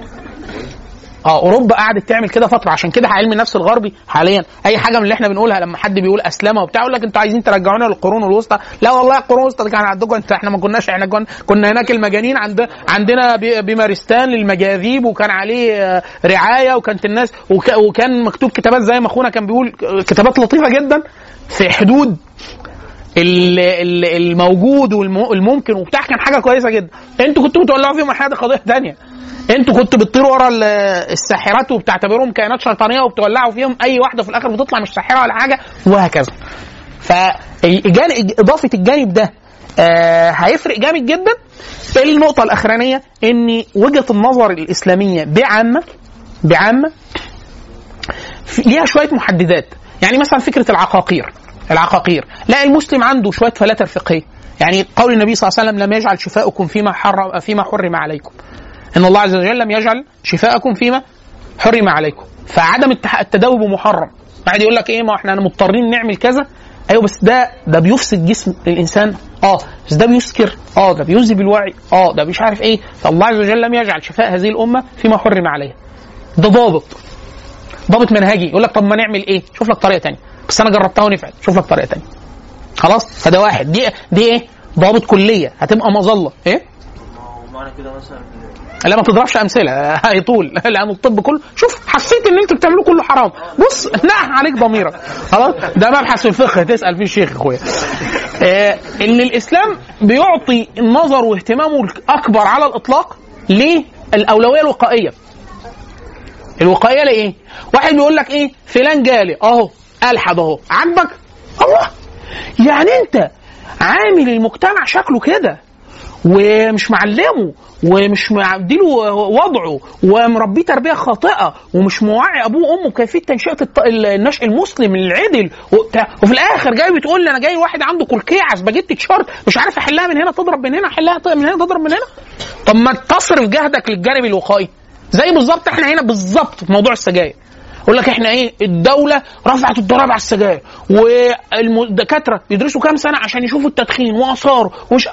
اه اوروبا قعدت تعمل كده فتره عشان كده علم النفس الغربي حاليا اي حاجه من اللي احنا بنقولها لما حد بيقول اسلمه وبتاع يقول لك انتوا عايزين ترجعونا للقرون الوسطى لا والله القرون الوسطى دي كان عندكم انت احنا ما كناش احنا كنا, كنا هناك المجانين عند عندنا بي- بمارستان للمجاذيب وكان عليه آه، رعايه وكانت الناس وك وكان مكتوب كتابات زي ما اخونا كان بيقول آه، كتابات لطيفه جدا في حدود ال- ال- الموجود والممكن وبتاع كان حاجه كويسه جدا انتوا كنتوا بتولعوا فيهم حاجه قضيه ثانيه انتوا كنتوا بتطيروا ورا ال- الساحرات وبتعتبرهم كائنات شيطانيه وبتولعوا فيهم اي واحده في الاخر بتطلع مش ساحره ولا حاجه وهكذا فالجانب اضافه الجانب ده آه هيفرق جامد جدا النقطه الاخرانيه ان وجهه النظر الاسلاميه بعامه بعامه في- ليها شويه محددات يعني مثلا فكره العقاقير العقاقير لا المسلم عنده شويه فلاتر فقهيه يعني قول النبي صلى الله عليه وسلم لم يجعل شفاؤكم فيما حرم فيما حرم عليكم ان الله عز وجل لم يجعل شفاءكم فيما حرم عليكم فعدم التح- التداوي بمحرم واحد يقول لك ايه ما احنا مضطرين نعمل كذا ايوه بس ده ده بيفسد جسم الانسان اه بس ده بيسكر اه ده بيذهب الوعي اه ده مش عارف ايه فالله عز وجل لم يجعل شفاء هذه الامه فيما حرم عليها ده ضابط ضابط منهجي يقول لك طب ما نعمل ايه شوف لك طريقه تانية بس انا جربتها ونفعت شوف لك طريقه تانية خلاص فده واحد دي دي ايه ضابط كليه هتبقى مظله ايه ومعنى كده مثلا لا ما تضربش امثله هيطول لان الطب كله شوف حسيت ان انتوا بتعملوه كله حرام بص نقح عليك ضميرك خلاص ده مبحث في الفقه تسال فيه الشيخ اخويا آه ان الاسلام بيعطي النظر واهتمامه الاكبر على الاطلاق للاولويه الوقائيه الوقائيه لايه؟ واحد بيقول لك ايه؟ فلان جالي اهو الحد اهو عاجبك؟ الله يعني انت عامل المجتمع شكله كده ومش معلمه ومش مديله وضعه ومربيه تربيه خاطئه ومش موعي ابوه وامه بكيفيه تنشئه الط- النشء المسلم العدل وبتاع وفي الاخر جاي بتقول لي انا جاي واحد عنده كلكيعه سباجيتي تشارت مش عارف احلها من هنا تضرب من هنا احلها ت- من هنا تضرب من هنا طب ما تصرف جهدك للجانب الوقائي زي بالظبط احنا هنا بالظبط في موضوع السجاير يقول لك احنا ايه الدوله رفعت الضرائب على السجاير والدكاتره يدرسوا كام سنه عشان يشوفوا التدخين واثاره ومش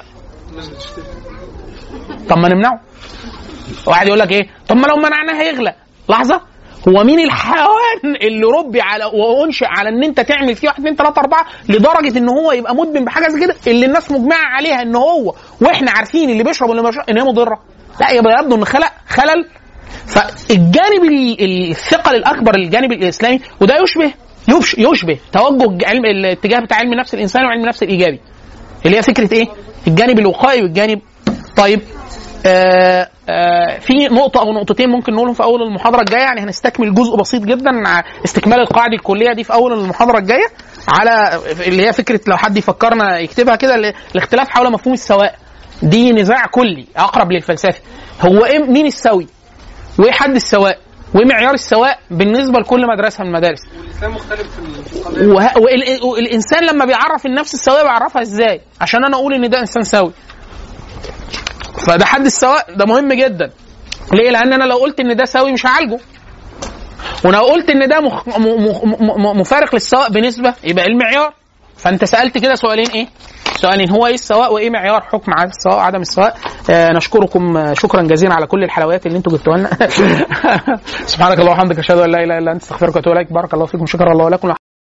طب ما نمنعه واحد يقول لك ايه طب ما لو منعناه هيغلى لحظه هو مين الحيوان اللي ربي على وانشئ على ان انت تعمل فيه واحد اثنين ثلاثه اربعه لدرجه ان هو يبقى مدمن بحاجه زي كده اللي الناس مجمعه عليها ان هو واحنا عارفين اللي بيشرب واللي ما بيشرب ان هي مضره لا يبقى يبدو ان خلق خلل فالجانب ال- الثقل الاكبر للجانب الاسلامي وده يشبه يبش- يشبه توجه علم الاتجاه بتاع علم النفس الانساني وعلم النفس الايجابي اللي هي فكره ايه الجانب الوقائي والجانب طيب آه آه في نقطة أو نقطتين ممكن نقولهم في أول المحاضرة الجاية يعني هنستكمل جزء بسيط جدا مع استكمال القاعدة الكلية دي في أول المحاضرة الجاية على اللي هي فكرة لو حد يفكرنا يكتبها كده ال- الاختلاف حول مفهوم السواء دي نزاع كلي أقرب للفلسفة هو إيه مين السوي؟ وإيه حد السواء؟ وإيه معيار السواء بالنسبة لكل مدرسة من المدارس؟ والاسلام مختلف في ال- في القضيه وه... وال... والانسان لما بيعرف النفس السويه بيعرفها ازاي؟ عشان انا اقول ان ده انسان سوي. فده حد السواء ده مهم جدا. ليه؟ لان انا لو قلت ان ده سوي مش هعالجه. ولو قلت ان ده مخ... م... م... م... مفارق للسواء بنسبه يبقى إيه المعيار. فانت سالت كده سؤالين ايه؟ سؤالين هو ايه السواء وايه معيار حكم على السواء وعدم السواء آه نشكركم آه، شكرا جزيلا على كل الحلويات اللي انتوا جبتوها لنا سبحانك اللهم وبحمدك اشهد ان لا اله الا انت استغفرك واتوب اليك بارك الله فيكم شكرا الله لكم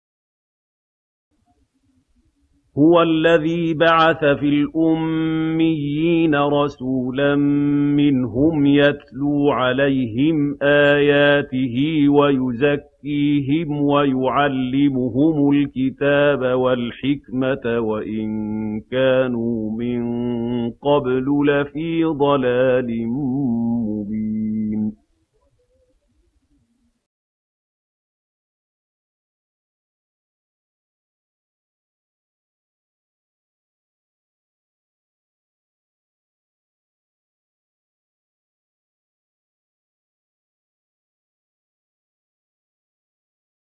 هو الذي بعث في الأميين رسولا منهم يتلو عليهم آياته ويزكيهم ويعلمهم الكتاب والحكمة وإن كانوا من قبل لفي ضلال مبين